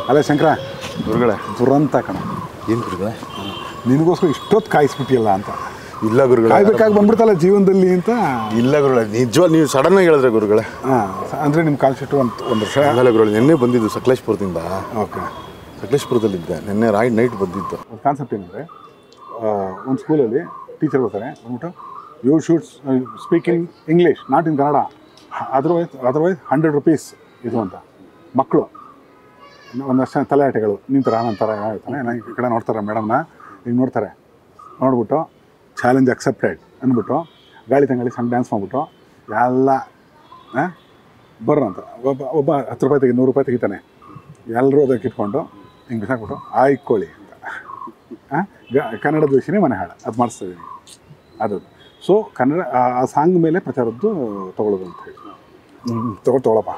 ಅಲ್ಲ ಶಂಕರ ಗುರುಗಳೇ ದುರಂತ ಕಣ ಏನು ಗುರುಗಳೇ ನಿನಗೋಸ್ಕರ ಇಷ್ಟೊತ್ತು ಕಾಯಿಸ್ಬಿಟ್ಟಿಯಲ್ಲ ಅಂತ ಇಲ್ಲ ಗುರುಗಳೇ ಕಾಯ್ಬೇಕಾಗಿ ಬಂದ್ಬಿಡ್ತಲ್ಲ ಜೀವನದಲ್ಲಿ ಅಂತ ಇಲ್ಲ ಗುರುಗಳೇ ನಿಜ ನೀವು ಸಡನ್ ಆಗಿ ಹೇಳಿದ್ರೆ ಗುರುಗಳೇ ಹಾಂ ಅಂದರೆ ನಿಮ್ಮ ಕಾಲ್ ಶೀಟು ಒಂದು ಒಂದು ವರ್ಷ ಆಗಲ್ಲ ಗುರುಗಳೇ ನಿನ್ನೆ ಬಂದಿದ್ದು ಸಕಲೇಶ್ಪುರದಿಂದ ಓಕೆ ಸಕಲೇಶ್ಪುರದಲ್ಲಿದ್ದೆ ನಿನ್ನೆ ರಾಯ್ ನೈಟ್ ಬಂದಿದ್ದು ಒಂದು ಕಾನ್ಸೆಪ್ಟ್ ಏನಂದರೆ ಒಂದು ಸ್ಕೂಲಲ್ಲಿ ಟೀಚರ್ ಬರ್ತಾರೆ ಅಂದ್ಬಿಟ್ಟು you should speak in English not in Kannada otherwise otherwise hundred rupees ಇದು ಅಂತ ಮಕ್ಕಳು ಒಂದಷ್ಟು ತಲೆಯಾಟಗಳು ನಿಂತರ ನಂತರ ಹೇಳ್ತಾನೆ ನನಗೆ ಈ ಕಡೆ ನೋಡ್ತಾರೆ ಮೇಡಮ್ನ ಹಿಂಗೆ ನೋಡ್ತಾರೆ ನೋಡ್ಬಿಟ್ಟು ಚಾಲೆಂಜ್ ಅಕ್ಸೆಪ್ಟೆಡ್ ಅಂದ್ಬಿಟ್ಟು ಗಾಳಿ ತಂಗಾಳಿ ಸಣ್ಣ ಡ್ಯಾನ್ಸ್ ಮಾಡಿಬಿಟ್ಟು ಎಲ್ಲ ಬರ್ರ ಅಂತ ಒಬ್ಬ ಒಬ್ಬ ಹತ್ತು ರೂಪಾಯಿ ತೆಗಿ ನೂರು ರೂಪಾಯಿ ತೆಗಿತಾನೆ ಎಲ್ಲರೂ ಅದಕ್ಕೆ ಇಟ್ಕೊಂಡು ಹಿಂಗೆ ಬಿಸಾಕ್ಬಿಟ್ಟು ಆಯ್ಕೊಳ್ಳಿ ಅಂತ ಆ? ಗ- ಕನ್ನಡ ದ್ವೇಷನೇ ಮನೆ ಹಾಡು ಅದು ಮಾಡಿಸ್ತಾ ಇದ್ದೀನಿ ಅದು ಸೊ ಕನ್ನಡ ಆ- ಆ ಸಾಂಗ್ ಮೇಲೆ ಪ್ರಚಾರದ್ದು ತಗೊಳ್ಳೋದು ಅಂತ ಹೇಳಿ ಹ್ಞೂ ತಗೊಳ್ ತಗೊಳಪ್ಪ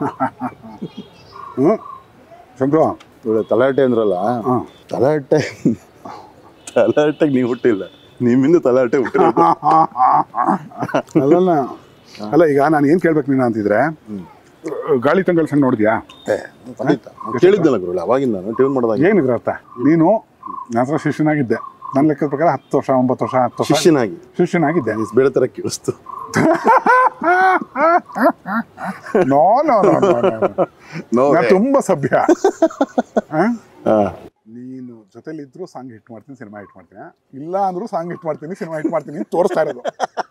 ಹ್ಞೂ ಶಂಕರ ಇವ್ಳು ತಲಾಟೆ ಅಂದ್ರಲ್ಲ ಹಾಂ ತಲಾಟೆ ತಲಾಟೆಗೆ ನೀವು ಹುಟ್ಟಿಲ್ಲ ನಿಮ್ಮಿಂದ ತಲಾಟೆ ಹುಟ್ಟಿಲ್ಲ ಅಲ್ಲಲ್ಲ ಅಲ್ಲ ಈಗ ನಾನು ಏನು ಕೇಳ್ಬೇಕು ನೀನು ಅಂತಿದ್ರೆ ಗಾಳಿ ತಂಗಳು ಸಣ್ಣ ನೋಡಿದ್ಯಾ ಕೇಳಿದ್ದಲ್ಲ ಗುರುಗಳೇ ಅವಾಗಿಂದ ನಾನು ಟ್ಯೂನ್ ಮಾಡಿದಾಗ ಏನಿದ್ರ ಅರ್ಥ ನೀನು ನನ್ನ ಹತ್ರ ಶಿಷ್ಯನಾಗಿದ್ದೆ ನನ್ನ ಲೆಕ್ಕದ ಪ್ರಕಾರ ಹತ್ತು ವರ್ಷ ಒಂಬತ್ತು ವರ್ಷ ಹತ್ತು ವರ್ಷ ಶಿಷ್ಯನಾಗಿ ಶಿಷ್ಯನಾಗಿದ್ದೆ ನೀಸ್ ಬೇರೆ ಥರ ಕೇಳಿಸ್ತು ನೋ ನೋ ನೋ ನೋ ನಾನು ತುಂಬಾ ಸಭ್ಯ ಆ? ಹಾ ನೀನು ಜೊತೆಲಿ ಇದ್ರು ಸಾಂಗ್ ಹಿಟ್ ಮಾಡ್ತೀನಿ ಸಿನಿಮಾ ಹಿಟ್ ಮಾಡ್ತೀನಿ ಇಲ್ಲ ಅಂದ್ರೂ ಸಾಂಗ್ ಹಿಟ್ ಮಾಡ್ತೀನಿ ಸಿನಿಮಾ ಹಿಟ್ ಮಾಡ್ತೀನಿ ಅಂತ ತೋರಿಸ್ತಾ ಇರೋದು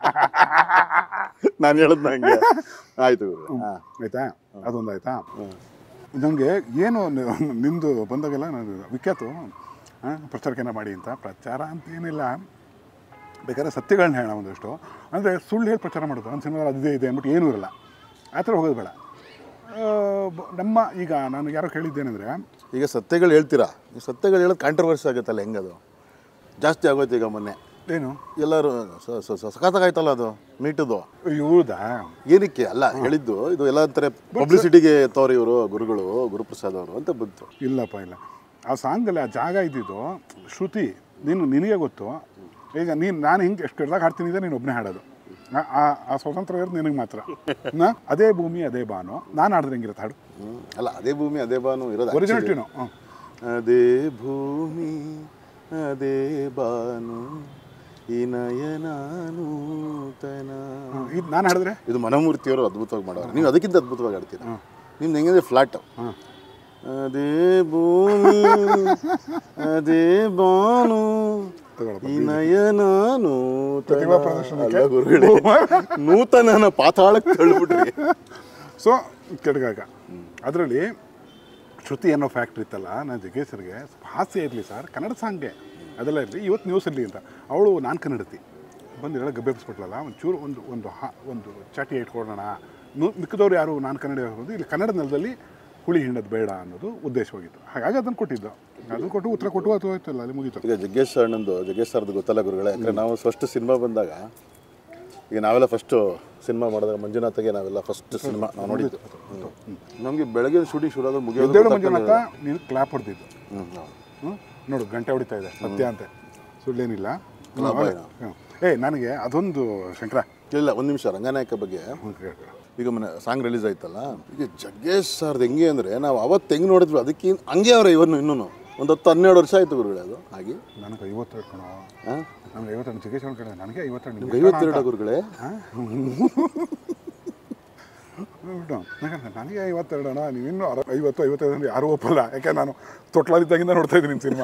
ನಾನು ಹೇಳದ್ ನಂಗೆ ಆಯ್ತು ಗುರು ಹಾ ಆಯ್ತಾ ಅದೊಂದು ಆಯ್ತಾ ನನಗೆ ಏನು ನಿ- ನಿಂದು ಬಂದಾಗೆಲ್ಲ ನಾನು ವಿಖ್ಯಾತು ಆ, ಪ್ರಚಾರಕ್ಕೆನ ಮಾಡಿ ಅಂತ ಪ್ರಚಾರ ಅಂತ ಏನಿಲ್ಲ ಬೇಕಾದ್ರೆ ಸತ್ಯಗಳನ್ನ ಹೇಳೋಣ ಒಂದಷ್ಟು ಅಂದರೆ ಸುಳ್ಳು ಹೇಳಿ ಪ್ರಚಾರ ಮಾಡೋದು ನನ್ನ ಸಿನಿಮಾ ಅದೇ ಇದೆ ಅಂದ್ಬಿಟ್ಟು ಏನೂ ಇರಲ್ಲ ಆ ಥರ ಹೋಗೋದು ಬೇಡ ಆ, ಬ- ನಮ್ಮ ಈಗ ನಾನು ಯಾರೋ ಕೇಳಿದ್ದೇನೆಂದರೆ ಈಗ ಸತ್ಯಗಳು ಹೇಳ್ತೀರಾ ಈ ಸತ್ಯಗಳು ಹೇಳೋದು ಕಾಂಟ್ರವರ್ಸಿ ಆಗುತ್ತಲ್ಲ ಹೆಂಗದು ಜಾಸ್ತಿ ಆಗೋಯ್ತು ಈಗ ಮೊನ್ನೆ ಏನು ಎಲ್ಲರೂ ಸ- ಸ- ಸ- ಸಖತ್ತಾಗಾಯ್ತಲ್ಲ ಅದು ಮೀಟದು ಇವ್ರದಾ ಏನಕ್ಕೆ ಅಲ್ಲ ಹೇಳಿದ್ದು ಇದು ಎಲ್ಲ ಅಂತಾರೆ ಪಬ್ಲಿಸಿಟಿಗೆ ಎತ್ತವ್ರು ಇವರು ಗುರುಗಳು ಗುರುಪ್ರಸಾದ್ ಅವರು ಅಂತ ಬಂತು ಇಲ್ಲಪ್ಪ ಇಲ್ಲ ಆ ಸಾಂಗಲ್ಲಿ ಆ ಜಾಗ ಇದ್ದಿದ್ದು ಶ್ರುತಿ ನೀನು ನಿನಗೆ ಗೊತ್ತು ಈಗ ನೀನು ನಾನು ಹಿಂಗೆ ಎಷ್ಟು ಕೆಡ್ದಾಗ ಹಾಡ್ತೀನಿ ಇದೆ ನೀನು ಒಬ್ಬನೇ ಹಾಡೋದು ಆ- ಆ ಆ ಸ್ವಾತಂತ್ರ್ಯ ಇರೋದು ನಿನಗೆ ಮಾತ್ರ ನಾ ಅದೇ ಭೂಮಿ ಅದೇ ಬಾನು ನಾನು ಹಾಡಿದ್ರೆ ಹೆಂಗಿರುತ್ತೆ ಹಾಡು ಹ್ಮ್. ಅಲ್ಲ ಅದೇ ಭೂಮಿ ಅದೇ ಬಾನು ಇರೋದು actually. ಒರಿಜಿನಲ್ಟಿನೂ ಹ್ಞೂ ಅದೇ ಭೂಮಿ ಅದೇ ಬಾನು ಈ ನಯನ ನೂತನ ಇದು ನಾನು ಹಾಡಿದ್ರೆ ಇದು ಮನಮೂರ್ತಿಯವರು ಅದ್ಭುತವಾಗಿ ಮಾಡೋರು ನೀವು ಅದಕ್ಕಿಂತ ಅದ್ಭುತವಾಗಿ ಆಡ್ತೀರ ನಿಮ್ದು ಹೆಂಗಂದ್ರೆ ಫ್ಲಾಟ್ ಅದೇ ಭೂಮಿ ಅದೇ ಬಾನು ತಗೊಳಪ್ಪ ಈ ನಯನ ಪ್ರತಿಭಾ ನೂತನ ಪ್ರದರ್ಶನಕ್ಕೆ ಅಲ್ಲ ಗುರುಗಳೇ ನೂತನನ ಪಾತಾಳಕ್ಕೆ ತಳ್ಳಿಬಿಟ್ರಿ ಸೊ ಕೆಡಗಾಗ ಅದರಲ್ಲಿ ಶ್ರುತಿ ಅನ್ನೋ ಫ್ಯಾಕ್ಟ್ರಿ ಇತ್ತಲ್ಲ ನಾನು ಜಗೇಶ್ವರ್ಗೆ ಸ್ವಲ್ಪ ಹಾಸ್ಯ ಇರಲಿ ಸರ್ ಕನ್ನಡ ಸಾಂಗ್ಗೆ ಅದೆಲ್ಲ ಇರಲಿ ಇವತ್ತು ನ್ಯೂಸ್ ಇರಲಿ ಅಂತ ಅವಳು ನಾನು ಕನ್ನಡತಿ ಬಂದು ಎಲ್ಲ ಗಬ್ಬೆಬ್ಸ್ಬಿಟ್ಲಲ್ಲ ಒಂಚೂರು ಒಂದು ಒಂದು ಹಾ ಒಂದು ಚಾಟಿ ಇಟ್ಕೊಡೋಣ ನು- ಮಿಕ್ಕಿದವ್ರು ಯಾರು ನಾನು ಕನ್ನಡ ಹೋಗೋದು ಇಲ್ಲಿ ಕನ್ನಡ ನೆಲದಲ್ಲಿ ಹುಳಿ ಹಿಂಡೋದು ಬೇಡ ಅನ್ನೋದು ಉದ್ದೇಶವಾಗಿತ್ತು ಹಾಗಾಗಿ ಅದನ್ನು ಕೊಟ್ಟಿದ್ದು ಅದನ್ನು ಕೊಟ್ಟು ಉತ್ತರ ಕೊಟ್ಟು ಅದು ಹೋಯ್ತಲ್ಲ ಅಲ್ಲಿ ಮುಗೀತು ಈಗ ಜಗ್ಗೇಶ್ ಅಣ್ಣಂದು ಜಗ್ಗೇಶ್ ಸರ್ದು ಗೊತ್ತಲ್ಲ ಗುರುಗಳೇ ಯಾಕಂದ್ರೆ ನಾವು ಫಸ್ಟ್ ಸಿನಿಮಾ ಬಂದಾಗ ಈಗ ನಾವೆಲ್ಲ ಫಸ್ಟು ಸಿನಿಮಾ ಮಾಡಿದಾಗ ಮಂಜುನಾಥಗೆ ನಾವೆಲ್ಲ ಫಸ್ಟ್ ಸಿನಿಮಾ ನಾವು ನೋಡಿದ್ದು ನಮಗೆ ಬೆಳಗ್ಗೆ ಶೂಟಿಂಗ್ ಶುರು ಆಗೋದು ಮುಗಿಯೋದು ಎದ್ದೇಳು ಗೊತ್ತಾಗ್ತಿರ್ಲಿಲ್ಲ. ಮಂಜುನಾಥ ನೀನು ಕ್ಲಾಪ್ ಹೊಡೆದಿದ್ದು ಹ್ಮ್, ಹೌದು. ಹ್ಞೂ ನೋಡು ಗಂಟೆ ಹೊಡಿತಾ ಇದೆ ಸತ್ಯ ಅಂತೆ ಸುಳ್ಳೇನಿಲ್ಲ ಅಲ್ಲ, ಭಯ. ಹ್ಞೂ. ಏ ನನಗೆ ಅದೊಂದು ಶಂಕರ ಇಲ್ಲ ಒಂದು ನಿಮಿಷ ರಂಗನಾಯಕ ಬಗ್ಗೆ ಹ್ಞೂ ಕೇಳ್ಕೊ. ಈಗ ಮೊನ್ನೆ ಸಾಂಗ್ ರಿಲೀಸ್ ಆಯ್ತಲ್ಲ ಈಗ ಜಗ್ಗೇಶ್ ಸರ್ದು ಹೆಂಗೆ ಅಂದರೆ ನಾವು ಅವತ್ತು ಹೆಂಗೆ ನೋಡಿದ್ವಿ ಅದಕ್ಕಿಂತ ಹಂಗೆ ಅವ್ರೆ ಇವನ್ನು ಇನ್ನೂ ಒಂದು ಹತ್ತು ಹನ್ನೆರಡು ವರ್ಷ ಆಯ್ತು ಗುರುಗಳೇ ಅದು ಹಾಗೆ ನನಗೆ ಐವತ್ತೆರಡು ಕಣ ಹಾಂ ನನಗೆ ಐವತ್ತೆರಡು ಜಗೇಶ್ ಅವ್ರ ಕಡೆ ನನಗೆ ಐವತ್ತೆರಡು ನಿಮ್ಗೆ ಐವತ್ತೆರಡು ಗುರುಗಳೇ ಬಿಟ್ಟು ಯಾಕಂದ್ರೆ ನನಗೆ ಐವತ್ತೆರಡು ಅಣ್ಣ ನೀವು ಇನ್ನೂ ಅರ ಐವತ್ತು ಐವತ್ತೈದು ಅಂದ್ರೆ ಯಾರೂ ಒಪ್ಪಲ್ಲ ಯಾಕೆ ನಾನು ತೊಟ್ಲಾದಿದ್ದಾಗಿಂದ ನೋಡ್ತಾ ಇದ್ದೀನಿ ಸಿನಿಮಾ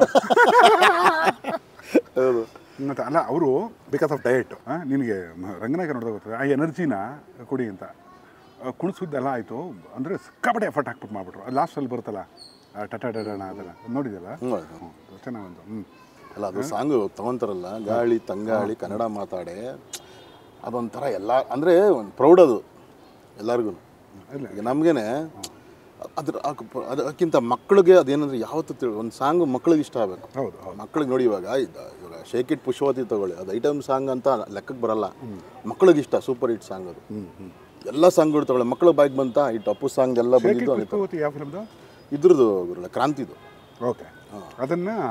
ಹೌದು ಮತ್ತು ಅಲ್ಲ ಅವರು ಬಿಕಾಸ್ ಆಫ್ ಡಯಟ್ ನಿನಗೆ ಮ- ರಂಗನಾಯಕ ನೋಡಿದಾಗ ಗೊತ್ತದೆ ಆ ಎನರ್ಜಿನ ಕುಡಿ ಅಂತ ಕುಣಿಸಿದ್ದೆಲ್ಲ ಆಯಿತು ಅಂದರೆ ಸಿಕ್ಕಾಪಟ್ಟೆ ಎಫರ್ಟ್ ಹಾಕ್ಬಿಟ್ಟು ಮಾಡ್ಬಿಟ್ರು ಲಾಸ್ಟಲ್ಲಿ ಬರುತ್ತಲ್ಲ ಆ ಟಟ ಟಡಣ ಅದೆಲ್ಲ ನೋಡಿದೆಲ್ಲ ಹ್ಞೂ ಹ್ಞೂ ಚೆನ್ನಾಗಿ ಒಂದು ಹ್ಞೂ ಅಲ್ಲ ಅದು ಸಾಂಗು ತಗೊಂತಾರಲ್ಲ ಗಾಳಿ ತಂಗಾಳಿ ಕನ್ನಡ ಮಾತಾಡೆ ಅದೊಂಥರ ಎಲ್ಲ ಅಂದರೆ ಒಂದು ಪ್ರೌಡ್ ಅದು ಎಲ್ಲರಿಗೂ ಇಲ್ಲ. ಈಗ ನಮಗೇನೆ ಅದ್ರ ಅಕ್- ಅದಕ್ಕಿಂತ ಮಕ್ಕಳಿಗೆ ಅದೇನಂದ್ರೆ ಯಾವತ್ತೂ ತಿಳಿ ಒಂದು ಸಾಂಗು ಮಕ್ಕಳಿಗೆ ಇಷ್ಟ ಆಗಬೇಕು ಹೌದು ಹೌದು ಮಕ್ಕಳಿಗೆ ನೋಡಿ ಇವಾಗ ಇದ- ಇವಾಗ ಶೇಕ್ ಇಟ್ ಪುಷ್ಪವತಿ ತಗೊಳ್ಳಿ ಅದು ಐಟಮ್ ಸಾಂಗ್ ಅಂತ ಲೆಕ್ಕಕ್ಕೆ ಬರಲ್ಲ ಮಕ್ಕಳಿಗೆ ಇಷ್ಟ ಸೂಪರ್ ಹಿಟ್ ಸಾಂಗ್ ಅದು ಎಲ್ಲ ಸಾಂಗ್ಗಳು ತಗೊಳ್ಳಿ ಮಕ್ಕಳ ಬಾಯ್ಗೆ ಬಂತ ಈ ಟಪ್ಪು ಸಾಂಗ್ ಎಲ್ಲ ಬಂದಿದ್ದು ಅದೇ ಥರ. ಪುಷ್ಪವತಿ ಯಾವ ಫಿಲ್ಮ್ದು ಇದ್ರದ್ದು ಗುರುಗಳ ಕ್ರಾಂತಿದು ಓಕೆ ಅದನ್ನು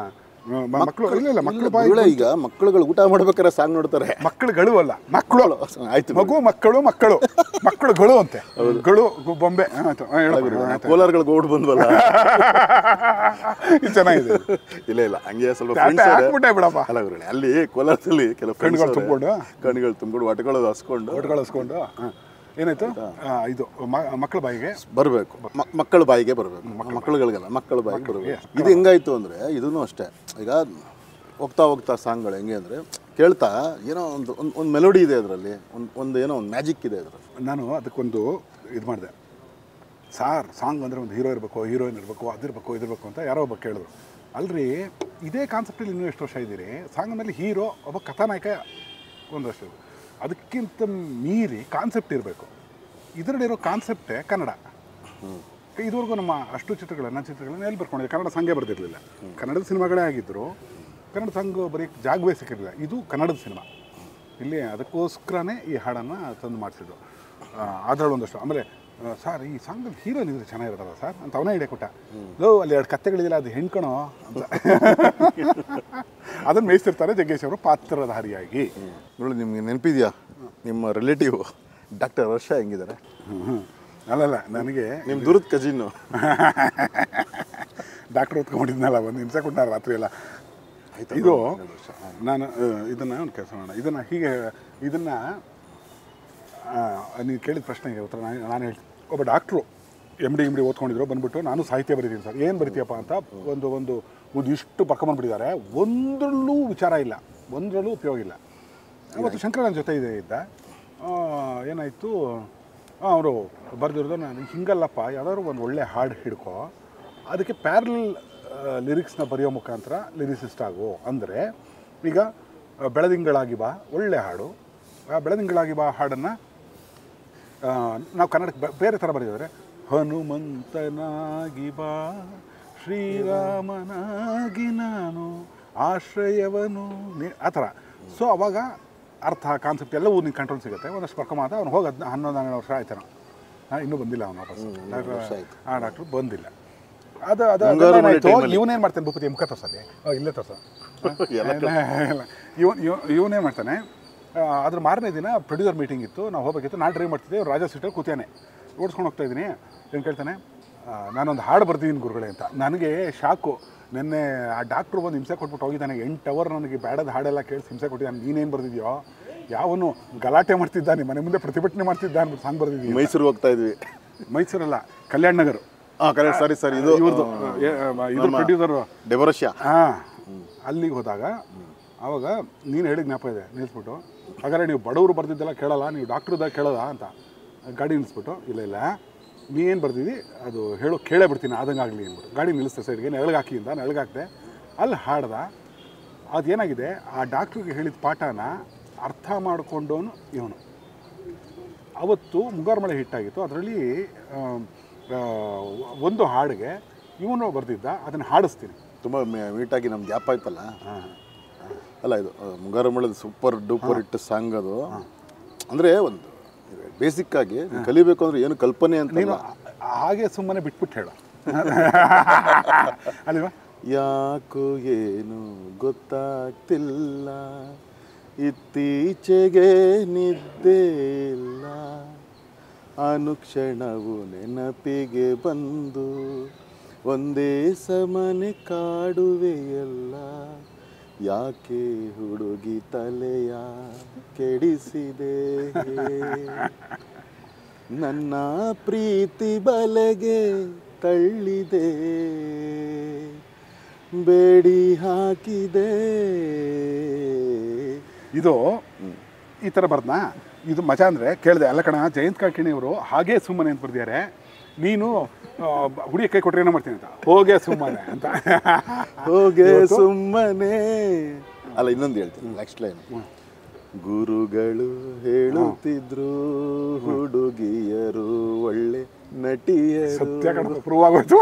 ಮಕ್ಕಳು ಇಲ್ಲ ಇಲ್ಲ ಮಕ್ಕಳು ಬಾಯಿ ಗುರುಗಳೇ ಈಗ ಮಕ್ಕಳುಗಳು ಊಟ ಮಾಡ್ಬೇಕಾದ್ರೆ ಸಾಂಗ್ ನೋಡ್ತಾರೆ ಮಕ್ಕಳುಗಳು ಅಲ್ಲ ಮಕ್ಕಳು ಆಯ್ತು ಮಗು ಮಕ್ಕಳು ಮಕ್ಕಳು ಮಕ್ಕಳುಗಳು ಅಂತೆ ಗಳು ಗು- ಬೊಂಬೆ ಹಾ, ಆಯ್ತು ಹಾ, ಹೇಳಪ್ಪ. ಗುರುಗಳೇ, ನಾವು ಕೋಲಾರಗಳಿಗೆ ಓಡ್ ಬಂದ್ವಲ್ಲ ಇದು ಚೆನ್ನಾಗಿದೆ ಇಲ್ಲ ಇಲ್ಲ ಹಂಗೆ ಸ್ವಲ್ಪ ಟಾಟಾ ಫ್ರೆಂಡ್ಸ್ ಹಾಕ್ಬಿಟ್ಟೆ ಬಿಡಪ್ಪ ಅಲ್ಲ ಗುರುಗಳೇ ಅಲ್ಲಿ ಕೋಲಾರದಲ್ಲಿ ಕೆಲವು friends ಕಣ್ಗಳು ಅವ್ರೆ. ತುಂಬ್ಕೊಂಡು? ಕಣ್ಗಳು ತುಂಬಿಕೊಂಡು ಒಟ್ಕೊಳ್ಳೋದು ಹಸ್ಕೊಂಡು ಒಟ್ಟು ಕಳಿಸ್ಕೊಂಡು ಹಾ. ಏನಾಯ್ತು ಆ, ಇದು ಮ- ಮಕ್ಕಳ ಬಾಯಿಗೆ ಬರಬೇಕು ಮಕ್ಕಳ ಬಾಯಿಗೆ ಬರಬೇಕು ಮಕ್ಕಳುಗಳಿಗೆಲ್ಲ ಮಕ್ಕಳ ಬಾಯಿಗೆ ಬರಬೇಕು ಇದು ಹೆಂಗಾಯ್ತು ಅಂದರೆ ಇದೂ ಅಷ್ಟೇ ಈಗ ಹೋಗ್ತಾ ಹೋಗ್ತಾ ಸಾಂಗ್ಗಳು ಹೆಂಗೆ ಅಂದರೆ ಕೇಳ್ತಾ ಏನೋ ಒಂದು ಒಂದು ಒಂದು ಮೆಲೋಡಿ ಇದೆ ಅದರಲ್ಲಿ ಒಂದು ಒಂದು ಏನೋ ಒಂದು ಮ್ಯಾಜಿಕ್ ಇದೆ ಅದರಲ್ಲಿ ನಾನು ಅದಕ್ಕೊಂದು ಇದು ಮಾಡಿದೆ ಸಾರ್ ಸಾಂಗ್ ಅಂದರೆ ಒಂದು ಹೀರೋ ಇರಬೇಕು ಹೀರೋಯಿನ್ ಇರಬೇಕು ಅದಿರಬೇಕು ಇದಿರಬೇಕು ಅಂತ ಯಾರೋ ಒಬ್ಬ ಕೇಳಿದ್ರು ಅಲ್ರಿ ಇದೇ ಕಾನ್ಸೆಪ್ಟಲ್ಲಿ ಇನ್ನೂ ಎಷ್ಟು ವರ್ಷ ಇದ್ದೀರಿ ಸಾಂಗ್ ಮೇಲೆ ಹೀರೋ ಒಬ್ಬ ಕಥಾನಾಯಕ ಒಂದಷ್ಟು ಅದಕ್ಕಿಂತ ಮೀರಿ ಕಾನ್ಸೆಪ್ಟ್ ಇರಬೇಕು ಇದರಲ್ಲಿರೋ ಕಾನ್ಸೆಪ್ಟೇ ಕನ್ನಡ ಇದುವರೆಗೂ ನಮ್ಮ ಅಷ್ಟು ಚಿತ್ರಗಳನ್ನ ಚಿತ್ರಗಳನ್ನ ಎಲ್ಲಿ ಬರ್ಕೊಂಡಿದೆ ಕನ್ನಡ ಸಾಂಗೇ ಬರ್ತಿರ್ಲಿಲ್ಲ ಕನ್ನಡದ ಸಿನಿಮಾಗಳೇ ಆಗಿದ್ದರು ಕನ್ನಡ ಸಾಂಗ್ ಬರೀ ಜಾಗವೇ ಸಿಕ್ಕಿರಲಿಲ್ಲ ಇದು ಕನ್ನಡದ ಸಿನಿಮಾ ಇಲ್ಲಿ ಅದಕ್ಕೋಸ್ಕರನೇ ಈ ಹಾಡನ್ನು ತಂದು ಮಾಡಿಸಿದ್ರು ಅದರಲ್ಲಿ ಒಂದಷ್ಟು ಆಮೇಲೆ ಆ, ಸರ್ ಈ ಸಾಂಗಲ್ಲಿ ಹೀರೋಯಿನ್ ಇದ್ರೆ ಚೆನ್ನಾಗಿರೋದಲ್ಲ ಸರ್ ಅಂತ ಅವನೇ ಹಿಡಿಯ ಕೊಟ್ಟ ಲೋ ಅಲ್ಲಿ ಎರಡು ಕತ್ತೆಗಳಿದಿಲ್ಲ ಅದು ಹೆಣ್ಕಣೋ ಅಂತ ಅದನ್ನು ಮೇಯಿಸ್ತಿರ್ತಾರೆ ಜಗ್ಗೇಶ್ ಅವರು ಪಾತ್ರಧಾರಿಯಾಗಿ ನೋಡಿ ನಿಮಗೆ ನೆನಪಿದೆಯಾ ನಿಮ್ಮ ರಿಲೇಟಿವ್ ಡಾಕ್ಟರ್ ವರ್ಷ ಹೆಂಗಿದ್ದಾರೆ ಹ್ಮ್. ಅಲ್ಲಲ್ಲ ನನಗೆ ನಿಮ್ಮ ದೂರದ ಕಜಿನ್ನು ಡಾಕ್ಟರ್ ಹೊತ್ಕೊಂಡಿದ್ನಲ್ಲ ಒಂದು ಹಿಂಸೆ ಕೊಟ್ಟಾರ ರಾತ್ರಿ ಎಲ್ಲ ಇದು ನಾನು ಆ, ಇದನ್ನ ಒಂದು ಕೆಲಸ ಮಾಡೋಣ ಇದನ್ನ ಹೀಗೆ ಇದನ್ನ ಆ, ನೀವು ಕೇಳಿದ ಪ್ರಶ್ನೆಗೆ ಉತ್ತರ ನಾನು ನಾನು ಹೇಳ್ತೀನಿ ಒಬ್ಬ doctor M D M D ಓದ್ಕೊಂಡಿದ್ರು ಬಂದ್ಬಿಟ್ಟು ನಾನು ಸಾಹಿತ್ಯ ಬರೀತೀನಿ ಸರ್ ಏನು ಬರಿತೀಯಪ್ಪ ಅಂತ ಒಂದು ಒಂದು ಒಂದು ಇಷ್ಟು ಬರ್ಕೊಂಬಂದ್ಬಿಟ್ಟಿದ್ದಾರೆ ಒಂದರಲ್ಲೂ ವಿಚಾರ ಇಲ್ಲ ಒಂದರಲ್ಲೂ ಉಪಯೋಗ ಇಲ್ಲ ಅವತ್ತು ಶಂಕರ ನನ್ನ ಜೊತೆ ಇದೆ ಇದ್ದ ಆ, ಏನಾಯಿತು ಅವರು ಬರೆದಿರೋದು ನಾನು ಹಿಂಗಲ್ಲಪ್ಪ ಯಾವ್ದಾದ್ರು ಒಂದು ಒಳ್ಳೆ ಹಾಡು ಹಿಡ್ಕೊ ಅದಕ್ಕೆ ಪ್ಯಾರಲ್ ಲಿರಿಕ್ಸ್ನ ಬರೆಯೋ ಮುಖಾಂತರ ಲಿರಿಸಿಸ್ಟ್ ಆಗು ಅಂದರೆ ಈಗ ಆ, ಬೆಳದಿಂಗಳಾಗಿ ಬಾ ಒಳ್ಳೆ ಹಾಡು ಆ ಬೆಳದಿಂಗಳಾಗಿ ಬಾ ಹಾಡನ್ನು ನಾವು ಕನ್ನಡಕ್ಕೆ ಬ- ಬೇರೆ ಥರ ಬರೆದಿದ್ದಾರೆ ಹನುಮಂತನಾಗಿ ಬಾ ಶ್ರೀರಾಮನಾಗಿ ನಾನು ಆಶ್ರಯವನು ನೀ ಆ ಥರ ಸೊ ಅವಾಗ ಅರ್ಥ ಕಾನ್ಸೆಪ್ಟ್ ಎಲ್ಲವೂ ನಿಂಗೆ ಕಂಟ್ರೋಲ್ ಸಿಗುತ್ತೆ ಒಂದಷ್ಟು ಬರ್ಕೊಂಬಾತ ಅವ್ನು ಹೋಗಿ ಹದಿನ ಹನ್ನೊಂದು ಹನ್ನೆರಡು ವರ್ಷ ಆಯ್ತಾನ ಇನ್ನೂ ಬಂದಿಲ್ಲ ಅವನು ವಾಪಸ್ ಡಾಕ್ಟರ್ ಆ ಡಾಕ್ಟ್ರು ಬಂದಿಲ್ಲ ಅದು ಅದು ಮುಂಗಾರು ಮಳೆ time ಅಲ್ಲಿ. ಇವನೇನು ಮಾಡ್ತಾನೆ ಭೂಪತಿ ಮುಖ ತೋರ್ಸಲ್ಲಿ ಓ, ಇಲ್ಲೇ ತೋರ್ಸ ಇವನ್ ಇವನೇನು ಮಾಡ್ತಾನೆ ಆ, ಅದ್ರ ಮಾರನೇ ದಿನ ಪ್ರೊಡ್ಯೂಸರ್ ಮೀಟಿಂಗ್ ಇತ್ತು ನಾವು ಹೋಗ್ಬೇಕಿತ್ತು ನಾನು ಡ್ರೈವ್ ಮಾಡ್ತಿದ್ದೆ ಇವ್ನು ರಾಜಾ ಸೀಟಲ್ಲಿ ಕೂತಾನೆ ಓಡಿಸ್ಕೊಂಡು ಹೋಗ್ತಾ ಇದ್ದೀನಿ ಏನು ಕೇಳ್ತಾನೆ ಆ, ನಾನೊಂದು ಹಾಡು ಬರ್ದಿದ್ದೀನಿ ಗುರುಗಳೇ ಅಂತ ನನಗೆ ಶಾಕು ನಿನ್ನೆ ಆ ಡಾಕ್ಟ್ರು ಬಂದು ಹಿಂಸೆ ಕೊಟ್ಬಿಟ್ಟು ಹೋಗಿದ್ದಾನೆ ಎಂಟು ಅವರ್ ನನಗೆ ಬೇಡದ ಹಾಡೆಲ್ಲ ಕೇಳಿಸಿ ಹಿಂಸೆ ಕೊಟ್ಟಿದ್ದಾನೆ ನೀನೇನು ಬರ್ದಿದ್ಯೋ ಯಾವನು ಗಲಾಟೆ ಮಾಡ್ತಿದ್ದಾನೆ ಮನೆ ಮುಂದೆ ಪ್ರತಿಭಟನೆ ಮಾಡ್ತಿದ್ದ ಅಂದ್ಬಿಟ್ಟು ಸಾಂಗ್ ಬರ್ದಿದ್ದೀನಿ ಮೈಸೂರಿಗೆ ಹೋಗ್ತಾ ಇದ್ವಿ ಮೈಸೂರಲ್ಲ ಕಲ್ಯಾಣ್ ನಗರ್ ಹಾಂ ಕರೆಕ್ಟ್ ಸರಿ ಸರ್ ಇದು ಇವ್ರದ್ದು ಇದ್ರ ಪ್ರೊಡ್ಯೂಸರು ಡೆಬರಷ್ಯಾ ಹಾಂ ಅಲ್ಲಿಗೆ ಹೋದಾಗ ಆವಾಗ ನೀನು ಹೇಳಿದ ಜ್ಞಾಪ ಇದೆ ನಿಲ್ಲಿಸ್ಬಿಟ್ಟು ಹಾಗಾದ್ರೆ ನೀವು ಬಡವರು ಬರ್ದಿದ್ದೆಲ್ಲ ಕೇಳಲ್ಲ ನೀವು ಡಾಕ್ಟ್ರದಾಗ ಕೇಳಲ್ಲ ಅಂತ ಗಾಡಿ ನಿಲ್ಲಿಸ್ಬಿಟ್ಟು ಇಲ್ಲ ಇಲ್ಲ ನೀ ಏನು ಬರ್ದಿದ್ದಿ ಅದು ಹೇಳೋ ಕೇಳೇ ಬಿಡ್ತೀನಿ ಆದಂಗೆ ಆಗಲಿ ಅಂದ್ಬಿಟ್ಟು ಗಾಡಿ ನಿಲ್ಲಿಸ್ತೆ ಸೈಡ್ಗೆ ನೆಳಗೆ ಹಾಕಿ ಅಂತ ನೆಳಗೆ ಹಾಕ್ದೆ ಅಲ್ಲಿ ಹಾಡ್ದ ಅದೇನಾಗಿದೆ ಆ ಡಾಕ್ಟ್ರಿಗೆ ಹೇಳಿದ ಪಾಠನ ಅರ್ಥ ಮಾಡ್ಕೊಂಡವನು ಇವನು ಅವತ್ತು ಮುಂಗಾರು ಮಳೆ ಹಿಟ್ಟಾಗಿತ್ತು ಅದರಲ್ಲಿ ಒಂದು ಹಾಡಿಗೆ ಇವನು ಬರೆದಿದ್ದ ಅದನ್ನು ಹಾಡಿಸ್ತೀನಿ ತುಂಬ ಮೀಟಾಗಿ ನಮ್ಗೆ ಗ್ಯಾಪ್ ಆಯ್ತಲ್ಲ ಅಲ್ಲ ಇದು ಆ, ಮುಂಗಾರು ಮಳೆದ ಸೂಪರ್ ಡೂಪರ್ ಹಿಟ್ ಸಾಂಗ್ ಅದು ಅಂದರೆ ಒಂದು ಬೇಸಿಕ್ ಆಗಿ ನೀನ್ ಕಲಿಬೇಕು ಅಂದ್ರೆ ಏನು ಕಲ್ಪನೆ ಅಂತ ನೀನು ಹಾಗೆ ಸುಮ್ಮನೆ ಬಿಟ್ಬಿಟ್ಟು ಹೇಳು ಅಲ್ವಾ ಯಾಕೋ ಏನು ಗೊತ್ತಾಗ್ತಿಲ್ಲ ಇತ್ತೀಚೆಗೆ ನಿದ್ದೆ ಇಲ್ಲ ಅನುಕ್ಷಣವು ನೆನಪಿಗೆ ಬಂದು ಒಂದೇ ಸಮನೆ ಕಾಡುವೆಯಲ್ಲ ಯಾಕೆ ಹುಡುಗಿ ತಲೆಯ ಕೆಡಿಸಿದೆ ನನ್ನ ಪ್ರೀತಿ ಬಲೆಗೆ ತಳ್ಳಿದೆ ಬೇಡಿ ಹಾಕಿದೆ ಇದು ಈ ಥರ ಬರ್ದ್ನಾ ಇದು ಮಜಾ ಅಂದರೆ ಕೇಳಿದೆ ಅಲ್ಲ ಕಣ ಜಯಂತ್ ಕಾಕಿಣಿ ಅವರು ಹಾಗೇ ಸುಮ್ಮನೆ ಅಂತ ಬರ್ದಿದ್ದಾರೆ ನೀನು ಆ, ಹುಡುಗಿ ಕೈ ಕೊಟ್ಟರೆ ಏನೋ ಮಾಡ್ತೀನಿ ಅಂತ ಹೋಗೇ ಸುಮ್ಮನೆ ಅಂತ ಹೋಗೆ ಸುಮ್ಮನೆ ಅಲ್ಲ ಇನ್ನೊಂದು ಹೇಳ್ತೀನಿ ನೆಕ್ಸ್ಟ್ ಲೈನ್ ಗುರುಗಳು ಹೇಳುತ್ತಿದ್ರು ಹುಡುಗಿಯರು ಒಳ್ಳೆ ನಟಿಯರು ಸತ್ಯ ಕಣ ಪ್ರೂವ್ ಆಗೋಯ್ತು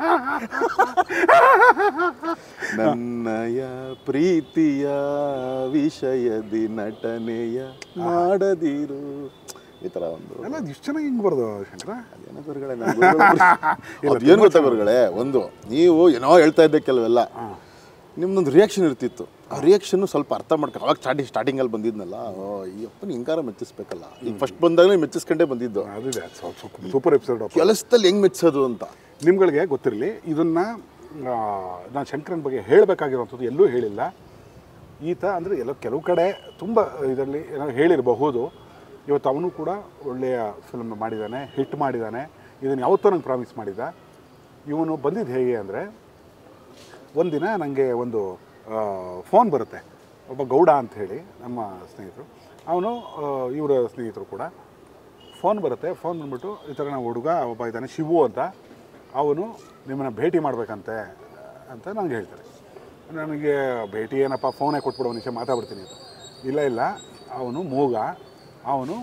ನನ್ನಯ ಪ್ರೀತಿಯ ವಿಷಯದಿ ನಟನೆಯ ಮಾಡದಿರು ಈ ಥರ ಒಂದು ಅಲ್ಲ ಇಷ್ಟು ಚೆನ್ನಾಗಿ ಹಿಂಗೆ ಬರ್ದು ಶಂಕರ ಅದೇನೋ ಗುರುಗಳೇ ಏನು ಗೊತ್ತಾ ಗುರುಗಳೇ ಒಂದು ನೀವು ಏನೋ ಹೇಳ್ತಾ ಇದ್ದೆ ಕೆಲವೆಲ್ಲ ನಿಮ್ದೊಂದು ರಿಯಾಕ್ಷನ್ ಇರ್ತಿತ್ತು ಆ ರಿಯಾಕ್ಷನ್ ಸ್ವಲ್ಪ ಅರ್ಥ ಮಾಡ್ಕೊಂಡು ಅವಾಗ ಸ್ಟಾರ್ಟಿಂಗ್ ಸ್ಟಾರ್ಟಿಂಗಲ್ಲಿ ಬಂದಿದ್ನಲ್ಲ ಓ ಈ ಅಪ್ಪನ ಹಿಂಗಾರ ಮೆಚ್ಚಿಸ್ಬೇಕಲ್ಲ ಈಗ ಫಸ್ಟ್ ಬಂದಾಗಲೇ ಮೆಚ್ಚಿಸ್ಕೊಂಡೇ ಬಂದಿದ್ದು ಅದಿದೆ ಸೂಪರ್ ಎಪಿಸೋಡ್ ಕೆಲಸದಲ್ಲಿ ಹೆಂಗ್ ಮೆಚ್ಚಿಸೋದು ಅಂತ ನಿಮ್ಗಳಿಗೆ ಗೊತ್ತಿರಲಿ ಇದನ್ನು ನಾನು ಶಂಕರನ್ ಬಗ್ಗೆ ಹೇಳಬೇಕಾಗಿರುವಂಥದ್ದು ಎಲ್ಲೂ ಹೇಳಿಲ್ಲ ಈತ ಅಂದರೆ ಎಲ್ಲೋ ಕೆಲವು ಕಡೆ ತುಂಬ ಇದರಲ್ಲಿ ಏನೋ ಹೇಳಿರಬಹುದು ಇವತ್ತು ಅವನು ಕೂಡ ಒಳ್ಳೆಯ ಫಿಲ್ಮ್ ಮಾಡಿದ್ದಾನೆ ಹಿಟ್ ಮಾಡಿದ್ದಾನೆ ಇದನ್ನು ಯಾವತ್ತೂ ನಂಗೆ ಪ್ರಾಮಿಸ್ ಮಾಡಿದ್ದ ಇವನು ಬಂದಿದ್ದು ಹೇಗೆ ಅಂದರೆ ಒಂದಿನ ನನಗೆ ಒಂದು ಫೋನ್ ಬರುತ್ತೆ ಒಬ್ಬ ಗೌಡ ಅಂತ ಹೇಳಿ ನಮ್ಮ ಸ್ನೇಹಿತರು ಅವನು ಇವರ ಸ್ನೇಹಿತರು ಕೂಡ ಫೋನ್ ಬರುತ್ತೆ ಫೋನ್ ಬಂದ್ಬಿಟ್ಟು ಈ ಥರ ನಾವು ಹುಡುಗ ಒಬ್ಬ ಇದ್ದಾನೆ ಶಿವು ಅಂತ ಅವನು ನಿಮ್ಮನ್ನು ಭೇಟಿ ಮಾಡಬೇಕಂತೆ ಅಂತ ನನಗೆ ಹೇಳ್ತಾರೆ ನನಗೆ ಭೇಟಿ ಏನಪ್ಪ ಫೋನೇ ಕೊಟ್ಬಿಡು ಒಂದು ನಿಮಿಷ ಮಾತಾಡ್ಬಿಡ್ತೀನಿ ಅಂತ ಇಲ್ಲ ಇಲ್ಲ ಅವನು ಮೂಗ ಅವನು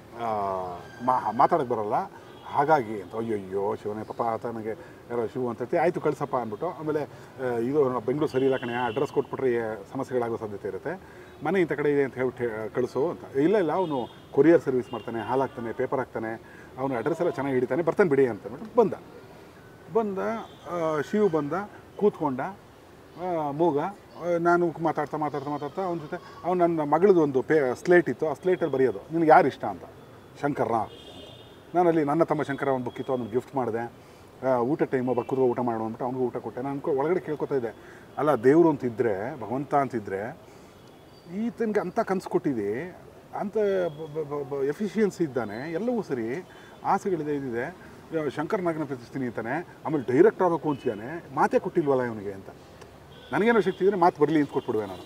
ಮಾ ಮಾತಾಡೋಕ್ಕೆ ಬರಲ್ಲ ಹಾಗಾಗಿ ಅಂತ ಅಯ್ಯಯ್ಯೋ ಶಿವನೇ ಪಾಪ ಆತ ನನಗೆ ಯಾರೋ ಶಿವು ಅಂತೈತಿ ಆಯಿತು ಕಳ್ಸಪ್ಪ ಅಂದ್ಬಿಟ್ಟು ಆಮೇಲೆ ಆ, ಇದು ನಾವು ಬೆಂಗಳೂರು ಸರಿ ಇಲ್ಲ ಕಣೆ ಅಡ್ರೆಸ್ ಕೊಟ್ಬಿಟ್ರೆ ಏ, ಸಮಸ್ಯೆಗಳಾಗೋ ಸಾಧ್ಯತೆ ಇರುತ್ತೆ ಮನೆ ಇಂಥ ಕಡೆ ಇದೆ ಅಂತ ಹೇಳ್ಬಿಟ್ಟು ಹೇ- ಕಳಿಸು ಅಂತ ಇಲ್ಲ ಇಲ್ಲ ಅವನು ಕೊರಿಯರ್ ಸರ್ವಿಸ್ ಮಾಡ್ತಾನೆ ಹಾಲು ಹಾಕ್ತಾನೆ ಪೇಪರ್ ಹಾಕ್ತಾನೆ ಅವನು ಅಡ್ರೆಸ್ ಎಲ್ಲ ಚೆನ್ನಾಗಿ ಹಿಡಿತಾನೆ ಬರ್ತಾನೆ ಬಿಡಿ ಅಂತ ಅಂದ್ಬಿಟ್ಟು ಬಂದ ಬಂದ ಆ, ಶಿವು ಬಂದ ಕೂತ್ಕೊಂಡ ಆ, ಮೂಗ ಆ, ನಾನು ಮಾತಾಡ್ತಾ ಮಾತಾಡ್ತಾ ಮಾತಾಡ್ತಾ ಅವನ ಜೊತೆ ಅವ್ನು ನನ್ನ ಮಗಳದ್ದು ಒಂದು ಪೇ ಸ್ಲೇಟ್ ಇತ್ತು ಆ ಸ್ಲೇಟಲ್ಲಿ ಬರೆಯೋದು ನಿನಗೆ ಯಾರು ಇಷ್ಟ ಅಂತ ಶಂಕರ್ನ ನಾನಲ್ಲಿ ನನ್ನ ತಮ್ಮ ಶಂಕರ ಒಂದು ಬುಕ್ ಇತ್ತು ಅವ್ನಿಗೆ ಗಿಫ್ಟ್ ಮಾಡಿದೆ ಆ, ಊಟ ಟೈಮು ಬಕ್ಕರು ಊಟ ಮಾಡೋಣ ಅಂದ್ಬಿಟ್ಟು ಅವ್ನಿಗೂ ಊಟ ಕೊಟ್ಟೆ ನಾನು ಅನ್ಕೊ- ಒಳಗಡೆ ಕೇಳ್ಕೊತಾ ಇದ್ದೆ ಅಲ್ಲ ದೇವರು ಅಂತಿದ್ದರೆ ಭಗವಂತ ಅಂತಿದ್ದರೆ ಈತನಿಗೆ ಅಂತ ಕನಸು ಕೊಟ್ಟಿದೆ ಅಂತ ಎಫಿಷಿಯನ್ಸಿ ಇದ್ದಾನೆ ಎಲ್ಲವೂ ಸರಿ ಆಸೆಗಳಿದೆ ಇದಿದೆ ಆ, ಶಂಕರ್ ನಾಗನ ಪ್ರೀತಿಸ್ತೀನಿ ಅಂತಾನೆ ಆಮೇಲೆ ಡೈರೆಕ್ಟ್ ಆಗಬೇಕು ಅಂತಿದ್ದಾನೆ ಮಾತೇ ಕೊಟ್ಟಿಲ್ವಲ್ಲ ಇವನಿಗೆ ಅಂತ ನನಗೇನೋ ಶಕ್ತಿ ಇದ್ದರೆ ಮಾತು ಬರಲಿ ಅಂತ ಕೊಟ್ಬಿಡುವೆ ನಾನು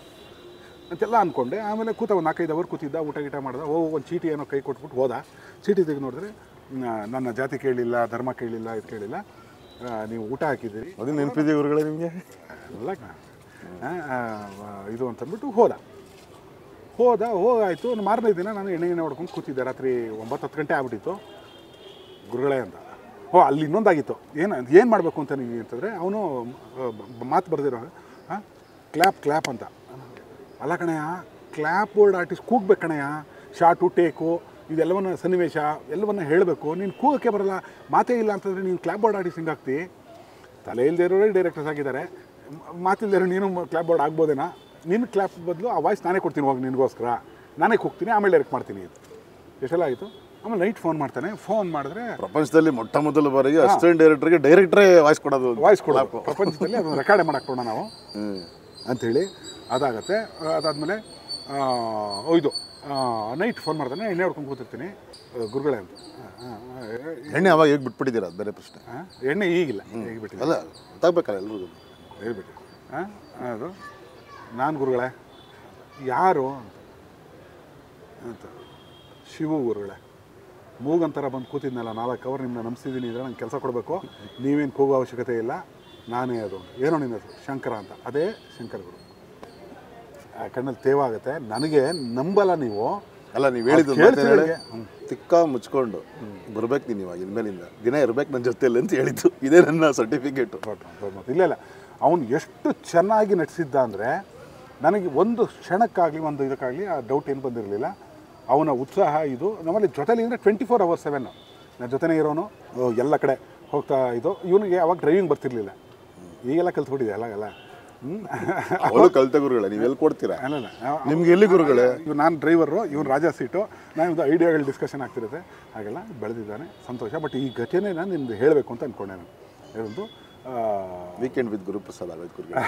ಅಂತೆಲ್ಲ ಅಂದ್ಕೊಂಡೆ ಆಮೇಲೆ ಕೂತ ಒಂದು ನಾಲ್ಕೈದು ಅವರ್ ಕೂತಿದ್ದ ಊಟ ಗೀಟ ಮಾಡ್ದ ಓ ಒಂದು ಚೀಟಿ ಏನೋ ಕೈ ಕೊಟ್ಬಿಟ್ಟು ಹೋದ ಚೀಟಿ ತೆಗೆದು ನೋಡಿದ್ರೆ ನ- ನನ್ನ ಜಾತಿ ಕೇಳಲಿಲ್ಲ ಧರ್ಮ ಕೇಳಲಿಲ್ಲ ಇದು ಕೇಳಿಲ್ಲ ಆ, ನೀವು ಊಟ ಹಾಕಿದ್ದೀರಿ ಅದು ನೆನಪಿದೆ ಇವ್ರುಗಳೇ ನಿಮಗೆ ಅಲ್ಲ ಕಣ. ಆ, ಆ, ಇದು ಅಂತಂದ್ಬಿಟ್ಟು ಹೋದ ಹೋದ ಹೋಗಾಯ್ತು ಮಾರನೇ ದಿನ ನಾನು ಎಣ್ಣೆ ಎಣ್ಣೆ ಹೊಡ್ಕೊಂಡು ಕೂತಿದ್ದೆ ರಾತ್ರಿ ಒಂಬತ್ತು ಹತ್ತು ಗಂಟೆ ಆಗ್ಬಿಟ್ಟಿತ್ತು ಗುರುಗಳೇ ಅಂತ ಓ ಅಲ್ಲಿ ಇನ್ನೊಂದಾಗಿತ್ತು ಏನು ಏನು ಮಾಡಬೇಕು ಅಂತ ನೀವು ಅಂತಂದರೆ ಅವನು ಮಾತು ಬರೆದಿರೋ ಹಾಂ ಕ್ಲ್ಯಾಪ್ ಕ್ಲ್ಯಾಪ್ ಅಂತ ಅಲ್ಲ ಕಣಯ್ಯ ಕ್ಲ್ಯಾಪ್ ಬೋರ್ಡ್ ಆರ್ಟಿಸ್ಟ್ ಕೂಗ್ಬೇಕು ಕಣಯ್ಯ ಶಾರ್ಟು ಟೇಕು ಇದೆಲ್ಲವನ್ನ ಸನ್ನಿವೇಶ ಎಲ್ಲವನ್ನ ಹೇಳಬೇಕು ನೀನು ಕೂಗಕ್ಕೆ ಬರಲ್ಲ ಮಾತೇ ಇಲ್ಲ ಅಂತಂದರೆ ನೀನು ಕ್ಲ್ಯಾಪ್ ಬೋರ್ಡ್ ಆರ್ಟಿಸ್ಟ್ ಹಿಂಗಾಗ್ತಿ ತಲೆ ಇಲ್ಲದೆ ಇರೋರೇ ಡೈರೆಕ್ಟರ್ಸ್ ಆಗಿದ್ದಾರೆ ಮ- ಮಾತಿಲ್ದೇ ಇರೋ ನೀನು ಕ್ಲಾಪ್ ಬೋರ್ಡ್ ಆಗ್ಬೋದೇನಾ ನಿನ್ನ ಕ್ಲಾಪ್ ಬದಲು ಆ ವಾಯ್ಸ್ ನಾನೇ ಕೊಡ್ತೀನಿ ಹೋಗಿ ನಿನಗೋಸ್ಕರ ನಾನೇ ಕೂಗ್ತೀನಿ ಆಮೇಲೆ ಡೈರೆಕ್ಟ್ ಮಾಡ್ತೀನಿ ಅಂತ ಎಷ್ಟೆಲ್ಲ ಆಯಿತು ಆಮೇಲೆ ನೈಟ್ ಫೋನ್ ಮಾಡ್ತಾನೆ ಫೋನ್ ಮಾಡಿದ್ರೆ ಪ್ರಪಂಚದಲ್ಲಿ ಮೊಟ್ಟ ಮೊದಲ ಬಾರಿಗೆ ಅಸಿಸ್ಟೆಂಟ್ ಡೈರೆಕ್ಟರ್ಗೆ ಡೈರೆಕ್ಟ್ರೇ ವಾಯ್ಸ್ ಕೊಡೋದು ವಾಯ್ಸ್ ಕೊಡೋದು ಪ್ರಪಂಚದಲ್ಲಿ ಅದನ್ನು ರೆಕಾರ್ಡ್ ಮಾಡಕ್ಕೆ ನಾವು ಹ್ಮ್. ಅಂಥೇಳಿ ಅದಾಗತ್ತೆ ಅದಾದಮೇಲೆ ಇದು ನೈಟ್ ಫೋನ್ ಮಾಡ್ತಾನೆ ಎಣ್ಣೆ ಹೊಡ್ಕೊಂಡು ಕೂತಿರ್ತೀನಿ ಆ, ಗುರುಗಳೇ ಅಂತ ಆ, ಆ, ಎಣ್ಣೆ ಅವಾಗ ಹೇಗೆ ಬಿಟ್ಬಿಟ್ಟಿದ್ದೀರಾ ಅದು ಬೇರೆ ಪ್ರಶ್ನೆ ಆ, ಎಣ್ಣೆ ಈಗಿಲ್ಲ ಈಗ ಬಿಟ್ಟಿಲ್ಲ ಅಲ್ಲ ಗೊತ್ತಾಗ್ಬೇಕಲ್ಲ ಎಲ್ರಿಗೂ ಹೇಳ್ಬಿಟ್ಟು ಹಾಂ ಅದು ನಾನು ಗುರುಗಳೇ ಯಾರು ಅಂತ ಅಂತ ಶಿವು ಗುರುಗಳೇ ಮೂಗಂತರ ಬಂದು ಕೂತಿದ್ನಲ್ಲ ನಾಲ್ಕು ಅವರ್ ನಿಮ್ಮನ್ನ ನಂಬಿಸಿದ್ದೀನಿ ಅಂದರೆ ನಂಗೆ ಕೆಲಸ ಕೊಡಬೇಕು ನೀವೇನು ಕೂಗೋ ಅವಶ್ಯಕತೆ ಇಲ್ಲ ನಾನೇ ಅದು ಏನೋ ನಿನ್ನ ಹೆಸರು ಶಂಕರ ಅಂತ ಅದೇ ಶಂಕರ ಗುರು ಆ ಕಣ್ಣಲ್ಲಿ ತೇವ ಆಗುತ್ತೆ ನನಗೆ ನಂಬಲ್ಲ ನೀವು ಅಲ್ಲ ನೀವು ಹೇಳಿದ್ದು ಅದ್ ಮಾತೇನ್ ಹೇಳಿ? ಕೇಳ್ತಿರೋರಿಗೆ, ಹ್ಮ್. ತಿಕ್ಕ ಮುಚ್ಕೊಂಡು ಬರ್ಬೇಕು ನೀನು ಇವಾಗ ಇನ್ಮೇಲಿಂದ ದಿನ ಇರ್ಬೇಕು ನನ್ನ ಜೊತೆಯಲ್ಲಿ ಅಂತ ಹೇಳಿದ್ದು ಇದೇ ನನ್ನ ಸರ್ಟಿಫಿಕೇಟು ದೊಡ್ಡ ದೊಡ್ಡ ಮಾತು. ಇಲ್ಲ ಇಲ್ಲ ಅವನು ಎಷ್ಟು ಚೆನ್ನಾಗಿ ನಟಿಸಿದ್ದ ಅಂದರೆ ನನಗೆ ಒಂದು ಕ್ಷಣಕ್ಕಾಗಲಿ ಒಂದು ಇದಕ್ಕಾಗಲಿ ಆ ಡೌಟ್ ಏನು ಬಂದಿರಲಿಲ್ಲ ಅವನ ಉತ್ಸಾಹ ಇದು ನಮ್ಮಲ್ಲಿ ಜೊತೆಲಿ ಅಂದರೆ ಟ್ವೆಂಟಿ ಫೋರ್ ಅವರ್ ಸೆವೆನ್ ನನ್ನ ಜೊತೆನೇ ಇರೋನು ಓ, ಎಲ್ಲ ಕಡೆ ಹೋಗ್ತಾ ಇದು ಇವನಿಗೆ ಅವಾಗ ಡ್ರೈವಿಂಗ್ ಬರ್ತಿರ್ಲಿಲ್ಲ ಈಗೆಲ್ಲ ಕಲ್ತ್ಬಿಟ್ಟಿದೆ ಎಲ್ಲ ಎಲ್ಲ ಹ್ಞೂ ಅವಳು ಕಲಿತ ಗುರುಗಳೇ ನೀವು ಎಲ್ಲಿ ಕೊಡ್ತೀರಾ ಅಲ್ಲಲ್ಲ ನಿಮ್ಗೆ ಎಲ್ಲಿ ಗುರುಗಳೇ ಇವ್ ನಾನು ಡ್ರೈವರು ಇವ್ನು ರಾಜಾ ಸೀಟು ನಾನು ಐಡಿಯಾಗಳು ಡಿಸ್ಕಷನ್ ಆಗ್ತಿರುತ್ತೆ ಹಾಗೆಲ್ಲ ಬೆಳೆದಿದ್ದಾನೆ ಸಂತೋಷ ಬಟ್ ಈ ಘಟನೆ ನಾನು ನಿಮ್ದು ಹೇಳಬೇಕು ಅಂತ ಅಂದ್ಕೊಂಡೆ ನಾನು ಹೇಳೋದು ಆ, ವೀಕೆಂಡ್ ವಿತ್ ಗುರುಪ್ರಸಾದ್ ಆಗೋಯ್ತು ಗುರುಗಳು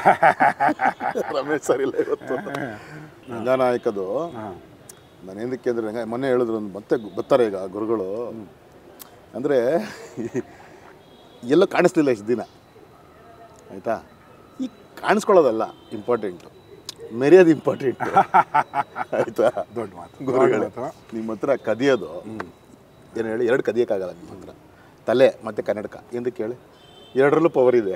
ರಮೇಶ್ ಸರ್ ಇಲ್ಲ ಇವತ್ತು ರಂಗನಾಯಕದು ನಾನು ಏನಕ್ಕೆ ಅಂದರೆ ರಂಗ ಮೊನ್ನೆ ಹೇಳಿದ್ರು ಒಂದು ಮತ್ತೆ ಗು- ಬರ್ತಾರೆ ಈಗ ಗುರುಗಳು ಅಂದರೆ ಎಲ್ಲೋ ಕಾಣಿಸ್ಲಿಲ್ಲ ಇಷ್ಟು ದಿನ ಆಯಿತಾ ಈ ಕಾಣಿಸ್ಕೊಳ್ಳೋದಲ್ಲ ಇಂಪಾರ್ಟೆಂಟು ಮೆರೆಯೋದು ಇಂಪಾರ್ಟೆಂಟ್ ಆಯಿತಾ ದೊಡ್ಡ ಮಾತು ಗುರುಗಳೇ ದೊಡ್ಡ ಮಾತು. ನಿಮ್ಮ ಹತ್ರ ಕದಿಯೋದು ಏನು ಹೇಳಿ ಎರಡು ಕದಿಯೋಕ್ಕಾಗಲ್ಲ ನಿಮ್ಮ ಹತ್ರ ತಲೆ ಮತ್ತು ಕನ್ನಡಕ ಎಂದಕ್ಕೆ ಹೇಳಿ ಎರಡರಲ್ಲೂ ಪವರ್ ಇದೆ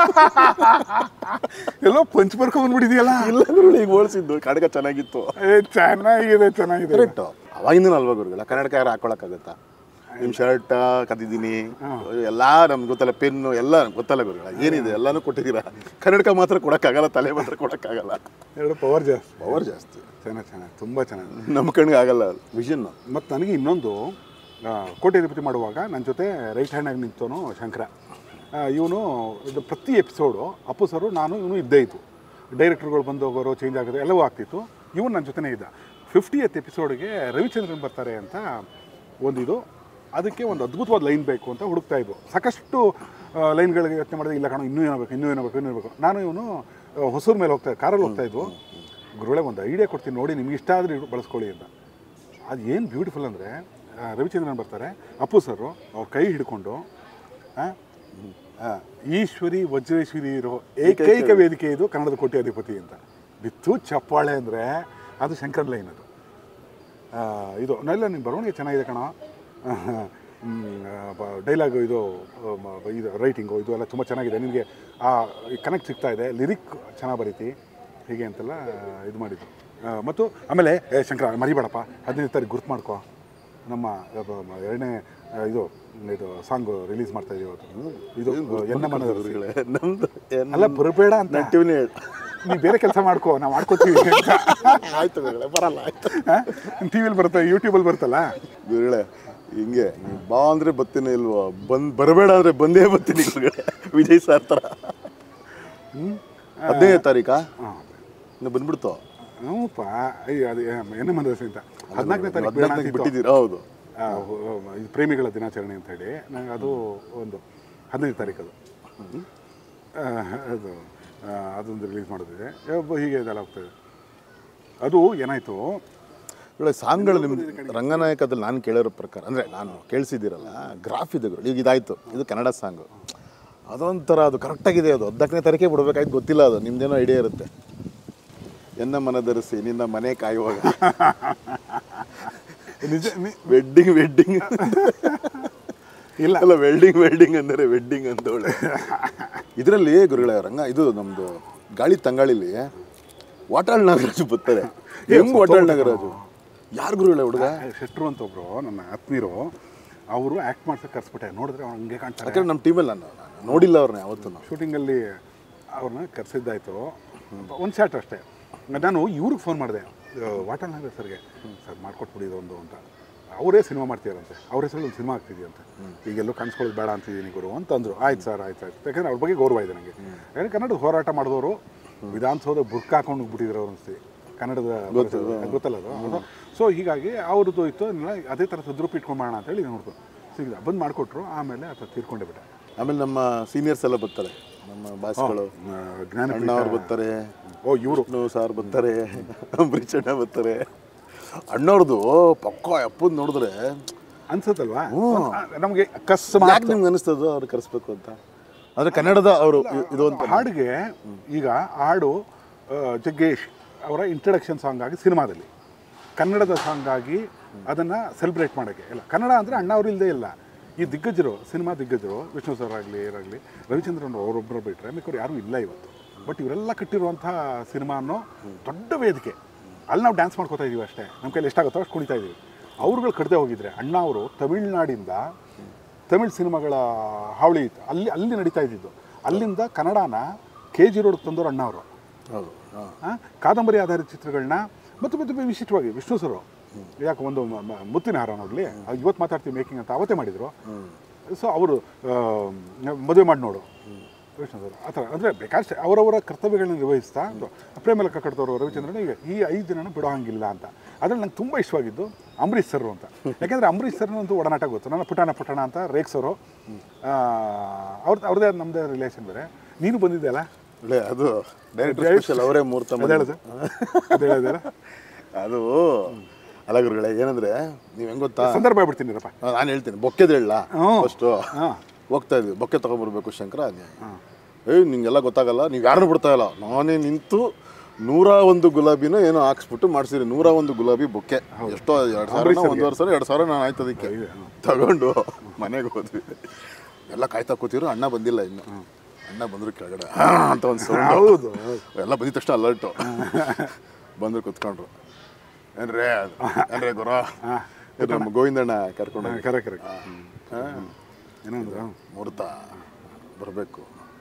ಎಲ್ಲೋ ಪಂಚ್ ಬರ್ಕೊಂಡ್ಬಿಟ್ಟಿದೆಯಲ್ಲ ಇಲ್ಲ ಗುರುಗಳು ಈಗ ಹೋಲಿಸಿದ್ದು ಕನ್ನಡಕ ಚೆನ್ನಾಗಿತ್ತು ಏ ಚೆನ್ನಾಗಿದೆ ಚೆನ್ನಾಗಿದೆ ಕರೆಕ್ಟು ಅವಾಗಿಂದ ಅಲ್ವಾ ಗುರುಗಳ ಕನ್ನಡಕ ಯಾರು ಹಾಕೊಳಕ್ಕಾಗತ್ತಾ ನಿಮ್ಮ ಶರ್ಟ್ ಕದಿದ್ದೀನಿ ಎಲ್ಲ ನಮ್ಗೆ ಗೊತ್ತಲ್ಲ ಪೆನ್ನು ಎಲ್ಲ ಗೊತ್ತಲ್ಲ ಗುರುಗಳ ಏನಿದೆ ಎಲ್ಲಾನು ಕೊಟ್ಟಿದ್ದೀರಾ ಕನ್ನಡಕ ಮಾತ್ರ ಕೊಡೋಕ್ಕಾಗಲ್ಲ ತಲೆ ಮಾತ್ರ ಕೊಡೋಕ್ಕಾಗಲ್ಲ ಎರಡು ಪವರ್ ಜಾಸ್ತಿ ಪವರ್ ಜಾಸ್ತಿ ಚೆನ್ನಾಗಿ ಚೆನ್ನಾಗಿ ತುಂಬ ಚೆನ್ನಾಗಿ ನಮ್ಮ ಕಣ್ಣಿಗೆ ಆಗಲ್ಲ ವಿಷನ್ ಮತ್ತು ನನಗೆ ಇನ್ನೊಂದು ಆ, ಕೋಟೆ ರಿಪೀಟ್ ಮಾಡುವಾಗ ನನ್ನ ಜೊತೆ ರೈಟ್ ಹ್ಯಾಂಡಾಗಿ ನಿಂತವನು ಶಂಕರ ಇವನು ಇದು ಪ್ರತಿ ಎಪಿಸೋಡು ಅಪ್ಪು ಸರು ನಾನು ಇವನು ಇದ್ದೇ ಇತ್ತು ಡೈರೆಕ್ಟರ್ಗಳು ಬಂದು ಹೋಗೋರು ಚೇಂಜ್ ಆಗೋದು ಎಲ್ಲವೂ ಆಗ್ತಿತ್ತು ಇವನು ನನ್ನ ಜೊತೆನೇ ಇದ್ದ ಫಿಫ್ಟಿಯತ್ ಎಪಿಸೋಡ್ಗೆ ರವಿಚಂದ್ರನ್ ಬರ್ತಾರೆ ಅಂತ ಒಂದಿದು ಅದಕ್ಕೆ ಒಂದು ಅದ್ಭುತವಾದ ಲೈನ್ ಬೇಕು ಅಂತ ಹುಡುಕ್ತಾ ಇದ್ವು ಸಾಕಷ್ಟು ಲೈನ್ಗಳಿಗೆ ಯೋಚನೆ ಮಾಡಿದೆ ಇಲ್ಲ ಕಾಣೋ ಇನ್ನೂ ಏನೋ ಬೇಕು ಇನ್ನೂ ಏನೋ ಬೇಕು ಇನ್ನೂ ಏನೋ ಬೇಕು ನಾನು ಇವನು ಹೊಸೂರು ಮೇಲೆ ಹೋಗ್ತಾ ಕಾರಲ್ಲಿ ಹೋಗ್ತಾ ಇದ್ವು ಗುರುಗಳೇ ಒಂದು ಐಡಿಯಾ ಕೊಡ್ತೀನಿ ನೋಡಿ ನಿಮ್ಗೆ ಇಷ್ಟ ಆದರೆ ಬಳಸ್ಕೊಳ್ಳಿ ಅಂತ ಅದು ಏನು ಬ್ಯೂಟಿಫುಲ್ ಅಂದರೆ ರವಿಚಂದ್ರನ್ ಬರ್ತಾರೆ ಅಪ್ಪು ಸರು ಅವ್ರ ಕೈ ಹಿಡ್ಕೊಂಡು ಆ, ಆ, ಈಶ್ವರಿ ವಜ್ರೇಶ್ವರಿ ಇರೋ ಏಕೈಕ ವೇದಿಕೆ ಇದು ಕನ್ನಡದ ಕೋಟಿ ಅಧಿಪತಿ ಅಂತ ಬಿತ್ತು ಚಪ್ಪಾಳೆ ಅಂದರೆ ಅದು ಶಂಕರ್ ಲೈನ್ ಅದು ಆ, ಇದು ಇಲ್ಲ ನಿಮ್ಮ ಬರವಣಿಗೆ ಚೆನ್ನಾಗಿದೆ ಕಣ ಡೈಲಾಗು ಇದು ಆ, ಮ- ಇದು ರೈಟಿಂಗು ಇದು ಎಲ್ಲ ತುಂಬ ಚೆನ್ನಾಗಿದೆ ನಿನಗೆ ಆ ಕನೆಕ್ಟ್ ಸಿಗ್ತಾ ಇದೆ ಲಿರಿಕ್ ಚೆನ್ನಾಗಿ ಬರೀತಿ ಹೀಗೆ ಅಂತೆಲ್ಲ ಇದು ಮಾಡಿದ್ದು ಆ, ಮತ್ತು ಆಮೇಲೆ ಏ ಶಂಕರ ಮರಿಬೇಡಪ್ಪ ಹದಿನೈದು ತಾರೀಕು ಗುರ್ತು ಮಾಡ್ಕೋ ನಮ್ಮ ಅಬ್ಬ, ಮ- ಎರಡನೇ ಆ, ಇದು ಇದು ಸಾಂಗು ರಿಲೀಸ್ ಮಾಡ್ತಾ ಇದೀವಿ ಇವತ್ತು ಇದು ಎನ್ನ ಮನದ ಗುರುಗಳೇ ನಮ್ದು ಅಲ್ಲ ಬರಬೇಡ ಅಂತ ನೆಟ್ಟಿವ್ನೇ ಹೇಳಿ ನೀ ಬೇರೆ ಕೆಲಸ ಮಾಡ್ಕೋ ನಾವು ಮಾಡ್ಕೋತೀವಿ ಅಂತ ಆಯ್ತು ಗುರುಗಳೇ ಬರಲ್ಲ ಆಯ್ತು ಟಿ ವಿಲಿ ಬರುತ್ತೆ ಯೂಟ್ಯೂಬಲ್ಲಿ ಬರುತ್ತಲ್ಲ ಗುರುಗಳೇ ಹಿಂಗೆ ನೀವು ಬಾ ಅಂದ್ರೆ ಬರ್ತೀನಿ ಇಲ್ವೋ ಬಂದ್ ಬರಬೇಡ ಅಂದ್ರೆ ಬಂದೇ ಬರ್ತೀನಿ ಗುರುಗಳೇ ವಿಜಯ್ ಸರ್ ಥರ ಹದಿನೈದು ತಾರೀಕಾ ಹಾಂ ಇನ್ನು ಬಂದ್ಬಿಡ್ತು ಹ್ಞೂಪ್ಪ ಅಯ್ಯೋ ಅದು ಎನ್ನ ಮನಸ್ಸು ಅಂತ ಹದಿನಾಲ್ಕನೇ ತಾರೀಕು ಬೇಡ ಹದಿನಾಲ್ಕು ಅಂತಿತ್ತು. ಬಿಟ್ಟಿದ್ದೀರಾ ಹೌದು ಆ, ಹೊ- ಹೊ- ಇದು ಪ್ರೇಮಿಗಳ ದಿನಾಚರಣೆ ಅಂತ ಹೇಳಿ ನಂಗೆ ಅದು ಒಂದು ಹದಿನೈದು ತಾರೀಕು ಅದು ಆ, ಅದು ಆ, ಅದೊಂದು ರಿಲೀಸ್ ಮಾಡೋದಿದೆ ಒಬ್ಬ ಹೀಗೆ ಇದೆಲ್ಲ ಹೋಗ್ತದೆ ಅದು ಏನಾಯಿತು ಒಳ್ಳೆ ಸಾಂಗ್ಗಳು ನಿಮ್ಮ ರಂಗನಾಯಕದಲ್ಲಿ ನಾನು ಕೇಳಿರೋ ಪ್ರಕಾರ ಅಂದರೆ ನಾನು ಕೇಳಿಸಿದ್ದೀರಲ್ಲ ಗ್ರಾಫ್ ಇದೆ ಗುರು ಈಗ ಇದಾಯಿತು ಇದು ಕನ್ನಡ ಸಾಂಗು ಅದೊಂಥರ ಅದು ಕರೆಕ್ಟಾಗಿದೆ ಅದು ಹದಿನಾಲ್ಕನೇ ತಾರೀಕೆ ಬಿಡ್ಬೇಕಾಯ್ತು ಗೊತ್ತಿಲ್ಲ ಅದು ನಿಮ್ದೇನೋ ಐಡಿಯಾ ಇರುತ್ತೆ ಎನ್ನ ಮನದರಿಸಿ ನಿನ್ನ ಮನೆ ಕಾಯುವಾಗ ನಿಜ ನಿ- ವೆಡ್ಡಿಂಗ್ ವೆಡ್ಡಿಂಗ್ ಇಲ್ಲ ಅಲ್ಲ ವೆಲ್ಡಿಂಗ್ ವೆಲ್ಡಿಂಗ್ ಅಂದರೆ ವೆಡ್ಡಿಂಗ್ ಅಂತ ಒಳ್ಳೆ ಇದರಲ್ಲಿ ಗುರುಗಳೇ ರಂಗ ಇದು ನಮ್ಮದು ಗಾಳಿ ತಂಗಾಳಿಲಿ ವಾಟಾಳ್ ನಾಗರಾಜು ಬರ್ತಾರೆ ಹೆಂಗ್ ವಾಟಾಳ್ ನಾಗರಾಜು ಯಾರು ಗುರುಗಳೇ ಹುಡುಗ ಶೆಟ್ರು ಅಂತ ಒಬ್ರು ನನ್ನ ಆತ್ಮೀಯರು ಅವರು ಆ್ಯಕ್ಟ್ ಮಾಡ್ಸಕ್ಕೆ ಕರ್ಸ್ಬಿಟ್ಟೆ ನೋಡಿದ್ರೆ ಅವ್ನು ಹಂಗೆ ಕಾಣ್ತಾರೆ ಯಾಕಂದ್ರೆ ನಮ್ಮ ಟೀಮಲ್ಲಿ ನಾನು ನಾನು ನೋಡಿಲ್ಲ ಅವ್ರನ್ನ ಯಾವತ್ತೂ ಶೂಟಿಂಗಲ್ಲಿ ಅವ್ರನ್ನ ಕರೆಸಿದ್ದಾಯಿತು ಒಂದು ಶಾಟ್ ಅಷ್ಟೇ ನಾನು ಇವ್ರಿಗೆ ಫೋನ್ ಮಾಡಿದೆ ವಾಟರ್ ನಾಗರ್ ಸರ್ಗೆ ಸರ್ ಮಾಡ್ಕೊಟ್ಬಿಡಿ ಇದೊಂದು ಅಂತ ಅವರೇ ಸಿನಿಮಾ ಮಾಡ್ತೀರಂತೆ ಅವ್ರ ಹೆಸರಲ್ಲಿ ಒಂದು ಸಿನಿಮಾ ಆಗ್ತಿದೆಯಂತೆ ಈಗೆಲ್ಲೂ ಕಾಣಿಸ್ಕೊಳ್ಳೋದು ಬೇಡ ಅಂತಿದ್ದೀನಿ ಗುರು ಅಂತಂದರು ಆಯ್ತು ಸರ್ ಆಯ್ತು ಆಯ್ತು ಯಾಕಂದರೆ ಅವ್ರ ಬಗ್ಗೆ ಗೌರವ ಇದೆ ನನಗೆ ಯಾಕಂದರೆ ಕನ್ನಡ ಹೋರಾಟ ಮಾಡಿದವರು ವಿಧಾನಸೌಧ ಬುರ್ಕ ಹಾಕೊಂಡು ಬಿಟ್ಟಿದ್ರು ಅವ್ರು ಅನಿಸ್ತಿ ಕನ್ನಡದ ಗೊತ್ತಲ್ಲ ಅದು ಅದು ಸೊ ಹೀಗಾಗಿ ಅವ್ರದ್ದು ಇತ್ತು ಇಲ್ಲ ಅದೇ ಥರ ಸದ್ರೂಪ ಇಟ್ಕೊಂಡು ಮಾಡೋಣ ಅಂತೇಳಿ ನೋಡ್ತು ಸಿಗ್ದ ಬಂದು ಮಾಡಿಕೊಟ್ರು ಆಮೇಲೆ ಆತ ತೀರ್ಕೊಂಡೇ ಬಿಟ್ಟೆ ಆಮೇಲೆ ನಮ್ಮ ಸೀನಿಯರ್ಸ್ ಎಲ್ಲ ಬರ್ತಾರೆ ನಮ್ಮ ಬಾಸ್ಗಳು ಆ, ಜ್ಞಾನ ಅಣ್ಣ ಅವ್ರು ಬರ್ತಾರೆ ಓ ಇವರು ವಿಷ್ಣು ಸಾರ್ ಬರ್ತಾರೆ ಅಂಬರೀಷ್ ಅಣ್ಣ ಬರ್ತಾರೆ ಅಣ್ಣವ್ರದ್ದು ಪಕ್ಕ ಅಪ್ಪದ್ ನೋಡಿದ್ರೆ ಅನ್ಸುತ್ತಲ್ವಾ ನಮಗೆ ಅಕಸ್ಮಾತ್ ಯಾಕೆ ನಿಮ್ಗೆ ಅನಿಸ್ತದ ಅವ್ರು ಕರೆಸ್ಬೇಕು ಅಂತ ಅಂದ್ರೆ ಕನ್ನಡದ ಅವರು ಇದು ಅಂತ ಹಾಡಿಗೆ ಈಗ ಹಾಡು ಆ, ಜಗ್ಗೇಶ್ ಅವರ ಇಂಟ್ರಡಕ್ಷನ್ ಸಾಂಗ್ ಆಗಿ ಸಿನಿಮಾದಲ್ಲಿ ಕನ್ನಡದ ಸಾಂಗ್ ಆಗಿ ಅದನ್ನು ಸೆಲೆಬ್ರೇಟ್ ಮಾಡೋಕ್ಕೆ ಇಲ್ಲ ಕನ್ನಡ ಅಂದರೆ ಅಣ್ಣ ಅವರು ಇಲ್ಲದೆ ಇಲ್ಲ ಈ ದಿಗ್ಗಜರು ಸಿನಿಮಾ ದಿಗ್ಗಜರು ವಿಷ್ಣು ಸರ್ ಆಗಲಿ ಏರಾಗಲಿ ರವಿಚಂದ್ರನ್ ಅವರೊಬ್ಬರು ಬಿಟ್ಟರೆ ಮಿಕ್ಕವ್ರು ಯಾರೂ ಇಲ್ಲ ಇವತ್ತು ಬಟ್ ಇವರೆಲ್ಲ ಕಟ್ಟಿರುವಂಥ ಸಿನಿಮಾ ಅನ್ನೋ ದೊಡ್ಡ ವೇದಿಕೆ ಅಲ್ಲಿ ನಾವು ಡ್ಯಾನ್ಸ್ ಮಾಡ್ಕೋತಾ ಇದೀವಿ ಅಷ್ಟೇ ನಮ್ಮ ಕೈಲಿ ಎಷ್ಟಾಗುತ್ತೋ ಅಷ್ಟು ಕುಣಿತಾ ಇದ್ದೀವಿ ಅವ್ರುಗಳು ಕಟ್ಟದೆ ಹೋಗಿದ್ರೆ ಅಣ್ಣ ಅವರು ತಮಿಳ್ನಾಡಿಂದ ತಮಿಳ್ ಸಿನಿಮಾಗಳ ಹಾವಳಿ ಇತ್ತು ಅಲ್ಲಿ ಅಲ್ಲಿ ನಡೀತಾ ಇದ್ದಿದ್ದು ಅಲ್ಲಿಂದ ಕನ್ನಡನ ಕೆ ಜಿ ರೋಡ್ ತಂದವರು ಅಣ್ಣ ಅವರು ಹೌದು ಹಾಂ ಆ, ಕಾದಂಬರಿ ಆಧಾರಿತ ಚಿತ್ರಗಳನ್ನ ಮತ್ತು ಮತ್ತು ವಿಶಿಷ್ಟವಾಗಿ ವಿಷ್ಣು ಸರು ಯಾಕೆ ಒಂದು ಮ- ಮ- ಮುತ್ತಿನ ಹಾರ ನೋಡಲಿ ಇವತ್ತು ಮಾತಾಡ್ತೀವಿ ಮೇಕಿಂಗ್ ಅಂತ ಅವತ್ತೇ ಮಾಡಿದರು ಸೊ ಅವರು ಮದುವೆ ಮಾಡಿ ನೋಡು ವಿಷ್ಣು ಸರ್ ಆ ಥರ ಅಂದರೆ ಬೇಕಾದಷ್ಟು ಅವರವರ ಕರ್ತವ್ಯಗಳನ್ನ ನಿರ್ವಹಿಸ್ತಾ ಪ್ರೇಮಲಕ ಕಟ್ತವರು ರವಿಚಂದ್ರನ್ ಈಗ ಈ ಐದು ಜನನ ಬಿಡೋ ಹಂಗಿಲ್ಲ ಅಂತ ಅದ್ರಲ್ಲಿ ನಂಗೆ ತುಂಬ ಇಷ್ಟವಾಗಿದ್ದು ಅಂಬರೀಷ್ ಸರ್ ಅಂತ ಯಾಕೆಂದರೆ ಅಂಬರೀಷ್ ಸರ್ನಂತೂ ಒಡನಾಟ ಗೊತ್ತು ನನ್ನ ಪುಟಾಣ ಪುಟಾಣ ಅಂತ ರೇಕ್ಸವರು ಅವ್ರ ಅವ್ರದ್ದೇ ನಮ್ಮದೇ ರಿಲೇಷನ್ ಬೇರೆ ನೀನು ಬಂದಿದ್ದೆ ಅಲ್ಲ ಒಳ್ಳೆ ಅದು ಡೈರೆಕ್ಟರ್ ಸ್ಪೆಷಲ್ ಅವರೇ ಮೂರ್ತ ಅದು ಹೇಳೋದು ಅದು ಹೇಳೋದಲ್ಲ ಅದು ಅಲ್ಲ ಗುರುಗಳೇ ಏನಂದ್ರೆ ನೀವು ಹೆಂಗ್ ಗೊತ್ತಾ ಸಂದರ್ಭ ಆಗ್ಬಿಡ್ತೀನಿರಪ್ಪ ನಾನು ಹೇಳ್ತೀನಿ ಬೊಕ್ಕೆದು ಹೇಳ ಹ್ಞೂ. ಫಸ್ಟು ಹಾಂ ಹೋಗ್ತಾ ಇದ್ವಿ ಬೊಕ್ಕೆ ತಗೊಂಡ್ಬರ್ಬೇಕು ಶಂಕರ ಅದೇ ಏಯ್ ನಿಂಗೆಲ್ಲ ಗೊತ್ತಾಗಲ್ಲ ನೀವು ಯಾರನ್ನೂ ಬಿಡ್ತಾ ಇಲ್ಲ ನಾನೇ ನಿಂತು ನೂರ ಒಂದು ಗುಲಾಬಿನೂ ಏನೋ ಹಾಕ್ಸ್ಬಿಟ್ಟು ಮಾಡಿಸಿರಿ ನೂರ ಒಂದು ಗುಲಾಬಿ ಬೊಕ್ಕೆ ಎಷ್ಟೋ ಎರಡು ಸಾವಿರ ಒಂದೂವರೆ ಸಾವಿರ ಎರಡು ಸಾವಿರ ನಾನು ಆಯ್ತು ಅದಕ್ಕೆ ತಗೊಂಡು ಮನೆಗೆ ಹೋದ್ವಿ ಎಲ್ಲ ಕಾಯ್ತಾ ಕೂತಿದ್ರು ಅಣ್ಣ ಬಂದಿಲ್ಲ ಇನ್ನು ಅಣ್ಣ ಬಂದ್ರು ಕೆಳಗಡೆ "ಆ" ಅಂತ ಒಂದು ಸೌಂಡ್ ಹೌದು ಎಲ್ಲ ಬಂದಿದ ತಕ್ಷಣ ಅಲರ್ಟು ಬಂದ್ರು ಕುತ್ಕೊಂಡ್ರು ಏನ್ರೇ ಅದು? ಏನ್ರೇ ಗುರು ಇದು ನಮ್ಮ ಗೋವಿಂದಣ್ಣ ಕರ್ಕೊಂಡು ಹೋಗಿ. ಕರೆ ಕರೆ ಹಾ. ಏನಂದ್ರು ಮುಹೂರ್ತ ಬರಬೇಕು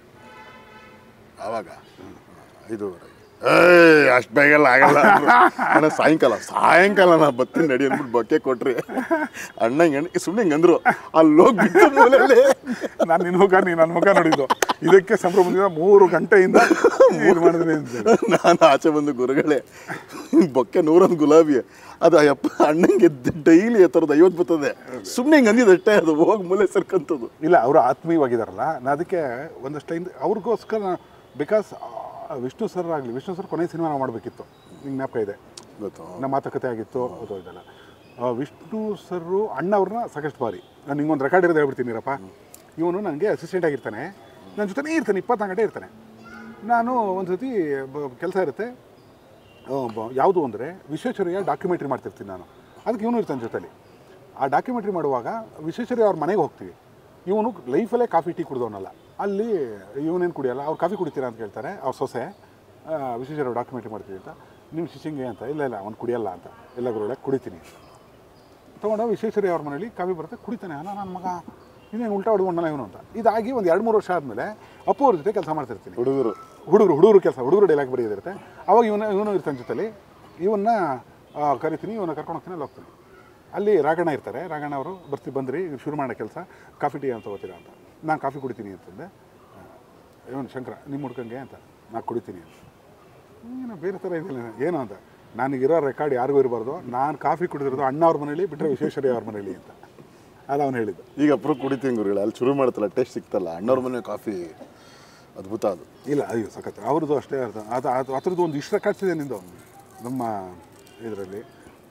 ಆವಾಗ ಐದೂವರೆ ಏಯ್ ಅಷ್ಟು ಬೇಗೆಲ್ಲ ಆಗಲ್ಲ ಅಂದ್ರು. ಅಣ್ಣ ಸಾಯಂಕಾಲ ಸಾಯಂಕಾಲ ನಾ ಬತ್ತೀನಿ ನಡಿ ಅಂದ್ಬಿಟ್ಟು ಬೊಕ್ಕೆ ಕೊಟ್ರಿ ಅಣ್ಣ ಹಿಂಗೆ ಸುಮ್ಮನೆ ಹಿಂಗೆ ಅಂದ್ರು ಅಲ್ಲಿ ಹೋಗಿ ಬಿಟ್ಟು ಮೂಲೆಯಲ್ಲಿ ನಾನು ನಿನ್ನ ಮುಖ ನೀನು ನನ್ನ ಮುಖ ನೋಡಿದ್ದು ಇದಕ್ಕೆ ಸಂಭ್ರಮದಿಂದ ಮೂರು ಗಂಟೆಯಿಂದ ಇದು ಮಾಡಿದ್ರೆ ಅಂತ. ನಾನು ಆಚೆ ಬಂದು ಗುರುಗಳೇ ಬೊಕ್ಕೆ ನೂರೊಂದು ಗುಲಾಬಿ ಅದು ಅಯ್ಯಪ್ಪ ಅಣ್ಣಂಗೆ ಡೈಲಿ ಆ ಥರದ್ದು ಐವತ್ತು ಬರ್ತದೆ ಸುಮ್ಮನೆ ಹಿಂಗೆ ಅಂದಿದ್ದಷ್ಟೇ ಅದು ಹೋಗಿ ಮೂಲೆ ಸರ್ಕಂತದ್ದು ಇಲ್ಲ ಅವರು ಆತ್ಮೀಯವಾಗಿದ್ದಾರಲ್ಲ ನಾ ಅದಕ್ಕೆ ಒಂದಷ್ಟು ಹಿಂದೆ ಅವ್ರಿಗೋಸ್ಕರ ಬಿಕಾಸ್ ವಿಷ್ಣು ಸರ್ ಆಗಲಿ ವಿಷ್ಣು ಸರ್ ಕೊನೆ ಸಿನಿಮಾ ನಾವು ಮಾಡಬೇಕಿತ್ತು ನಿಂಗೆ ಜ್ಞಾಪಕ ಇದೆ ಗೊತ್ತು ನಮ್ಮ ಮಾತುಕತೆ ಆಗಿತ್ತು ಅದು ಇದೆಲ್ಲ ಆ, ವಿಷ್ಣು ಸರು ಅಣ್ಣವ್ರನ್ನ ಸಾಕಷ್ಟು ಬಾರಿ ನಾನು ನಿಂಗೊಂದು ರೆಕಾರ್ಡ್ ಇರೋದು ಹೇಳ್ಬಿಡ್ತೀನಿರಪ್ಪ ಇವನು ನನಗೆ ಅಸಿಸ್ಟೆಂಟ್ ಆಗಿರ್ತಾನೆ ನನ್ನ ಜೊತೆನೇ ಇರ್ತಾನೆ ಇಪ್ಪತ್ತಾರು ಗಂಟೆ ಇರ್ತಾನೆ ನಾನು ಒಂದು ಸತಿ ಕೆಲಸ ಇರುತ್ತೆ ಯಾವುದು ಅಂದರೆ ವಿಶ್ವೇಶ್ವರಯ್ಯ ಡಾಕ್ಯುಮೆಂಟ್ರಿ ಮಾಡ್ತಿರ್ತೀನಿ ನಾನು ಅದಕ್ಕೆ ಇವನು ಇರ್ತಾನೆ ಜೊತೆಲಿ ಆ ಡಾಕ್ಯುಮೆಂಟ್ರಿ ಮಾಡುವಾಗ ವಿಶ್ವೇಶ್ವರಯ್ಯ ಅವ್ರ ಮನೆಗೆ ಹೋಗ್ತೀವಿ ಇವನು ಲೈಫಲ್ಲೇ ಕಾಫಿ ಟೀ ಕುಡ್ದವನಲ್ಲ ಅಲ್ಲಿ ಇವನೇನು ಕುಡಿಯಲ್ಲ ಅವ್ರು ಕಾಫಿ ಕುಡಿತೀರಾ ಅಂತ ಕೇಳ್ತಾರೆ ಅವ್ರ ಸೊಸೆ ಆ, ವಿಶ್ವೇಶ್ವರಯ್ಯ ಡಾಕ್ಯುಮೆಂಟ್ರಿ ಮಾಡ್ತೀವಿ ಅಂತ ನಿಮ್ಮ ಶಿಶಿಂಗೆ ಅಂತ ಇಲ್ಲ ಇಲ್ಲ ಅವ್ನು ಕುಡಿಯಲ್ಲ ಅಂತ ಎಲ್ಲ ಗುರುಗಳೇ ಕುಡಿತೀನಿ ತೊಗೊಂಡು ವಿಶ್ವೇಶ್ವರಯ್ಯ ಅವ್ರ ಮನೇಲಿ ಕಾಫಿ ಬರುತ್ತೆ ಕುಡಿತಾನೆ ಅಲ್ಲ ನನ್ನ ಮಗ ಇನ್ನೇನು ಉಲ್ಟಾ ಹೊಡ್ಕೊಂಡಲ್ಲ ಇವನು ಅಂತ ಇದಾಗಿ ಒಂದು ಎರಡು ಮೂರು ವರ್ಷ ಆದಮೇಲೆ ಅಪ್ಪು ಅವ್ರ ಜೊತೆ ಕೆಲಸ ಮಾಡ್ತಿರ್ತೀನಿ ಹುಡುಗರು ಹುಡುಗರು ಹುಡುಗರು ಕೆಲಸ ಹುಡುಗರು ಡೈಲಾಗ್ ಬರೆಯೋದಿರುತ್ತೆ ಅವಾಗ ಇವನ ಇವನು ಇರ್ತಾನೆ ಜೊತೆಲಿ ಇವನ್ನ ಆ, ಕರಿತೀನಿ ಇವನ್ನ ಕರ್ಕೊಂಡು ಹೋಗ್ತೀನಿ ಅಲ್ಲಿ ಹೋಗ್ತೀನಿ ಅಲ್ಲಿ ರಾಗಣ್ಣ ಇರ್ತಾರೆ ರಾಗಣ್ಣ ಅವರು ಬರ್ತಿ ಬಂದ್ರಿ ಇವ್ರು ಶುರು ಮಾಡೋ ಕೆಲಸ ಕಾಫಿ ಟೀ ಅಂತ ತಗೋತೀರಾ ಅಂತ ನಾನು ಕಾಫಿ ಕುಡಿತೀನಿ ಅಂತಂದೆ ಇವನು ಶಂಕರ ನಿಮ್ಮ ಹುಡ್ಕಂಗೆ ಅಂತ ನಾನು ಕುಡಿತೀನಿ ಅಂತ ಏನು ಬೇರೆ ಥರ ಇದಿಲ್ಲ ಏನು ಅಂತ ನನಗಿರೋ ರೆಕಾರ್ಡ್ ಯಾರಿಗೂ ಇರಬಾರ್ದು ನಾನು ಕಾಫಿ ಕುಡಿದಿರೋದು ಅಣ್ಣ ಅವ್ರ ಮನೇಲಿ ಬಿಟ್ಟರೆ ವಿಶ್ವೇಶ್ವರಯ್ಯ ಅವ್ರ ಮನೇಲಿ ಅಂತ ಅದು ಅವನು ಹೇಳಿದ್ದು ಈಗ ಅಪ್ರೂ ಕುಡಿತೀನಿ ಗುರುಗಳು ಅಲ್ಲಿ ಶುರು ಮಾಡ್ತಲ್ಲ ಟೇಸ್ಟ್ ಸಿಗ್ತಲ್ಲ ಅಣ್ಣವ್ರ ಮನೆ ಕಾಫಿ ಅದ್ಭುತ ಅದು ಇಲ್ಲ ಅಯ್ಯೋ ಸಖತ್ ಅವ್ರದ್ದು ಅಷ್ಟೇ ಅರ್ಥ ಅದು ಅದು ಅದ್ರದ್ದು ಒಂದು ಇಷ್ಟು ರೆಕಾರ್ಡ್ಸ್ ಇದೆ ನಿಂದು ನಮ್ಮ ಇದರಲ್ಲಿ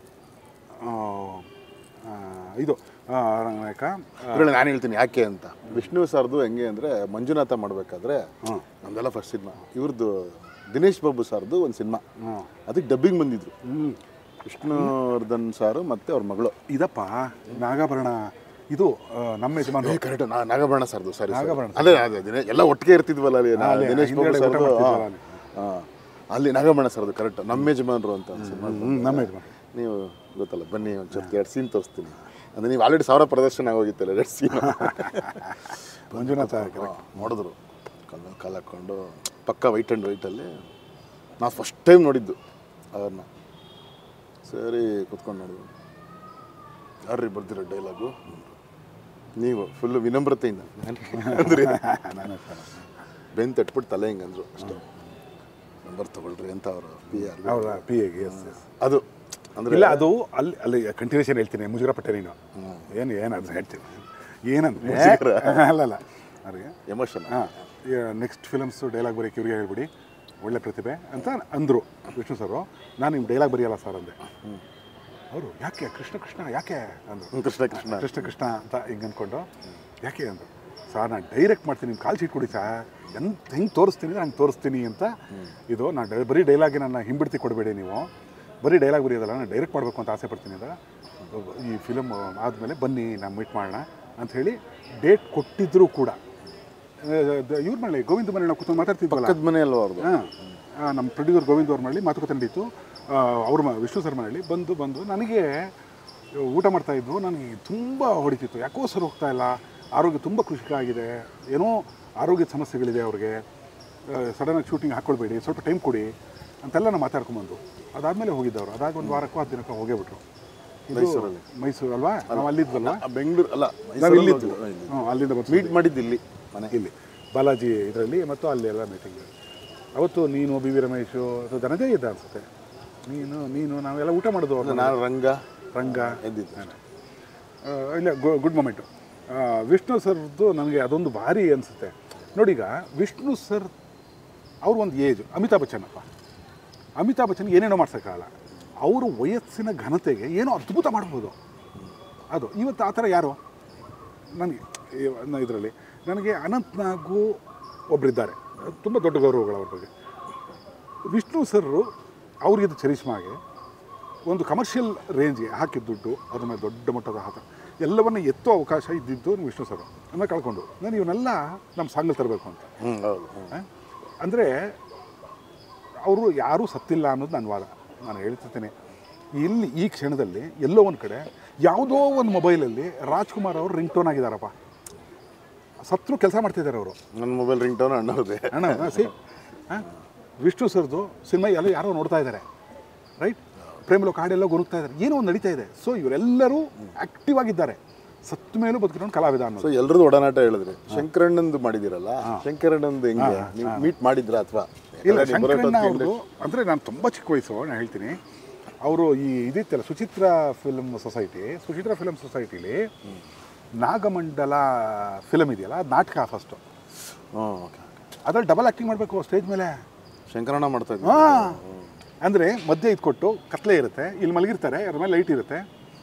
ಇದು ಆ, ರಂಗನಾಯಕ ಗುರುಗಳೇ ನಾನು ಹೇಳ್ತೀನಿ ಯಾಕೆ ಅಂತ ವಿಷ್ಣು ಸರ್ದು ಹೆಂಗೆ ಅಂದರೆ ಮಂಜುನಾಥ ಮಾಡಬೇಕಾದ್ರೆ ನಮ್ದೆಲ್ಲ ಫಸ್ಟ್ ಸಿನಿಮಾ ಇವ್ರದ್ದು ದಿನೇಶ್ ಬಾಬು ಸರ್ದು ಒಂದು ಸಿನಿಮಾ ಹಾಂ ಅದಕ್ಕೆ ಡಬ್ಬಿಂಗ್ ಬಂದಿದ್ರು ಹ್ಞೂ ವಿಷ್ಣುವರ್ಧನ್ ಸಾರು ಮತ್ತು ಅವ್ರ ಮಗಳು ಇದಪ್ಪ ನಾಗಾಭರಣ ಇದು ಆ, ನಮ್ಮ ಯಜಮಾನ ಕರೆಕ್ಟ್ ನಾಗಭರಣ ಸರ್ದು ಸರಿ ನಾಗಭರಣ ಅದೇ ಅದೇ ದಿನೇ ಎಲ್ಲ ಒಟ್ಟಿಗೆ ಇರ್ತಿದ್ವಲ್ಲ ಅಲ್ಲಿ ನಾ- ಅಲ್ಲಿ ದಿನೇಶ್ ಬಾಬು ಹಿಂದ್ಗಡೆ ಊಟ ಸರ್ದು ಮಾಡ್ತಿದ್ವಲ್ಲ ಅಲ್ಲಿ. ಹಾಂ ಅಲ್ಲಿ ನಾಗಭರಣ ಸರ್ದು ಕರೆಕ್ಟ್ ನಮ್ಮ ಯಜಮಾನ್ರು ಅಂತ ಒಂದು ಸಿನಿಮಾ ಹ್ಞೂ ನಮ್ಮ ಯಜಮಾನ ನೀವು ಗೊತ್ತಲ್ಲ ಬನ್ನಿ ಒಂದು ಸ್ವಲ್ಪ ಎರಡು ಸೀನ್ ತೋರಿಸ್ತೀನಿ ಅಂದರೆ ನೀವು ಆಲ್ರೆಡಿ ಸಾವಿರ ಪ್ರದರ್ಶನ ಆಗೋಗಿತ್ತಲ್ಲ ಎರಡು ಸೀನ್ ಮಂಜುನಾಥ ನೋಡಿದ್ರು ಕಲ್ಲ ಕಾಲು ಹಾಕ್ಕೊಂಡು ಪಕ್ಕ ವೈಟ್ ಆ್ಯಂಡ್ ವೈಟಲ್ಲಿ ನಾವು ಫಸ್ಟ್ ಟೈಮ್ ನೋಡಿದ್ದು ಅವ್ರನ್ನ ಸರಿ ಕುತ್ಕೊಂಡು ನೋಡಿದ್ರು ಯಾರ್ರಿ ಬರ್ದಿರೋ ಡೈಲಾಗು ನೀವು ಫುಲ್ಲು ವಿನಮ್ರತೆಯಿಂದ ಅಂದ್ರಿ ನಾನು ಬೆನ್ ತಟ್ಬಿಟ್ಟು ತಲೆ ಹಿಂಗೆ ಅಂದರು ಅಷ್ಟೇ ನಂಬರ್ ತಗೊಳ್ರಿ ಅಂತ ಅವರು ಪಿ ಆರ್ ಅವರ ಪಿ ಎಗೆ ಎಸ್ ಎಸ್ ಅದು ಅಂದರೆ ಇಲ್ಲ ಅದು ಅಲ್ಲಿ ಅಲ್ಲಿ ಕಂಟಿನ್ಯೂಷನ್ ಹೇಳ್ತೀನಿ ಮುಜುಗರ ಪಟ್ಟೆ ನೀನು ಏನು ಏನು ಅದು ಹೇಳ್ತೀನಿ ಏನಂದ್ರೆ ಅಲ್ಲ ಅಲ್ಲ ಅವ್ರಿಗೆ ಎಮೋಷನ್ ಹಾಂ ನೆಕ್ಸ್ಟ್ ಫಿಲಮ್ಸು ಡೈಲಾಗ್ ಬರೆಯೋಕೆ ಇವ್ರಿಗೆ ಹೇಳ್ಬಿಡಿ ಒಳ್ಳೆ ಪ್ರತಿಭೆ ಅಂತ ಅಂದರು ವಿಷ್ಣು ಸರು ನಾನು ನಿಮ್ಮ ಡೈಲಾಗ್ ಬರೆಯಲ್ಲ ಸರ್ ಅಂದೆ ಅವರು ಯಾಕೆ ಕೃಷ್ಣ ಕೃಷ್ಣ ಯಾಕೆ ಅಂದರು ಕೃಷ್ಣ ಕೃಷ್ಣ ಕೃಷ್ಣ ಕೃಷ್ಣ ಅಂತ ಹಿಂಗೆ ಅಂದ್ಕೊಂಡು ಯಾಕೆ ಅಂದರು ಸರ್ ನಾನು ಡೈರೆಕ್ಟ್ ಮಾಡ್ತೀನಿ ನಿಮ್ಮ ಕಾಲ್ ಶೀಟ್ ಕೊಡಿ ಸರ್ ಎಂತ ಹೆಂಗೆ ತೋರಿಸ್ತೀನಿ ನಾನು ತೋರಿಸ್ತೀನಿ ಅಂತ ಇದು ನಾನು ಡೈ ಬರೀ ಡೈಲಾಗಿ ನನ್ನ ಹಿಂಬಿಡ್ತಿ ಕೊಡಬೇಡಿ ನೀವು ಬರೀ ಡೈಲಾಗ್ ಬರೆಯೋದಲ್ಲ ನಾನು ಡೈರೆಕ್ಟ್ ಮಾಡಬೇಕು ಅಂತ ಆಸೆ ಪಡ್ತೀನಿ ಅಂತ ಈ ಫಿಲಮ್ ಆದಮೇಲೆ ಬನ್ನಿ ನಾನು ಮೀಟ್ ಮಾಡೋಣ ಅಂತ ಹೇಳಿ ಡೇಟ್ ಕೊಟ್ಟಿದ್ದರೂ ಕೂಡ ಇವ್ರ ಮನೆ ಗೋವಿಂದ ಮನೆ ನಾವು ಕೂತ್ಕೊಂಡು ಮಾತಾಡ್ತಿದ್ವಲ್ಲ ಪಕ್ಕದ ಮನೆ ಅಲ್ವಾ ಅವ್ರದ್ದು ಹಾಂ ನಮ್ಮ ಪ್ರೊಡ್ಯೂಸರ್ ಗೋವಿಂದ್ ಅವ್ರ ಮನೇಲಿ ಮಾತುಕತೆ ನಡೀತು ಆ, ಅವ್ರ ಮ ವಿಷ್ಣು ಸರ್ ಮನೇಲಿ ಬಂದು ಬಂದು ನನಗೆ ಊಟ ಮಾಡ್ತಾ ಇದ್ದು ನನಗೆ ತುಂಬ ಹೊಡಿತಿತ್ತು ಯಾಕೋ ಸರ್ ಹೋಗ್ತಾ ಇಲ್ಲ ಆರೋಗ್ಯ ತುಂಬ ಕೃಷಿಕ ಆಗಿದೆ ಏನೋ ಆರೋಗ್ಯದ ಸಮಸ್ಯೆಗಳಿದೆ ಅವ್ರಿಗೆ ಸಡನ್ನಾಗಿ ಶೂಟಿಂಗ್ ಹಾಕ್ಕೊಳ್ಬೇಡಿ ಸ್ವಲ್ಪ ಟೈಮ್ ಕೊಡಿ ಅಂತೆಲ್ಲ ನಾವು ಮಾತಾಡ್ಕೊಂಬಂದು ಅದಾದಮೇಲೆ ಹೋಗಿದ್ದವರು ಅದಾದ ಒಂದು ವಾರಕ್ಕೂ ಹತ್ತು ದಿನಕ್ಕೂ ಹೋಗೇ ಬಿಟ್ರು ಇದು ಮೈಸೂರಲ್ಲಿ. ಮೈಸೂರು ಅಲ್ವಾ ನಾವು ಅಲ್ಲಿದ್ವಲ್ಲ ಆ ಬೆಂಗಳೂರು ಅಲ್ಲ ನಾವು ಮೈಸೂರಲ್ಲಿ ಇಲ್ಲಿದ್ದು ಹೋಗಿದ್ದು. ಹ್ಞೂ ಅಲ್ಲಿಂದ ಬರ್ತೀವಿ ಮೀಟ್ ಮಾಡಿದ್ದು ಇಲ್ಲಿ ಮನೆ ಇಲ್ಲಿ ಬಾಲಾಜಿ ಇದರಲ್ಲಿ ಮತ್ತು ಅಲ್ಲೆಲ್ಲ ಮೀಟಿಂಗ್ ಅವತ್ತು ನೀನು ಬಿ ವಿ ರಮೇಶು ಅಥವಾ ಧನಂಜಯ ಇದ್ದ ಅನ್ಸುತ್ತೆ ನೀನು ನೀನು ನಾವೆಲ್ಲ ಊಟ ಮಾಡೋದು ಅವ್ರನ್ನ. ನಾನು ರಂಗ ರಂಗ ಎದ್ದಿದ್ದು ಆ, ಇಲ್ಲ ಗುಡ್ ಮೊಮೆಂಟು ವಿಷ್ಣು ಸರ್ದು ನನಗೆ ಅದೊಂದು ಭಾರಿ ಅನಿಸುತ್ತೆ ನೋಡಿ ಈಗ ವಿಷ್ಣು ಸರ್ ಅವ್ರ ಒಂದು ಏಜ್ ಅಮಿತಾಬ್ ಬಚ್ಚನ್ ಅಪ್ಪ ಅಮಿತಾಬ್ ಬಚ್ಚನ್ ಏನೇನೋ ಮಾಡ್ಸೋಕ್ಕಾಗಲ್ಲ ಅವರು ವಯಸ್ಸಿನ ಘನತೆಗೆ ಏನೋ ಅದ್ಭುತ ಮಾಡ್ಬೋದು ಅದು ಇವತ್ತು ಆ ಥರ ಯಾರು ನನಗೆ ಇದರಲ್ಲಿ ನನಗೆ ಅನಂತ್ ನಾಗು ಒಬ್ಬರಿದ್ದಾರೆ ತುಂಬ ದೊಡ್ಡ ಗೌರವಗಳು ಅವ್ರ ಬಗ್ಗೆ ವಿಷ್ಣು ಸರ್ರು ಅವ್ರಿಗಿದ್ದ ಚರಿಷ್ಮಾಗೆ ಒಂದು ಕಮರ್ಷಿಯಲ್ ರೇಂಜ್ಗೆ ಹಾಕಿದ ದುಡ್ಡು ಅದ್ರ ಮೇಲೆ ದೊಡ್ಡ ಮಟ್ಟದ ಹಾಕ ಎಲ್ಲವನ್ನ ಎತ್ತೋ ಅವಕಾಶ ಇದ್ದಿದ್ದು ವಿಷ್ಣು ಸರ್ ಅದನ್ನ ಕಳ್ಕೊಂಡು ನಾನು ಇವನ್ನೆಲ್ಲ ನಮ್ಮ ಸಾಂಗಲ್ಲಿ ತರಬೇಕು ಅಂತ ಹ್ಞೂ ಹೌದು ಹ್ಞೂ ಅಂದರೆ ಅವರು ಯಾರೂ ಸತ್ತಿಲ್ಲ ಅನ್ನೋದು ನನ್ನ ವಾದ ನಾನು ಹೇಳ್ತಿರ್ತೇನೆ ಇಲ್ಲಿ ಈ ಕ್ಷಣದಲ್ಲಿ ಎಲ್ಲೋ ಒಂದು ಕಡೆ ಯಾವುದೋ ಒಂದು ಮೊಬೈಲಲ್ಲಿ ರಾಜ್ಕುಮಾರ್ ಅವರು ರಿಂಗ್ ಟೋನ್ ಆಗಿದ್ದಾರಪ್ಪ ಸತ್ರು ಕೆಲಸ ಮಾಡ್ತಿದ್ದಾರೆ ಅವರು ನನ್ನ ಮೊಬೈಲ್ ರಿಂಗ್ ಟೋನ್ ಅಣ್ಣವ್ರದ್ದೇ ಅಣ್ಣ ಸಿ ಹಾಂ ವಿಷ್ಣು ಸರ್ದು ಸಿನಿಮಾ ಎಲ್ಲ ಯಾರೋ ನೋಡ್ತಾ ಇದ್ದಾರೆ ರೈಟ್ ಪ್ರೇಮಲೋಕ ಹಾಡೆಲ್ಲ ಗುರುಗ್ತಾ ಇದ್ದಾರೆ ಏನೋ ಒಂದು ನಡೀತಾ ಇದೆ ಸೊ ಇವರೆಲ್ಲರೂ ಆ್ಯಕ್ಟಿವ್ ಆಗಿದ್ದಾರೆ ಸತ್ತ ಮೇಲೂ ಬದುಕಿರೋನು ಕಲಾವಿದ ಅನ್ನೋದು ಸೊ ಎಲ್ರದ್ದು ಒಡನಾಟ ಹೇಳಿದ್ರಿ ಶಂಕರಣ್ಣಂದು ಮಾಡಿದಿರಲ್ಲ ಶಂಕರಣ್ಣಂದು ಹೆಂಗೆ ನೀವು ಮೀಟ್ ಮಾಡಿದ್ರ ಅಥವಾ ಇಲ್ಲ ಶಂಕರಣ್ಣ ಅವ್ರದ್ದು ಅಂದರೆ ನಾನು ತುಂಬ ಚಿಕ್ಕ ವಯಸ್ಸು ನಾನು ಹೇಳ್ತೀನಿ ಅವರು ಈ ಇದಿತ್ತಲ್ಲ Suchitra film society Suchitra film ಸೊಸೈಟಿಲಿ ನಾಗಮಂಡಲ ಫಿಲಮ್ ಇದೆಯಲ್ಲ ಅದು ನಾಟಕ ಫಸ್ಟು ಹಾಂ ಓಕೆ ಅದ್ರಲ್ಲಿ ಡಬಲ್ ಆ್ಯಕ್ಟಿಂಗ್ ಮಾಡಬೇಕು ಸ್ಟೇಜ್ ಮೇಲೆ ಶಂಕರಣ್ಣ ಮಾಡ್ತಾ ಇದ್ವಿ ಹಾಂ ಅಂದರೆ ಮಧ್ಯೆ ಇದ್ಕೊಟ್ಟು ಕತ್ಲೆ ಇರುತ್ತೆ ಇಲ್ಲಿ ಮಲಗಿರ್ತಾರೆ ಅದ್ರ ಮೇಲೆ ಲೈಟ್ ಇರುತ್ತೆ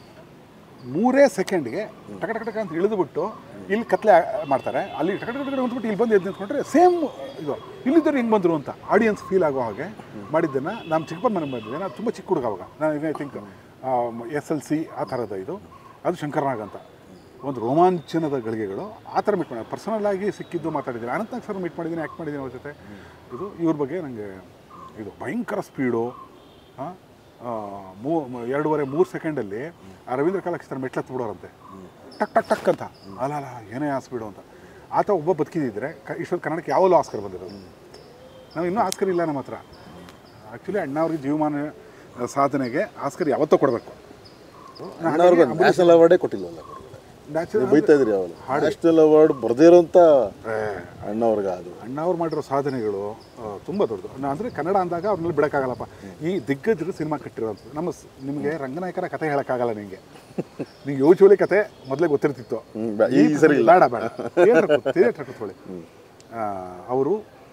ಮೂರೇ ಸೆಕೆಂಡ್ಗೆ ಟಕ ಟಕ ಟಕ ಅಂತ ಇಳಿದುಬಿಟ್ಟು ಇಲ್ಲಿ ಕತ್ಲೆ ಆ- ಮಾಡ್ತಾರೆ ಅಲ್ಲಿ ಟಕ ಟಕ ಟಕ ಅಂದ್ಬಿಟ್ಟು ಇಲ್ಲಿ ಬಂದು ಎದ್ದು ನಿಂತ್ಕೊಂಡ್ರೆ ಸೇಮ್ ಇದು ಇಲ್ಲಿದ್ದರು ಹಿಂಗೆ ಬಂದರು ಅಂತ ಆಡಿಯನ್ಸ್ ಫೀಲ್ ಆಗೋ ಹಾಗೆ ಮಾಡಿದ್ದನ್ನು ನಮ್ಮ ಚಿಕ್ಕಪ್ಪನ ಮನೆ ಬಂದಿದ್ದೆ ನಾನು ತುಂಬ ಚಿಕ್ಕ ಹುಡುಗ ಅವಾಗ ನಾನು I think S L C ಆ ಥರದ ಇದು ಅದು ಶಂಕರನಾಗ್ ಅಂತ ಒಂದು ರೋಮಾಂಚನದ ಗಳಿಗೆಗಳು ಆ ಥರ ಮೀಟ್ ಮಾಡಿ ಪರ್ಸನಲ್ ಆಗಿ ಸಿಕ್ಕಿದ್ದು ಮಾತಾಡಿದ್ದೀನಿ ಅನಂತನಾಗ್ ಸರ್ ಮೀಟ್ ಮಾಡಿದ್ದೀನಿ ಆ್ಯಕ್ಟ್ ಮಾಡಿದ್ದೀನಿ ಅವ್ರ ಜೊತೆ ಇದು ಇವ್ರ ಬಗ್ಗೆ ನನಗೆ ಇದು ಭಯಂಕರ ಸ್ಪೀಡು ಹಾಂ ಮೂ ಮ- ಎರಡೂವರೆ ಮೂರು ಸೆಕೆಂಡಲ್ಲಿ ಆ ರವೀಂದ್ರ ಕಲಾಕ್ಷಿತರ ಮೆಟ್ಲತ್ತು ಬಿಡೋರಂತೆ ಟಕ್ ಟಕ್ ಟಕ್ ಅಂತ ಅಲ್ಲ ಅಲ್ಲ ಏನೇ ಆ ಸ್ಪೀಡು ಅಂತ ಆತ ಒಬ್ಬ ಬದುಕಿದಿದ್ರೆ ಕ ಇಷ್ಟೊಂದು ಕನ್ನಡಕ್ಕೆ ಯಾವಲ್ಲೂ ಆಸ್ಕರ್ ಬಂದಿರೋದು ನಾವು ಇನ್ನೂ ಆಸ್ಕರ್ ಇಲ್ಲ ನಮ್ಮ ಹತ್ರ ಆ್ಯಕ್ಚುಲಿ ಅಣ್ಣವ್ರಿಗೆ ಜೀವಮಾನ ಸಾಧನೆಗೆ ಆಸ್ಕರ್ ಯಾವತ್ತೂ ಕೊಡಬೇಕು ಅಣ್ಣವ್ರಿಗೆ ನ್ಯಾಷನಲ್ ಅವಾರ್ಡೇ ಕೊಟ್ಟಿಲ್ವಲ್ಲ ನ್ಯಾಚುರಲ್ ನೀವು ಬೈತಾ ಇದ್ರಿ ಅವನು ನ್ಯಾಷನಲ್ ಅವಾರ್ಡ್ ಬರ್ದೇ ಇರೋಂಥ ಅಣ್ಣವ್ರಿಗೆ ಅದು ಅಣ್ಣವ್ರು ಮಾಡಿರೋ ಸಾಧನೆಗಳು ತುಂಬ ದೊಡ್ಡದು ನಾ ಅಂದರೆ ಕನ್ನಡ ಅಂದಾಗ ಅವ್ರನ್ನೆಲ್ಲ ಬಿಡೋಕ್ಕಾಗಲ್ಲಪ್ಪ ಈ ದಿಗ್ಗಜರು ಸಿನಿಮಾ ಕಟ್ಟಿರೋಂಥ ನಮ್ಮ ಸ್- ನಿಮಗೆ ರಂಗನಾಯಕರ ಕತೆ ಹೇಳೋಕ್ಕಾಗಲ್ಲ ನಿಮಗೆ ನಿಂಗೆ ಯೋಚುವಲಿ ಕತೆ ಮೊದಲೇ ಗೊತ್ತಿರ್ತಿತ್ತು ಹ್ಮ್, ಬ- ಈ ಸರಿ ಇಲ್ಲ. ಬೇಡ ಬೇಡ ಥಿಯೇಟ್ರ್ ಕೂತ್ಕೊಳ್ಳಿ ಅವರು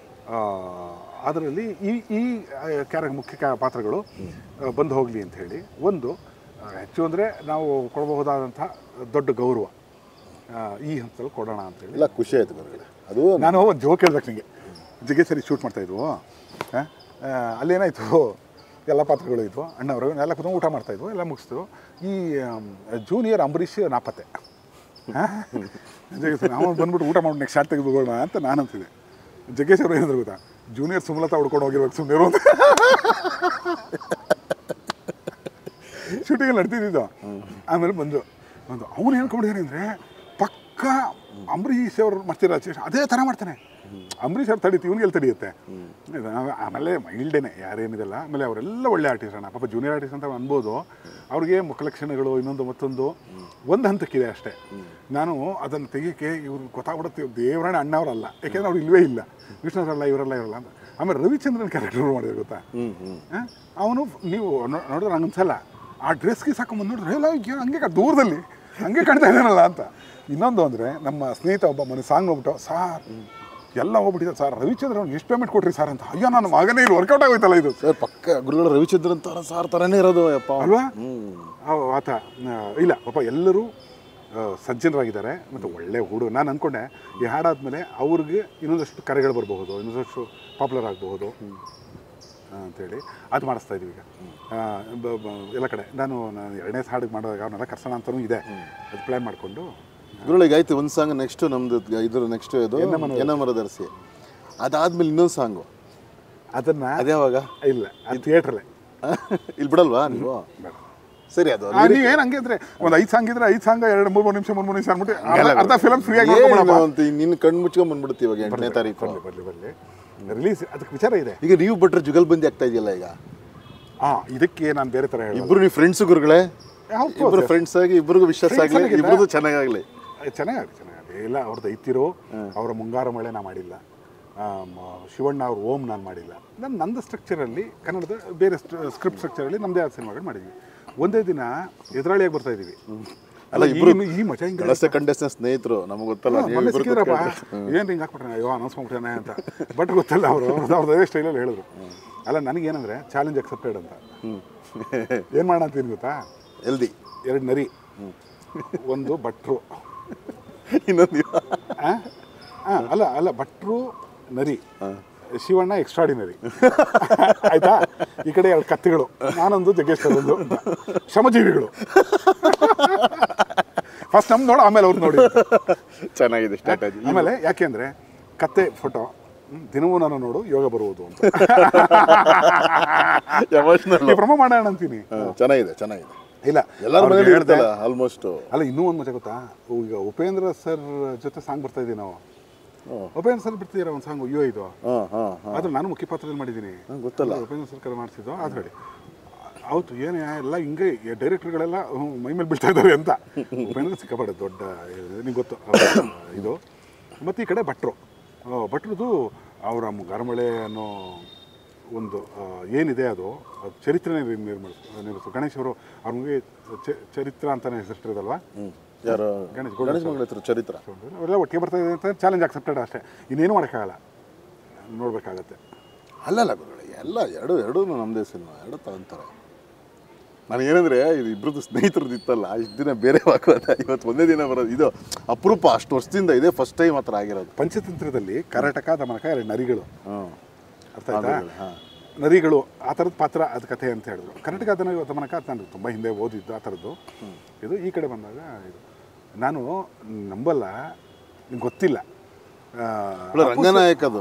ಅದರಲ್ಲಿ ಈ ಈ ಕ್ಯಾರ ಮುಖ್ಯ ಕ್ಯಾ- ಪಾತ್ರಗಳು ಆ, ಬಂದು ಹೋಗಲಿ ಅಂತ ಹೇಳಿ ಒಂದು ಆ, ಹೆಚ್ಚು ಅಂದರೆ ನಾವು ಕೊಡಬಹುದಾದಂಥ ದೊಡ್ಡ ಗೌರವ ಆ, ಈ ಹಂತದಲ್ಲಿ ಕೊಡೋಣ ಅಂತ ಹೇಳಿ ಇಲ್ಲ ಖುಷಿ ಆಯ್ತು ಹೊರಗಡೆ ಅದು ನಾನು ಒಂದು ಜೋಕ್ ಹೇಳ್ಬೇಕು ನಿಮಗೆ ಜಗ್ಗೇಶ್ವರಿ ಶೂಟ್ ಮಾಡ್ತಾ ಇದ್ವು ಆ, ಆ, ಅಲ್ಲೇನಾಯಿತು ಎಲ್ಲ ಪಾತ್ರಗಳು ಇದ್ವು ಅಣ್ಣವರು ಎಲ್ಲ ಕೂತ್ಕೊಂಡು ಊಟ ಮಾಡ್ತಾ ಇದ್ವು ಎಲ್ಲ ಮುಗಿಸ್ತು ಈ ಜೂನಿಯರ್ ಅಂಬರೀಷ್ ನಾಪತ್ತೆ ಜಗ್ಗೇಶ್ವರಿ ಅವನು ಬಂದ್ಬಿಟ್ಟು ಊಟ ಮಾಡಿ ನೆಕ್ಸ್ಟ್ ಶಾರ್ಟ್ ತೆಗೆದುಕೊಳ್ಳೋಣ ಅಂತ ನಾನು ಅಂತಿದ್ದೆ ಜಗ್ಗೇಶ್ ಅವರು ಏನಾದ್ರು ಗೊತ್ತಾ ಜೂನಿಯರ್ ಸುಮಲತಾ ಹುಡ್ಕೊಂಡು ಹೋಗಿರ್ಬೇಕು ಸುಮ್ಮನೆ ಅಂತ ಶೂಟಿಂಗ್ ನಡ್ತಿದ್ದು ಆಮೇಲೆ ಬಂದು ಬಂದು ಅವನು ಹೇಳ್ಕೊಂಡಿದ್ದಾನೆ ಅಂದರೆ ಪಕ್ಕ ಅಂಬರೀಷ್ ಅವ್ರು ಮಾಡ್ತಿರೋ ಚೇಷ್ಟ ಅದೇ ಥರ ಮಾಡ್ತಾನೆ ಅಂಬರೀಷ್ ಅವ್ರು ತಡೀತಿ ಇವ್ನಿಗೆ ಎಲ್ಲಿ ತಡೆಯುತ್ತೆ ಇದು ಆಮೇಲೆ- ಆಮೇಲೆ ಮೈಲ್ಡೇನೆ ಯಾರೇನಿದೆಲ್ಲ ಆಮೇಲೆ ಅವರೆಲ್ಲ ಒಳ್ಳೆ ಆರ್ಟಿಸ್ಟ್ ಅಣ್ಣ ಪಾಪ ಜೂನಿಯರ್ ಆರ್ಟಿಸ್ಟ್ ಅಂತ ಅನ್ಬೋದು ಅವ್ರಿಗೆ ಮುಖಲಕ್ಷಣಗಳು ಇನ್ನೊಂದು ಮತ್ತೊಂದು ಒಂದು ಹಂತಕ್ಕಿದೆ ಅಷ್ಟೇ ನಾನು ಅದನ್ನು ತೆಗಿಯೋಕ್ಕೆ ಇವ್ರು ಗೊತ್ತಾಗ್ಬಿಡುತ್ತೆ ದೇವರಣ್ಣ ಅಣ್ಣವರಲ್ಲ ಯಾಕೆಂದ್ರೆ ಅವ್ರು ಇಲ್ವೇ ಇಲ್ಲ ವಿಷ್ಣುವರಲ್ಲ ಇವರೆಲ್ಲ ಇರಲ್ಲ ಅಂತ ಆಮೇಲೆ ರವಿಚಂದ್ರನ್ ಕ್ಯಾರೆಕ್ಟರ್ ಮಾಡಿದ್ರು ಗೊತ್ತಾ ಹ್ಮ್ ಹ್ಮ್ ಅವನು ನೀವು ನೋ- ನೋಡಿದ್ರೆ ನಂಗನ್ಸಲ್ಲ ಆ ಡ್ರೆಸ್ಗೆ ಸಾಕೊಂಬಂದು ನೋಡಿದ್ರೆ ಎಲ್ಲ ಏನು ಹಂಗೆ ಕಾ- ದೂರದಲ್ಲಿ ಹಂಗೆ ಕಾಣ್ತಾ ಇದ್ದಾನಲ್ಲ ಅಂತ ಇನ್ನೊಂದು ಅಂದರೆ ನಮ್ಮ ಸ್ನೇಹಿತ ಒಬ್ಬ ಮನೆ ಸಾಂಗ್ ಹೋಗ್ಬಿಟ್ಟು ಸಾರ್ ಎಲ್ಲ ಹೋಗ್ಬಿಟ್ಟಿದ್ದಾರೆ ಸರ್ ರವಿಚಂದ್ರ ಅವ್ನಿಗೆ ಎಷ್ಟು ಪೇಮೆಂಟ್ ಕೊಟ್ರಿ ಸರ್ ಅಂತ ಅಯ್ಯೋ ನನ್ನ ಮಗನೇ ಇಲ್ಲಿ ವರ್ಕೌಟ್ ಆಗೋಯ್ತಲ್ಲ ಇದು ಸರ್ ಪಕ್ಕ ಗುರುಗಳ ರವಿಚಂದ್ರನ್ ತರ ಸಾರ್ ತರನೇ ಇರೋದು ಯಪ್ಪ ಅಲ್ವಾ ಹ್ಮ್ ಆ- ಆತ ಆ, ಇಲ್ಲ ಪಾಪ ಎಲ್ಲರೂ ಆ, ಸಜ್ಜನರಾಗಿದ್ದಾರೆ ಮತ್ತು ಒಳ್ಳೆ ಹುಡುಗ ನಾನು ಅಂದ್ಕೊಂಡೆ ಈ ಹಾಡಾದ್ಮೇಲೆ ಅವ್ರಿಗೆ ಇನ್ನೊಂದಷ್ಟು ಕರೆಗಳು ಬರಬಹುದು ಇನ್ನೊಂದಷ್ಟು ಪಾಪ್ಯುಲರ್ ಆಗಬಹುದು ಅಂತೇಳಿ ಅದು ಮಾಡಿಸ್ತಾ ಇದೀವಿ ಈಗ ಆ, ಬ- ಬ- ಎಲ್ಲ ಕಡೆ ನಾನು ನಾನು ಎರಡನೇ ಹಾಡಿಗೆ ಮಾಡುವಾಗ ಅವನ್ನೆಲ್ಲ ಕರ್ಸೋಣ ಅಂತಲೂ ಇದೆ ಅದು ಪ್ಲ್ಯಾನ್ ಮಾಡಿಕೊಂಡು ಗುರುಳಿಗೆ ಆಯ್ತು ಒಂದು ಸಾಂಗ್ ನೆಕ್ಸ್ಟ್ ನಮ್ದು ಇದ್ರ ನೆಕ್ಸ್ಟ್ ಇದು ಎನ್ನ ಮರದರ್ಸಿ ಅದಾದ್ಮೇಲೆ ಇನ್ನೊಂದು ಸಾಂಗು ಅದನ್ನು ಅದ್ಯಾವಾಗ ಇಲ್ಲ ಅದು ಥಿಯೇಟ್ರಲ್ಲೇ ಇಲ್ಲಿ ಬಿಡಲ್ವಾ ನೀವು ಸರಿ ಅದು ನೀವೇನು ಹಂಗೆ ಅಂದ್ರೆ ಒಂದು ಐದು ಸಾಂಗ್ ಇದ್ರೆ ಐದು ಸಾಂಗ್ ಎರಡು ಮೂರು ಮೂರು ನಿಮಿಷ ಮೂರು ಮೂರು ನಿಮಿಷ ಅಂದ್ಬಿಟ್ಟು ಅರ್ಧ- ಅರ್ಧ ಫಿಲಮ್ ಫ್ರೀ ಆಗಿ ಏನು ಅಂತ ನಿನ್ನ ಕಣ್ಣು ಮುಚ್ಕೊಂಡ್ ಬಂದ್ಬಿಡುತ್ತೆ ಇವಾಗ ಎಂಟನೇ ತಾರೀಕು ಬರಲಿ ಬರಲಿ ಬರಲಿ ರಿಲೀಸ್ ಅದಕ್ಕೆ ವಿಚಾರ ಇದೆ ಈಗ ನೀವು ಬಿಟ್ರೆ ಜುಗಲ್ಬಂದಿ ಆಗ್ತಾ ಇದೆಯಲ್ಲ ಈಗ ಹಾ ಇದಕ್ಕೆ ನಾನು ಬೇರೆ ಥರ ಹೇಳಿ ಇಬ್ರು ನೀವು ಫ್ರೆಂಡ್ಸ್ ಗುರುಗಳೇ ಹೌದು, ಇಬ್ರು ಫ್ರೆಂಡ್ಸ್ ಆಗಿ ಇಬ್ರಿಗೂ ವಿಶ್ವಾಸ Friends ಆಗಲಿ ಆಗಿಲ್ಲ? ಇಬ್ರದ್ದು ಚೆನ್ನಾಗಾಗ್ಲಿ ಚೆನ್ನಾಗಿ ಚೆನ್ನಾಗಿ ಇಲ್ಲ ಅವ್ರದ್ದು ಐತಿರೋ ಅವರ ಮುಂಗಾರು ಮಳೆ ನಾ ಮಾಡಿಲ್ಲ ಆ, ಮ- ಶಿವಣ್ಣ ಅವ್ರ ಓಮ್ ನಾನು ಮಾಡಿಲ್ಲ ನಾನು ನಂದು ಸ್ಟ್ರಕ್ಚರಲ್ಲಿ ಕನ್ನಡದ ಬೇರೆ ಸ್ಕ್ರಿಪ್ಟ್ ಸ್ಟ್ರಕ್ಚರಲ್ಲಿ ನಮ್ಮದೇ ಆದ ಸಿನಿಮಾಗಳು ಮಾಡಿದ್ವಿ ಒಂದೇ ದಿನ ಎದುರಾಳಿಯಾಗಿ ಬರ್ತಾ ಇದ್ದೀವಿ ಅಲ್ಲ, ಈ- ಇಬ್ರು ಈ ಮಜಾ ಹಿಂಗೆ ಕಳಸ ಕಂಡಸ್ನ ಸ್ನೇಹಿತರು ನಮಗೆ ಗೊತ್ತಲ್ಲ ನೀವು ಮೊನ್ನೆ ಇಬ್ರು ಸಿಕ್ಕಿದ್ರಪ್ಪ ಕೂತ್ಕೊಂಡು- ಏನು ಹಿಂಗೆ ಹಾಕ್ಬಿಟ್ರೆ ಅಯ್ಯೋ ಅನೌನ್ಸ್ ಮಾಡ್ಬಿಟ್ಟಾನೆ ಅಂತ ಬಟ್ ಗೊತ್ತಲ್ಲ ಅವರು ಅವ್ರದ್ದು ಅದೇ ಸ್ಟೈಲಲ್ಲಿ ಹೇಳಿದ್ರು ಅಲ್ಲ ನನಗೇನಂದ್ರೆ ಚಾಲೆಂಜ್ ಅಕ್ಸೆಪ್ಟೆಡ್ ಅಂತ ಹ್ಮ್ ಏನು ಮಾಡೋಣ ಅಂತೀನಿ ಗೊತ್ತಾ ಎಲ್ದಿ ಎರಡು ನರಿ ಒಂದು ಭಟ್ರು ಇನ್ನೊಂದು ಆ? ಆ, ಅಲ್ಲ ಅಲ್ಲ ಭಟ್ರು ನರಿ ಶಿವಣ್ಣ ಎಕ್ಸ್ಟ್ರಾಡಿನರಿ ಆಯ್ತಾ ಈ ಕಡೆ ಎರಡು ಕತ್ತಿಗಳು ನಾನೊಂದು ಜಗ್ಗೇಶ್ವರ ಒಂದು ಅಂತ. ಶ್ರಮಜೀವಿಗಳು ಫಸ್ಟ್ ನಮ್ ನೋಡು ಆಮೇಲೆ ಅವ್ರು ನೋಡಿ ಚೆನ್ನಾಗಿದೆ ಸ್ಟ್ರಾಟಜಿ ಆಮೇಲೆ ಯಾಕೆಂದ್ರೆ ಕತ್ತೆ ಫೋಟೋ ದಿನವೂ ನಾನು ನೋಡು ಯೋಗ ಬರುವುದು ಅಂತ ಎಮೋಷನಲ್ ಈ ಪ್ರಮೋ ಮಾಡೋಣ ಅಂತೀನಿ ಚೆನ್ನಾಗಿದೆ ಚೆನ್ನಾಗಿದೆ ಇಲ್ಲ ಎಲ್ಲರ ಅವ್ರಿಗೆ ಮನೇಲಿ ಹೇಳ್ದೆ, ಇರ್ತಲ್ಲ ಆಲ್ಮೋಸ್ಟ್ ಅಲ್ಲ ಇನ್ನೂ ಒಂದು ಮಜಾ ಗೊತ್ತಾ ಈಗ ಉಪೇಂದ್ರ ಸರ್ ಜೊತೆ ಸಾಂಗ್ ಬರ್ತಾ ಇದೀವಿ ನಾವು ಉಪೇಂದ್ರ ಸರ್ ಬಿಡ್ತಿದ್ದೀರಾ ಒಂದು ಸಾಂಗ್ ಅಯ್ಯೋ ಇದು ಹಾಂ ಹಾಂ ಹಾಂ ಆದ್ರೆ ನಾನು ಮುಖ್ಯ ಪಾತ್ರದಲ್ಲಿ ಮಾಡಿದ್ದೀನಿ ಗೊತ್ತಲ್ಲ ಉಪೇಂದ್ರ ಸರ್ಕಾರ ಮಾಡಿಸಿದ್ದು ಅದು ಹೇಳಿ ಹೌದು ಏನು ಎಲ್ಲ ಹಿಂಗೆ ಡೈರೆಕ್ಟರ್ಗಳೆಲ್ಲ ಮೈ ಮೇಲೆ ಬೀಳ್ತಾ ಇದ್ದಾರೆ ಅಂತ ಉಪೇಂದ್ರ ಸಿಕ್ಕಾಪಟ್ಟೆ ದೊಡ್ಡ ನಿಂಗೆ ಗೊತ್ತು ಅವ್ರ ಇದು ಮತ್ತು ಈ ಕಡೆ ಭಟ್ರು ಆ, ಭಟ್ರದ್ದು ಅವರ ಗರಮಳೆ ಅನ್ನೋ ಒಂದು ಆ, ಏನಿದೆ ಅದು ಅದು ಚರಿತ್ರೆನೇ ನಿರ್ಮಿಸ್ ನಿರ್ಮಿಸ್ತು ಗಣೇಶ್ ಅವರು ಅವ್ರಿಗೆ ಚ- ಚರಿತ್ರ ಅಂತಾನೆ ಹೆಸರಿಟ್ಟಿರೋದಲ್ವಾ ಹ್ಞೂ ಯಾರು ಗಣೇಶ್ ಗಣೇಶ್ ಮಗಳ ಹತ್ರ ಚರಿತ್ರ ಅವೆಲ್ಲ ಒಟ್ಟಿಗೆ ಬರ್ತಾ ಇದೆ ಅಂತ ಚಾಲೆಂಜ್ ಅಕ್ಸೆಪ್ಟೆಡ್ ಅಷ್ಟೇ ಇನ್ನೇನು ಮಾಡೋಕ್ಕಾಗಲ್ಲ ನೋಡಬೇಕಾಗತ್ತೆ ಅಲ್ಲಲ್ಲ ಗುರುಗಳೇ ಎಲ್ಲ ಎರಡು ಎರಡೂ ನಮ್ಮದೇ ಸಿನಿಮಾ ಎರಡು ತಗೊಂತಾರೆ ನಾನು ಏನಂದ್ರೆ ಇದು ಇಬ್ಬರದ್ದು ಸ್ನೇಹಿತರದ್ದು ಇತ್ತಲ್ಲ ಇಷ್ಟು ದಿನ ಬೇರೆ ವಾಗ್ವಾದ ಇವತ್ತು ಒಂದೇ ದಿನ ಬರೋದು ಇದು ಅಪರೂಪ ಅಷ್ಟು ವರ್ಷದಿಂದ ಇದೇ ಫಸ್ಟ್ ಟೈಮ್ ಹತ್ರ ಆಗಿರೋದು ಪಂಚತಂತ್ರದಲ್ಲಿ ಕರ್ನಾಟಕ ದಮನಕ ಎರಡು ನರಿಗಳು ಹ್ಞೂ ಅರ್ಥ ಆಯ್ತಾ ಹಾಂ ನರಿಗಳು ಆ ಥರದ ಪಾತ್ರ ಅದು ಕಥೆ ಅಂತ ಹೇಳಿದ್ರು ಕರ್ನಾಟಕ ಅದನ್ನ ದಮನಕ ಅದು ನಾನು ತುಂಬ ಹಿಂದೆ ಓದಿದ್ದು ಆ ಥರದ್ದು ಇದು ಈ ಕಡೆ ಬಂದಾಗ ಇದು ನಾನು ನಂಬಲ್ಲ ನಿಂಗೆ ಗೊತ್ತಿಲ್ಲ ಆ, ಇಲ್ಲ ರಂಗನಾಯಕದು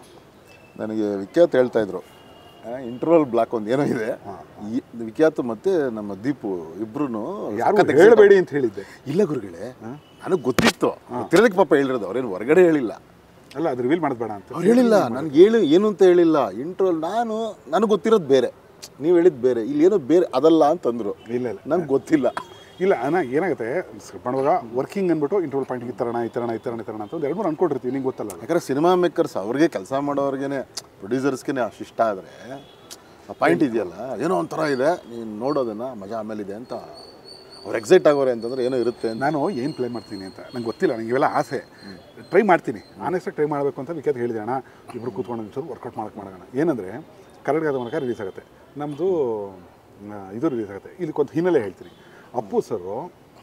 ನನಗೆ ವಿಖ್ಯಾತ್ ಹೇಳ್ತಾ ಇದ್ರು ಇಂಟರ್ವಲ್ ಬ್ಲಾಕ್ ಒಂದು ಏನೋ ಇದೆ ಈ ವಿಖ್ಯಾತ್ ಮತ್ತೆ ನಮ್ಮ ದೀಪು ಇಬ್ರು ಯಾರು ಹೇಳಬೇಡಿ ಅಂತ ಹೇಳಿದ್ದೆ ಇಲ್ಲ ಗುರುಗಳೇ ನನಗೆ ಗೊತ್ತಿತ್ತು ಗೊತ್ತಿರೋದಕ್ಕೆ ಪಾಪ ಹೇಳಿರೋದು ಅವ್ರೇನು ಹೊರಗಡೆ ಹೇಳಿಲ್ಲ ಅಲ್ಲ ಅದು ರಿವೀಲ್ ಮಾಡೋದು ಬೇಡ ಅಂತ ಅವ್ರು ಹೇಳಿಲ್ಲ ನನಗೆ ಹೇಳಿ ಏನು ಅಂತ ಹೇಳಿಲ್ಲ ಇಂಟ್ರೋಲ್ ನಾನು ನನಗೆ ಗೊತ್ತಿರೋದು ಬೇರೆ ನೀವು ಹೇಳಿದ್ ಬೇರೆ ಇಲ್ಲಿ ಏನೋ ಬೇರೆ ಅದಲ್ಲ ಅಂತಂದ್ರು ಇಲ್ಲ ಇಲ್ಲ ನಂಗೆ ಗೊತ್ತಿಲ್ಲ ಇಲ್ಲ ಅಣ್ಣ ಏನಾಗುತ್ತೆ ಸ್ಕ್ರಿಪ್ಟ್ ಮಾಡುವಾಗ ವರ್ಕಿಂಗ್ ಅಂದ್ಬಿಟ್ಟು ಇಂಟರ್ವಲ್ ಪಾಯಿಂಟ್ ಈ ಥರಣ ಈ ಥರಣ ಈ ಥರಣ ಈ ಥರಣ ಅಂತ ಒಂದು ಎರಡು ಮೂರು ಅನ್ಕೊಂಡಿರ್ತೀವಿ ನಿಂಗೆ ಗೊತ್ತಲ್ಲ ಅದು ಯಾಕಂದ್ರೆ ಸಿನಿಮಾ ಮೇಕರ್ಸ್ ಅವ್ರಿಗೆ ಕೆಲಸ ಮಾಡೋರ್ಗೆ ಪ್ರೊಡ್ಯೂಸರ್ಸ್ಗೆ ಅಷ್ಟು ಇಷ್ಟ ಆದರೆ ಆ ಪಾಯಿಂಟ್ ಇದೆಯಲ್ಲ ಏನೋ ಒಂಥರ ಇದೆ ನೀನು ನೋಡೋದನ್ನ ಮಜಾ ಆಮೇಲೆ ಇದೆ ಅಂತ ಅವ್ರು ಎಕ್ಸೈಟ್ ಆಗೋರೆ ಅಂತಂದ್ರೆ ಏನೋ ಇರುತ್ತೆ ಅಂತ ನಾನು ಏನು ಪ್ಲೇ ಮಾಡ್ತೀನಿ ಅಂತ ನಂಗೆ ಗೊತ್ತಿಲ್ಲ ನಂಗೆ ಇವೆಲ್ಲ ಆಸೆ ಟ್ರೈ ಮಾಡ್ತೀನಿ ಆನೆಸ್ಟಾಗಿ ಟ್ರೈ ಮಾಡಬೇಕು ಅಂತ ವಿಖ್ಯಾತ ಹೇಳಿದೆ ಅಣ್ಣ ಇಬ್ಬರು ಕೂತ್ಕೊಂಡು ಒಂಚೂರು ವರ್ಕೌಟ್ ಮಾಡಕ್ಕೆ ಮಾಡೋಣ ಏನಂದರೆ ಕರ್ನಾಟಕದ ಮೂಲಕ ರಿಲೀಸ್ ಆಗುತ್ತೆ ನಮ್ಮದು ಇದು ರಿಲೀಸ್ ಆಗುತ್ತೆ ಇದಕ್ಕೊಂದು ಹಿನ್ನೆಲೆ ಹೇಳ್ತೀನಿ ಅಪ್ಪು ಸರು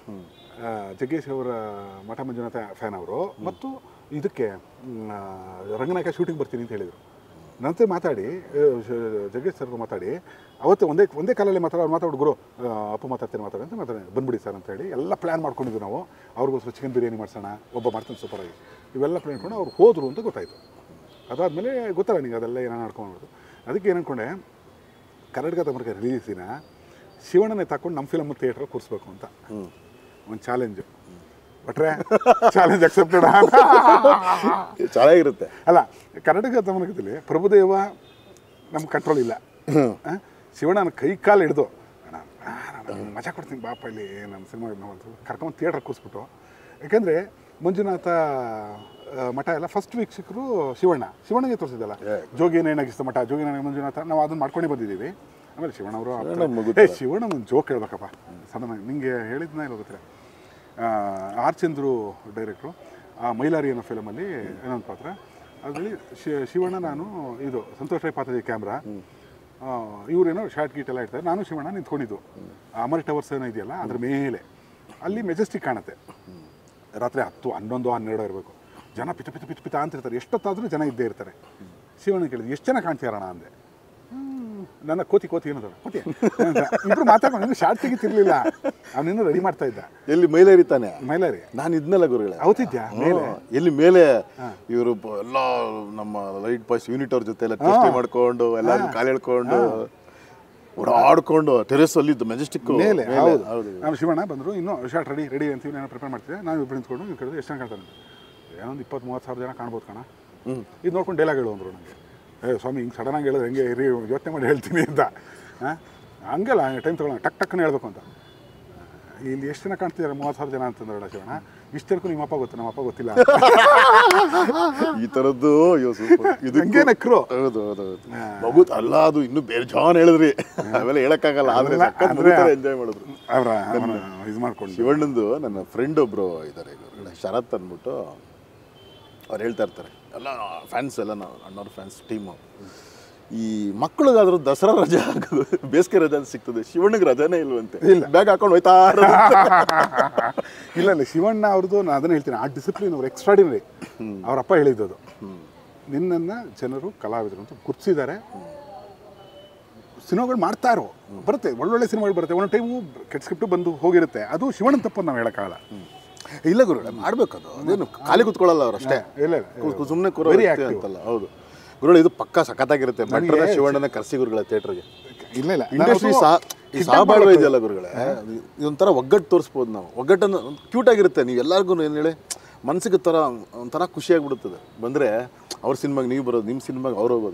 ಆ, ಜಗ್ಗೇಶ್ ಅವರ ಮಠ ಮಂಜುನಾಥ ಫ್ಯಾನ್ ಅವರು ಮತ್ತು ಇದಕ್ಕೆ ಮ್, ಆ, ರಂಗನಾಯಕ ಶೂಟಿಂಗ್ ಬರ್ತೀನಿ ಅಂತ ಹೇಳಿದರು ನಂತರ ಮಾತಾಡಿ ಆ, ಶ- ಜಗ್ಗೇಶ್ ಸರ್ ಮಾತಾಡಿ ಅವತ್ತು ಒಂದೇ ಒಂದೇ ಕಾಲಲ್ಲಿ ಮಾತಾಡೋ ಅವ್ರು ಮಾತಾಡಿ ಗುರು ಆ, ಅಪ್ಪು ಮಾತಾಡ್ತೀನಿ ಮಾತಾಡಿ ಅಂತ ಮಾತಾಡಿ ಬಂದ್ಬಿಡಿ ಸರ್ ಅಂತ ಹೇಳಿ ಎಲ್ಲ ಪ್ಲ್ಯಾನ್ ಮಾಡ್ಕೊಂಡಿದ್ವಿ ನಾವು ಅವ್ರಿಗೋಸ್ಕರ ಚಿಕನ್ ಬಿರಿಯಾನಿ ಮಾಡ್ಸೋಣ ಒಬ್ಬ ಮಾಡ್ತಾನೆ ಸೂಪರಾಗಿ ಇವೆಲ್ಲ ಪ್ಲ್ಯಾನ್ ಮಾಡ್ಕೊಂಡು ಅವ್ರು ಹೋದರು ಅಂತ ಗೊತ್ತಾಯಿತು ಅದಾದಮೇಲೆ ಗೊತ್ತಲ್ಲ ನಿಂಗೆ ಅದೆಲ್ಲ ಏನೋ ನಡ್ಕೊಂಡು ಅದಕ್ಕೆ ಏನು ಅನ್ಕೊಂಡೆ ಕರ್ನಾಟಕ ತಮರ್ಗೆ ರಿಲೀಸ್ ದಿನ ಶಿವಣ್ಣನೇ ತಗೊಂಡು ನಮ್ಮ ಫಿಲಮ್ ಥಿಯೇಟ್ರ್ ಕೂರಿಸ್ಬೇಕು ಅಂತ ಒಂದು ಚಾಲೆಂಜು ಬಟ್ರೆ ಚಾಲೆಂಜ್ ಅಕ್ಸೆಪ್ಟೆಡ್ ಚೆನ್ನಾಗಿರುತ್ತೆ ಅಲ್ಲ ಕರ್ನಾಟಕ ತಮನಕದಲ್ಲಿ ಪ್ರಭುದೇವ ನಮ್ಮ ಕಂಟ್ರೋಲ್ ಇಲ್ಲ ಆ? ಶಿವಣ್ಣನ ಕೈ ಕಾಲು ಹಿಡ್ದು ಅಣ್ಣ ಆ, ನಾನು ಮಜಾ ಕೊಡ್ತೀನಿ ಬಾಪ ಇಲ್ಲಿ ನಮ್ಮ ಸಿನಿಮಾ ಕರ್ಕೊಂಡು ಥಿಯೇಟ್ರ್ ಕೂರಿಸ್ಬಿಟ್ಟು ಯಾಕೆಂದರೆ ಮಂಜುನಾಥ ಆ, ಮಠ ಎಲ್ಲ ಫಸ್ಟ್ ವೀಕ್ಷಕರು ಶಿವಣ್ಣ ಶಿವಣ್ಣಗೆ ತೋರಿಸಿದಲ್ಲ ಜೋಗಿ ನೇಣಗಿಸ್ತ ಮಠ ಜೋಗಿ ನೇಣ ಮಂಜುನಾಥ ನಾವು ಅದನ್ನ ಮಾಡ್ಕೊಂಡೇ ಬಂದಿದ್ದೀವಿ ಆಮೇಲೆ ಶಿವಣ್ಣ ಶಿವಣ್ಣ ಅವರು ಮುಗಿತು. ಏ ಶಿವಣ್ಣ ಒಂದು ಜೋಕ್ ಹೇಳ್ಬೇಕಪ್ಪ ಸಡನ್ ನಿಂಗೆ ಹೇಳಿದ್ನ ಇಲ್ಲ ಗೊತ್ತಿಲ್ಲ ಆ, ಆರ್ ಚಂದ್ರು ಡೈರೆಕ್ಟ್ರು ಆ ಮೈಲಾರಿ ಅನ್ನೋ ಫಿಲಮಲ್ಲಿ ಇನ್ನೊಂದು ಪಾತ್ರ ಅದರಲ್ಲಿ ಶಿ- ಶಿವಣ್ಣ ನಾನು ಇದು ಸಂತೋಷ್ ರೈ ಪಾತ್ರದ ಕ್ಯಾಮ್ರಾ ಇವರೇನೋ ಶಾರ್ಟ್ ಗೀಟ್ ಎಲ್ಲ ಇರ್ತಾರೆ ನಾನು ಶಿವಣ್ಣ ನಿಂತ್ಕೊಂಡಿದ್ದು ಆ ಅಮರ್ ಟವರ್ಸ್ ಏನೋ ಇದೆಯಲ್ಲ ಅದ್ರ ಮೇಲೆ ಅಲ್ಲಿ ಮೆಜೆಸ್ಟಿಕ್ ಕಾಣುತ್ತೆ ರಾತ್ರಿ ಹತ್ತು ಹನ್ನೊಂದು ಹನ್ನೆರಡು ಇರಬೇಕು ಜನ ಪಿತ ಪಿತ ಪಿತ ಪಿತ ಅಂತಿರ್ತಾರೆ ಎಷ್ಟೊತ್ತಾದರೂ ಜನ ಇದ್ದೇ ಇರ್ತಾರೆ ಶಿವಣ್ಣ ಕೇಳಿದ್ರು ಎಷ್ಟು ಜನ ಕಾಣ್ತೀರಣ್ಣ ಅಂದೆ ಹ್ಮ್, ನನ್ನ ಕೋತಿ ಕೋತಿ ಏನದ ಕೋತಿ ಅಂತ. ಇಬ್ರು ಮಾತಾಡ್ಕೊಂಡು ಇನ್ನು ಶಾರ್ಟ್ ತೆಗಿತಿರ್ಲಿಲ್ಲ ಅವನಿನ್ನು ರೆಡಿ ಮಾಡ್ತಾ ಇದ್ದ ಎಲ್ಲಿ ಮೈಲೇರಿ ತಾನೆ ಮೈಲಾರಿ ನಾನು ಇದ್ನಲ್ಲ ಗುರುಗಳೇ ಅವತ್ತಿದ್ಯಾ ಮೇಲೆ ಹ್ಮ್. ಎಲ್ಲಿ ಮೇಲೆ ಇವರು ಎಲ್ಲ ನಮ್ಮ ಲೈಟ್ ಬಾಯ್ಸ್ ಯೂನಿಟ್ ಅವ್ರ ಜೊತೆ ಎಲ್ಲ ಟೆಸ್ಟ್ ಮಾಡ್ಕೊಂಡು ಎಲ್ಲ ಕಾಲು ಎಳ್ಕೊಂಡು ಆಡ್ಕೊಂಡು ಟೆರೆಸ್ ಅಲ್ಲಿ ಮೆಜೆಸ್ಟಿಕ್ ಮೇಲೆ ಹೌದು ಹೌದು ನಾನು ಶಿವಣ್ಣ ಬಂದರು ಇನ್ನೂ ಶಾರ್ಟ್ ರೆಡಿ ರೆಡಿ ಅಂತೀವಿ ನಾನು ಪ್ರಿಪೇರ್ ಮಾಡ್ತಿದ್ದೆ ನಾನು ಇಬ್ಬರು ನಿಂತ್ಕೊಂಡು ನೀವು ಕೇಳಿದ್ರೆ ಎಷ್ಟು ಜನ ಕಾಣ್ತಾನೆ ಏನೋ ಒಂದು ಇಪ್ಪತ್ತು ಮೂವತ್ತು ಸಾವಿರ ಜನ ಕಾಣ್ಬೋದು ಕಣ ಇದು ನೋಡ್ಕೊಂಡು ಡೈಲಾಗ್ ಹೇಳು ಅಂದರು ನನಗೆ ಏ ಸ್ವಾಮಿ ಹಿಂಗೆ ಸಡನ್ನಾಗಿ ಹೇಳಿದ್ರೆ ಹೆಂಗೆ ಇರಿ ಯೋಚನೆ ಮಾಡಿ ಹೇಳ್ತೀನಿ ಅಂತ ಹಾಂ ಹಂಗಲ್ಲ ಟೈಮ್ ತೊಗೊಳ್ಳೋಣ ಟಕ್ ಟಕ್ಕನೆ ಹೇಳ್ಬೇಕು ಅಂತ ಇಲ್ಲಿ ಎಷ್ಟು ಜನ ಕಾಣ್ತಿದ್ದಾರೆ ಮೂವತ್ತು ಸಾವಿರ ಜನ ಅಂತಂದ್ರಲ್ಲ ಶಿವಣ್ಣ ಇಷ್ಟು ಜನಕ್ಕೂ ನಿಮ್ಮ ಅಪ್ಪ ಗೊತ್ತು ನಮ್ಮ ಅಪ್ಪ ಗೊತ್ತಿಲ್ಲ ಈ ತರದ್ದು ಅಯ್ಯೋ ಸೂಪರ್ ಇದು ಹಂಗೆ ನಕ್ರು ಹೌದು ಹೌದು ಹೌದು ಮಗು ಅಲ್ಲ ಅದು ಇನ್ನು ಬೇರೆ ಜಾನ್ ಹೇಳಿದ್ರಿ ಅವೆಲ್ಲ ಹೇಳಕ್ಕಾಗಲ್ಲ ಆದ್ರೆ ಅಲ್ಲ, ಅಂದ್ರೆ- ಎಂಜಾಯ್ ಮಾಡಿದ್ರು ಅವರ ಅವನ ಇದು ಮಾಡ್ಕೊಂಡು ಶಿವಣ್ಣಂದು ನನ್ನ ಫ್ರೆಂಡ್ ಒಬ್ರು ಇದ್ದಾರೆ ಶರತ್ ಅಂದ್ಬಿಟ್ಟು ಅವ್ರು ಹೇಳ್ತಾ ಇರ್ತಾರೆ ಎಲ್ಲ ಫ್ಯಾನ್ಸ್ ಎಲ್ಲ ನಾವು ಅಣ್ಣವ್ರ ಫ್ಯಾನ್ಸ್ ಟೀಮು ಈ ಮಕ್ಕಳಿಗಾದ್ರೂ ದಸರಾ ರಜೆ ಹಾಕೋದು ಬೇಸಿಗೆ ರಜೆ ಅಂತ ಸಿಗ್ತದೆ ಶಿವಣ್ಣಗೆ ರಜಾನೇ ಇಲ್ವಂತೆ ಬ್ಯಾಗ್ ಹಾಕೊಂಡು ಹೋಯ್ತಾ ಇರೋದು. ಇಲ್ಲ ಇಲ್ಲ ಶಿವಣ್ಣ ಅವ್ರದ್ದು ನಾನು ಅದನ್ನ ಹೇಳ್ತೀನಿ ಆ ಡಿಸಿಪ್ಲಿನ್ ಅವ್ರು ಎಕ್ಸ್ಟ್ರಾಡಿನರಿ ಅವ್ರ ಅಪ್ಪ ಹೇಳಿದ್ದದು ನಿನ್ನನ್ನು ಜನರು ಕಲಾವಿದರು ಅಂತ ಗುರ್ತಿಸಿದ್ದಾರೆ ಸಿನಿಮಾಗಳು ಮಾಡ್ತಾರೋ ಬರುತ್ತೆ ಒಳ್ಳೊಳ್ಳೆ ಸಿನಿಮಾಗಳು ಬರುತ್ತೆ ಒಂದೊಂದು ಟೈಮು ಕೆಟ್ಟ ಸ್ಕ್ರಿಪ್ಟು ಬಂದು ಹೋಗಿರುತ್ತೆ ಅದು ಶಿವಣ್ಣನ ತಪ್ಪು ನಾವು ಹೇಳೋಕ್ಕಾಗಲ್ಲ ಇಲ್ಲ ಗುರು ಮಾಡ್ಬೇಕು ಅದು ಅದೇನು ಖಾಲಿ ಕುತ್ಕೊಳ್ಳಲ್ಲ ಅವ್ರು ಅಷ್ಟೇ ಇಲ್ಲ ಇಲ್ಲ ಸುಮ್ಮನೆ ಕೂರೋ Very ವ್ಯಕ್ತಿ active. ಅಂತಲ್ಲ ಹೌದು ಗುರುಗಳು ಇದು ಪಕ್ಕಾ ಸಖತ್ತಾಗಿರುತ್ತೆ ಭಟ್ರನ ಶಿವಣ್ಣನ ಕರ್ಸಿ ಗುರುಗಳ ಥಿಯೇಟ್ರಿಗೆ ಇಲ್ಲ ಇಲ್ಲ ಇಂಡಸ್ಟ್ರಿ ಸಹ ಈ ಸಹಬಾಳ್ವೆ ಇದೆಯಲ್ಲ ಗುರುಗಳೇ ಇದೊಂಥರ ಒಗ್ಗಟ್ಟು ತೋರಿಸ್ಬೋದು ನಾವು ಒಗ್ಗಟ್ಟನ್ನು ಕ್ಯೂಟ್ ಆಗಿರುತ್ತೆ ನೀವು ಎಲ್ಲರಿಗೂ ಏನು ಹೇಳಿ ಮನಸ್ಸಿಗೆ ಥರ ಒಂಥರ ಖುಷಿಯಾಗ್ಬಿಡುತ್ತದೆ ಬಂದರೆ ಅವ್ರ ಸಿನಿಮಾಗೆ ನೀವು ಬರೋದು ನಿಮ್ಮ ಸಿನಿಮಾಗೆ ಅವ್ರು ಹೋಗೋದು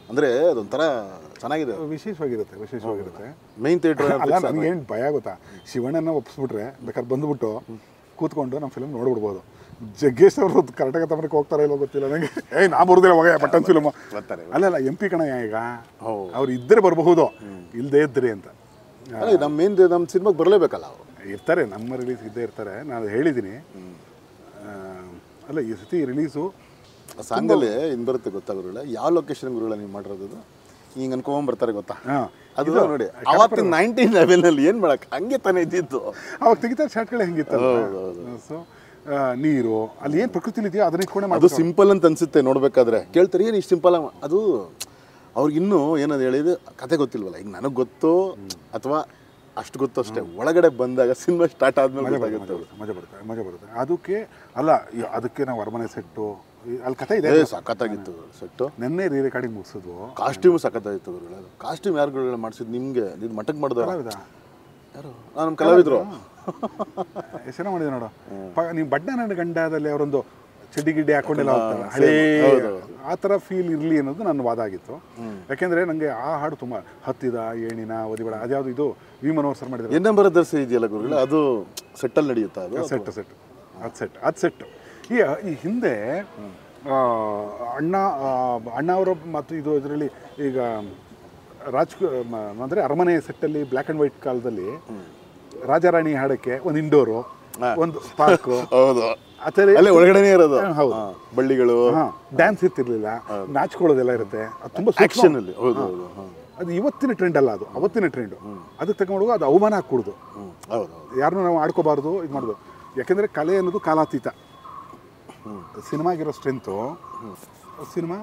ಅಂದರೆ ಅದೊಂಥರ ಚೆನ್ನಾಗಿದೆ ವಿಶೇಷವಾಗಿರುತ್ತೆ ವಿಶೇಷವಾಗಿರುತ್ತೆ ಮೈನ್ ಥಿಯೇಟ್ರ್ ಅಲ್ಲ ನನಗೇನು ಭಯ ಗೊತ್ತಾ ಶಿವಣ್ಣನ ಒಪ್ಪಿಸ್ಬಿಟ್ರೆ ಬೇಕಾದ್ರೆ ಬಂದ್ಬಿಟ್ಟು ಕೂತ್ಕೊಂಡು ನಮ್ಮ ಫಿಲ್ಮ್ ನೋಡ್ಬಿಡ್ಬೋದು ಜಗ್ಗೇಶ್ ಅವರು ಕರ್ನಾಟಕ ತಮ್ಮಕ್ಕೆ ಹೋಗ್ತಾರೋ ಇಲ್ಲೋ ಗೊತ್ತಿಲ್ಲ ನನಗೆ ಏಯ್ ನಾ ಬರೋದಿಲ್ಲ ಮಗ ಪಟ್ಟನ್ ಫಿಲ್ಮ್ ಬರ್ತಾರೆ ಅಲ್ಲ ಅಲ್ಲ ಎಂ ಪಿ ಕಣಯ್ಯ ಈಗ ಹೌದು. ಅವ್ರು ಇದ್ದರೆ ಬರಬಹುದು ಇಲ್ಲದೇ ಇದ್ರಿ ಅಂತ ಅಲ್ಲ ನಮ್ಮ ಮೇನ್ ನಮ್ಮ ಸಿನಿಮಾಗೆ ಬರಲೇಬೇಕಲ್ಲ ಅವರು ಇರ್ತಾರೆ ನಮ್ಮ ರಿಲೀಸ್ ಇದ್ದೇ ಇರ್ತಾರೆ ನಾನು ಹೇಳಿದ್ದೀನಿ ಆ, ಅಲ್ಲ ಈ ಸತಿ ರಿಲೀಸು ಆ ಸಾಂಗಲ್ಲಿ ಇನ್ನು ಬರುತ್ತೆ ಗೊತ್ತಾ ಗುರುಗಳ ಯಾವ ಲೊಕೇಶನ್ ಗುರುಗಳ ನೀವು ಮಾಡಿರೋದು ಹಿಂಗೆ ಅನ್ಕೊಂಡ್ ಬರ್ತಾರೆ ಗೊತ್ತಾ ಹಾಂ ಅದು ನೋಡಿ ಅವತ್ತಿನ ನೈನ್ಟೀನ್ ಲೆವೆನಲ್ಲಿ ಏನು ಮಾಡಕ್ ಹಂಗೆ ತಾನೇ ಇದ್ದಿತ್ತು ಅವಾಗ ತೆಗಿತಾ ಶಾರ್ಟ್ಗಳೇ ಹೆಂಗಿತ್ತಲ್ಲ ಸೊ ನೀರು ಅಲ್ಲಿ ಏನು ಪ್ರಕೃತಿಲಿ ಇದೆಯೋ ಅದನ್ನ ಇಟ್ಕೊಂಡೆ ಅದು ಸಿಂಪಲ್ ಅಂತ ಅನ್ಸುತ್ತೆ ನೋಡ್ಬೇಕಾದ್ರೆ ಕೇಳ್ತಾರೆ ಏನು ಇಷ್ಟು ಸಿಂಪಲ್ ಅದು ಅವ್ರಿಗಿನ್ನೂ ಏನದು ಹೇಳಿದ್ರೆ ಕತೆ ಗೊತ್ತಿಲ್ವಲ್ಲ ಈಗ ನನಗೆ ಗೊತ್ತು ಅಥವಾ ಅಷ್ಟು ಗೊತ್ತು ಅಷ್ಟೇ ಒಳಗಡೆ ಬಂದಾಗ ಸಿನಿಮಾ ಸ್ಟಾರ್ಟ್ ಆದ್ಮೇಲೆ ಮಜಾ ಬರುತ್ತೆ ಗೊತ್ತಾಗುತ್ತೆ ಮಜಾ ಬರುತ್ತೆ ಮಜಾ ಬರುತ್ತೆ ಅದಕ್ಕೆ ಅಲ್ಲ ಈ- ಅದಕ್ಕೆ ನಾವು ಅರಮನೆ ಸೆಟ್ಟು ಅಲ್ಲಿ ಕತೆ ಇದೆ ಏ ಸಖತ್ತಾಗಿತ್ತು ಸೆಟ್ಟು ನೆನ್ನೆ ರೀ ರೆಕಾರ್ಡಿಂಗ್ ಮುಗಿಸಿದ್ವು ಕಾಸ್ಟ್ಯೂಮ್ ಸಖತ್ತಾಗಿತ್ತು ಗುರುಗಳ ಕಾಸ್ಟ್ಯೂಮ್ ಯಾರು ಗುರುಗಳ ಮಾಡಿಸಿದ್ ನಿಮ್ಗೆ ಇದು ಮಠಕ್ಕೆ ಮಾಡ್ದ ಕಲಾವಿದ ಯಾರು ನಮ್ಮ ಕಲಾವಿದ್ರು ಎಷ್ಟು ಚೆನ್ನಾಗಿ ಮಾಡಿದೆ ನೋಡು ಪ- ನೀವು ಬಡ್ಡ ನನ್ನ ಗಂಡದಲ್ಲಿ ಅವರೊಂದು ಚಡ್ಡಿ ಗಿಡ್ಡಿ ಹಾಕೊಂಡೆಲ್ಲ ಹೋಗ್ತಾರೆ ಹಳೇ ಆ ಥರ ಫೀಲ್ ಇರಲಿ ಅನ್ನೋದು ನನ್ನ ವಾದ ಆಗಿತ್ತು ಯಾಕೆಂದ್ರೆ ನನಗೆ ಆ ಹಾಡು ತುಂಬ ಹತ್ತಿದ ಏಣಿನ ಒದಿಬೇಡ ಅದ್ಯಾವುದು ಇದು ವಿ ಮನೋಹರ್ ಸರ್ ಮಾಡಿದ್ರು ಎನ್ ನಂಬರ್ ದರ್ಸಿ ಇದೆಯಲ್ಲ ಗುರುಗಳ ಅದು ಸೆಟ್ಟಲ್ಲಿ ನಡೆಯುತ್ತಾ ಅದು ಸೆಟ್ ಸೆಟ್ ಅದು ಸೆಟ್ ಅದು ಸೆಟ್ ಈ ಈ ಹಿಂದೆ ಆ, ಅಣ್ಣ ಆ, ಅಣ್ಣ ಅವರ ಮತ್ತು ಇದು ಇದರಲ್ಲಿ ಈಗ ರಾಜ್ ಅಂದರೆ ಅರಮನೆ ಸೆಟ್ಟಲ್ಲಿ ಬ್ಲ್ಯಾಕ್ ಆ್ಯಂಡ್ ವೈಟ್ ಕಾಲದಲ್ಲಿ ರಾಜಾರಾಣಿ ಹಾಡಕ್ಕೆ ಒಂದು ಇಂಡೋರು ಒಂದು ಪಾರ್ಕು ಹೌದು ಆ ಥರ ಅಲ್ಲೇ ಒಳಗಡೆನೇ ಇರೋದು ಹಾ, ಹೌದು. ಹಾ, ಬಳ್ಳಿಗಳು ಹಾಂ ಡ್ಯಾನ್ಸ್ ಇರ್ತಿರ್ಲಿಲ್ಲ ನಾಚ್ಕೊಳ್ಳೋದೆಲ್ಲ ಇರುತ್ತೆ ಅದು ತುಂಬ ಆಕ್ಷನ್ ಅಲ್ಲಿ ಹೌದು ಹೌದು ಹಾ. ಅದು ಇವತ್ತಿನ ಟ್ರೆಂಡ್ ಅಲ್ಲ ಅದು ಅವತ್ತಿನ ಟ್ರೆಂಡು ಅದಕ್ಕೆ ತಗೊಂಡು ಅದು ಅವಮಾನ ಹಾಕ್ಕೊಡುದು ಹ್ಮ್ ಹೌದು ಹೌದು ಯಾರನ್ನೂ ನಾವು ಆಡ್ಕೋಬಾರ್ದು ಇದು ಮಾಡೋದು ಯಾಕೆಂದರೆ ಕಲೆ ಅನ್ನೋದು ಕಾಲಾತೀತ ಸಿನಿಮಾಗಿರೋ ಸ್ಟ್ರೆಂತು ಸಿನಿಮಾ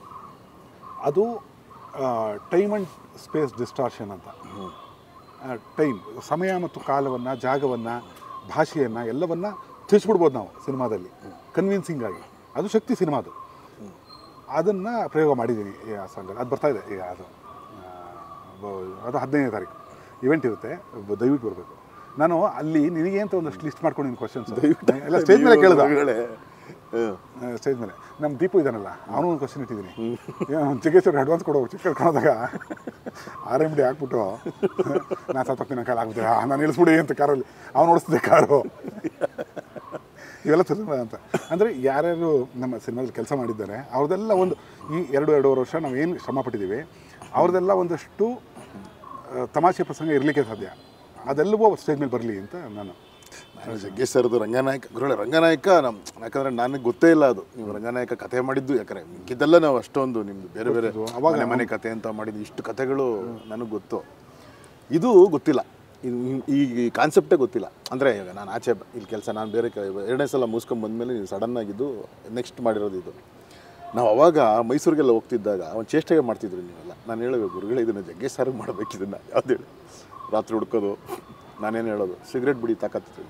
ಅದು ಟೈಮ್ ಆ್ಯಂಡ್ ಸ್ಪೇಸ್ ಡಿಸ್ಟಾರ್ಷನ್ ಅಂತ ಟೈಮ್ ಸಮಯ ಮತ್ತು ಕಾಲವನ್ನು ಜಾಗವನ್ನು ಭಾಷೆಯನ್ನು ಎಲ್ಲವನ್ನು ತಿಳಿಸ್ಬಿಡ್ಬೋದು ನಾವು ಸಿನಿಮಾದಲ್ಲಿ ಕನ್ವಿನ್ಸಿಂಗ್ ಆಗಿ ಅದು ಶಕ್ತಿ ಸಿನಿಮಾದು ಅದನ್ನು ಪ್ರಯೋಗ ಮಾಡಿದ್ದೀನಿ ಈ ಆ ಸಾಂಗಲ್ಲಿ ಅದು ಬರ್ತಾ ಇದೆ ಈಗ ಅದು ಆ, ಬ- ಅದು ಹದಿನೈದನೇ ತಾರೀಕು ಇವೆಂಟ್ ಇರುತ್ತೆ ಬ- ದಯವಿಟ್ಟು ಬರಬೇಕು ನಾನು ಅಲ್ಲಿ ನಿನಗೆ ಅಂತ ಒಂದಷ್ಟು ಲಿಸ್ಟ್ ಮಾಡ್ಕೊಂಡಿದ್ದೀನಿ ಕ್ವಶನ್ಸ್ ಎಲ್ಲ ಸ್ಟೇಜ್ ಮೇಲೆ ಕೇಳ್ದ ಗುರುಗಳೇ, ಹ್ಮ್. ಸ್ಟೇಜ್ ಮೇಲೆ ನಮ್ಮ ದೀಪು ಇದ್ದಾನಲ್ಲ ಅವನು ಒಂದು ಕ್ವಶನ್ ಇಟ್ಟಿದ್ದೀನಿ ಚಿಕಿತ್ಸೆಗೆ ಅಡ್ವಾನ್ಸ್ ಕೊಡೋ ಚಿಕ್ಕ ಕಳ್ಕೊಳೋದಾಗ ಆರ್ ಎಮ್ ಡಿ ಹಾಕ್ಬಿಟ್ಟು ನಾನು ಸತ್ತೋಗ್ತೀನಿ ಕಾಲ ಆಗುತ್ತೆ ನಾನು ಇಳಿಸ್ಬಿಡಿ ಅಂತ ಕಾರಲ್ಲಿ ಅವ್ನು ಓಡಿಸ್ತಿದ್ದೆ ಕಾರು ಇವೆಲ್ಲ ಸಿನಿಮಾ ಅಂತ ಅಂದರೆ ಯಾರ್ಯಾರು ನಮ್ಮ ಸಿನಿಮಾದಲ್ಲಿ ಕೆಲಸ ಮಾಡಿದ್ದಾರೆ ಅವ್ರದ್ದೆಲ್ಲ ಒಂದು ಈ ಎರಡು ಎರಡೂವರೆ ವರ್ಷ ನಾವು ಏನು ಶ್ರಮ ಪಟ್ಟಿದ್ದೀವಿ ಅವ್ರದ್ದೆಲ್ಲ ಒಂದಷ್ಟು ಆ, ತಮಾಷೆ ಪ್ರಸಂಗ ಇರಲಿಕ್ಕೆ ಸಾಧ್ಯ ಅದೆಲ್ಲವೂ ಸ್ಟೇಜ್ ಮೇಲೆ ಬರಲಿ ಅಂತ ನಾನು ನಾನು ಜಗ್ಗೇಶ್ ಸರ್ದು ರಂಗನಾಯಕ ಗುರುಳೆ ರಂಗನಾಯಕ ನಮ್ ಯಾಕಂದ್ರೆ ನನಗೆ ಗೊತ್ತೇ ಇಲ್ಲ ಅದು ನೀವು ರಂಗನಾಯಕ ಕಥೆ ಮಾಡಿದ್ದು ಯಾಕಂದ್ರೆ ಮಿಕ್ಕಿದ್ದೆಲ್ಲ ನಾವು ಅಷ್ಟೊಂದು ನಿಮ್ದು ಬೇರೆ ಬೇರೆ ಅವಾಗ ಮನೆ ಮನೆ ಕತೆ ಅಂತ ಮಾಡಿದ್ದು ಇಷ್ಟು ಕಥೆಗಳು ನನಗೆ ಗೊತ್ತು ಇದು ಗೊತ್ತಿಲ್ಲ ಇದು ಈ ಕಾನ್ಸೆಪ್ಟೇ ಗೊತ್ತಿಲ್ಲ ಅಂದರೆ ಇವಾಗ ನಾನು ಆಚೆ ಬ- ಇಲ್ಲಿ ಕೆಲಸ ನಾನು ಬೇರೆ ಕ- ಎರಡನೇ ಸಲ ಮುಗಿಸ್ಕೊಂಡು ಬಂದಮೇಲೆ ನೀವು ಸಡನ್ ಆಗಿದ್ದು ನೆಕ್ಸ್ಟ್ ಮಾಡಿರೋದು ಇದು ನಾವು ಅವಾಗ ಮೈಸೂರಿಗೆಲ್ಲ ಹೋಗ್ತಿದ್ದಾಗ ಒಂದು ಚೇಷ್ಟೆಗೆ ಮಾಡ್ತಿದ್ರು ನೀವೆಲ್ಲ ನಾನು ಹೇಳಬೇಕು ಗುರುಗಳೇ ಇದನ್ನು ಜಗ್ಗೇಶ್ ಸಾರಿಗೆ ಮಾಡಬೇಕು ಇದನ್ನು ಯಾವ್ದು ಹೇಳಿ ರಾತ್ರಿ ಹುಡ್ಕೋದು ನಾನೇನು ಹೇಳೋದು ಸಿಗರೇಟ್ ಬಿಡಿ ತಾಕತ್ತಿತ್ತು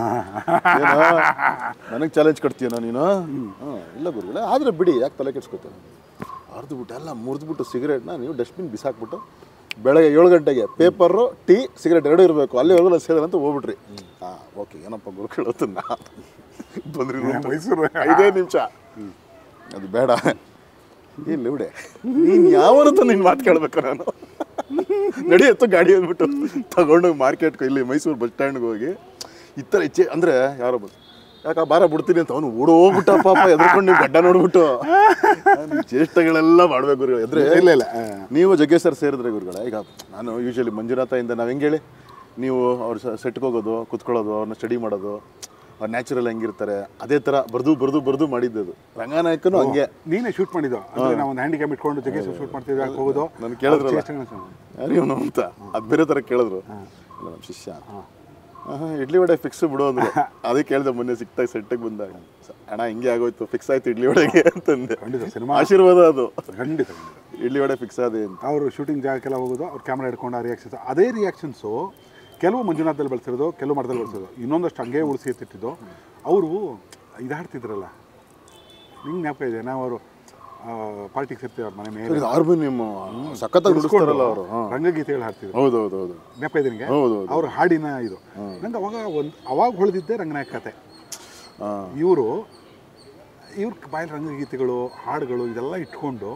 ನನಗೆ ಚಾಲೆಂಜ್ ಕೊಡ್ತೀಯನೋ ನೀನು ಹಾಂ ಇಲ್ಲ ಗುರುಗಳೇ ಆದರೆ ಬಿಡಿ ಯಾಕೆ ತಲೆ ಕೆಡ್ಸ್ಕೊತಾನೆ ಅರ್ದ್ಬಿಟ್ಟು ಎಲ್ಲ ಮುರಿದ್ಬಿಟ್ಟು ಸಿಗರೇಟ್ನ ನೀವು ಡಸ್ಟ್ಬಿನ್ ಬಿಸಾಕ್ಬಿಟ್ಟು ಬೆಳಗ್ಗೆ ಏಳು ಗಂಟೆಗೆ ಪೇಪರು ಟೀ ಸಿಗರೇಟ್ ಎರಡೂ ಇರಬೇಕು ಅಲ್ಲಿ ಹೋಗಲ್ಲ ಸೇದ್ರ ಅಂತ ಹೋಗ್ಬಿಟ್ರಿ ಹಾಂ ಓಕೆ ಏನಪ್ಪ ಗುರುಗಳು ನಾ ಬಂದ್ರಿ room ಗೆ. ಮೈಸೂರು ಐದೇ ನಿಮಿಷ ಅದು ಬೇಡ ಇಲ್ಲಿ ಬಿಡೆ ನೀನು ಯಾವನಂತ ನೀನು ಮಾತು ಕೇಳಬೇಕು ನಾನು ನಡೆಯತ್ತು ಗಾಡಿ ಅಂದ್ಬಿಟ್ಟು ತಗೊಂಡೋಗಿ ಮಾರ್ಕೆಟ್ಗೆ ಇಲ್ಲಿ ಮೈಸೂರು ಬಸ್ ಸ್ಟ್ಯಾಂಡ್ಗೆ ಹೋಗಿ ಈ ಥರ ಇಚ್ಛೆ ಅಂದರೆ ಯಾರೋ ಬಂದು ಯಾಕೆ ಬಾರ ಬಿಡ್ತೀನಿ ಅಂತ ಅವನು ಓಡೋಗ್ಬಿಟ್ಟ ಪಾಪ ಎದ್ಕೊಂಡು ನೀವು ಗಡ್ಡ ನೋಡ್ಬಿಟ್ಟು ಈ ಚೇಷ್ಟೆಗಳೆಲ್ಲ ಮಾಡ್ಬೇಕು ಗುರುಗಳು ಎದ್ರೆ ಇಲ್ಲ ಇಲ್ಲ ಆ, ನೀವು ಜಗ್ಗೇಶ್ ಸರ್ ಸೇರಿದ್ರೆ ಗುರುಗಳ ಈಗ ನಾನು ಯೂಶಲಿ ಮಂಜುನಾಥಯಿಂದ ನಾವು ಹೆಂಗೆ ಹೇಳಿ ನೀವು ಅವ್ರ ಸೆಟ್ಗೆ ಹೋಗೋದು ಕುತ್ಕೊಳ್ಳೋದು ಅವ್ರನ್ನ ಸ್ಟಡಿ ಮಾಡೋದು ಅವ್ರು ನ್ಯಾಚುರಲ್ ಹೆಂಗಿರ್ತಾರೆ ಅದೇ ಥರ ಬರ್ದು ಬರ್ದು ಬರ್ದು ಮಾಡಿದ್ದದು ರಂಗನಾಯಕನು ಹಂಗೆ ನೀನೇ ಶೂಟ್ ಮಾಡಿದ್ದು ಅಂದ್ರೆ ನಾವು ಒಂದು ಹ್ಯಾಂಡಿಕ್ಯಾಮ್ ಇಟ್ಕೊಂಡು ಜಗ್ಗೇಶ್ ಶೂಟ್ ಮಾಡ್ತಿದ್ವಿ ಯಾಕೆ ಹೋಗೋದು ನಾನು ಕೇಳಿದ್ರಲ್ಲ. ಅವ್ರ ಚೇಷ್ಟೆಗಳನ್ನ ಸುಮ್ನೆ. ಯಾರಿವನು ಅಂತ ಅದು ಬೇರೆ ಥರ ಕೇಳಿದ್ರು ಇಲ್ಲ ನಮ್ಮ ಶಿಷ್ಯ ಆಹಾ, ಇಡ್ಲಿ ವಡೆ ಫಿಕ್ಸ್ ಬಿಡು ಅಂದ್ರು ಅದೇ ಕೇಳಿದೆ ಮೊನ್ನೆ ಸಿಕ್ತಾಗ ಸೆಟ್ಟಿಗೆ ಬಂದಾಗ ಅಣ್ಣ ಹಿಂಗೆ ಆಗೋಯ್ತು ಫಿಕ್ಸ್ ಆಯ್ತು ಇಡ್ಲಿ ವಡೆಗೆ ಅಂತಂದೆ ಖಂಡಿತ ಸಿನಿಮಾ ಆಶೀರ್ವಾದ ಅದು ಖಂಡಿತ ಖಂಡಿತ ಇಡ್ಲಿ ವಡೆ ಫಿಕ್ಸ್ ಆದೆ ಅಂತ ಅವರು ಶೂಟಿಂಗ್ ಜಾಗಕ್ಕೆಲ್ಲ ಹೋಗೋದು ಅವ್ರು ಕ್ಯಾಮ್ರಾ ಹಿಡ್ಕೊಂಡು ಆ ರಿಯಾಕ್ಷನ್ಸ್ ಅದೇ ರಿಯಾಕ್ಷನ್ಸು ಕೆಲವು ಮಂಜುನಾಥದಲ್ಲಿ ಬಳಸಿರೋದು ಕೆಲವು ಮಠದಲ್ಲಿ ಬಳಸಿರೋದು ಇನ್ನೊಂದಷ್ಟು ಹಂಗೆ ಉಳಿಸಿ ಎತ್ತಿಟ್ಟಿದ್ದು ಅವರು ಇದಾಡ್ತಿದ್ರಲ್ಲ ನಿಂಗೆ ಜ್ಞಾಪಕ ಇದೆ ನಾವು ಅವರು ಪಾರ್ಟಿಗೆ ಸೇರ್ತೀವಿ ಅವ್ರ ಮನೆ ಮೇಲೆ ಹಾರ್ಮೋನಿಯಂ ಸಖತ್ತಾಗಿ ನುಡಿಸ್ತಾರಲ್ಲ ಅವರು ರಂಗಗೀತೆಗಳು ಹಾಡ್ತಿದ್ರು ಹೌದು ಹೌದು ಹೌದು ಜ್ಞಾಪಕ ಇದೆ ನಿಂಗೆ ಹೌದು ಹೌದು ಅವ್ರ ಹಾಡಿನ ಇದು ನಂಗೆ ಅವಾಗ ಒಂದು ಅವಾಗ ಹೊಳೆದಿದ್ದೆ ರಂಗನಾಯಕ ಕತೆ ಹಾಂ ಇವರು ಇವ್ರ ಬಾಯಲ್ಲಿ ರಂಗಗೀತೆಗಳು ಹಾಡುಗಳು ಇದೆಲ್ಲ ಇಟ್ಕೊಂಡು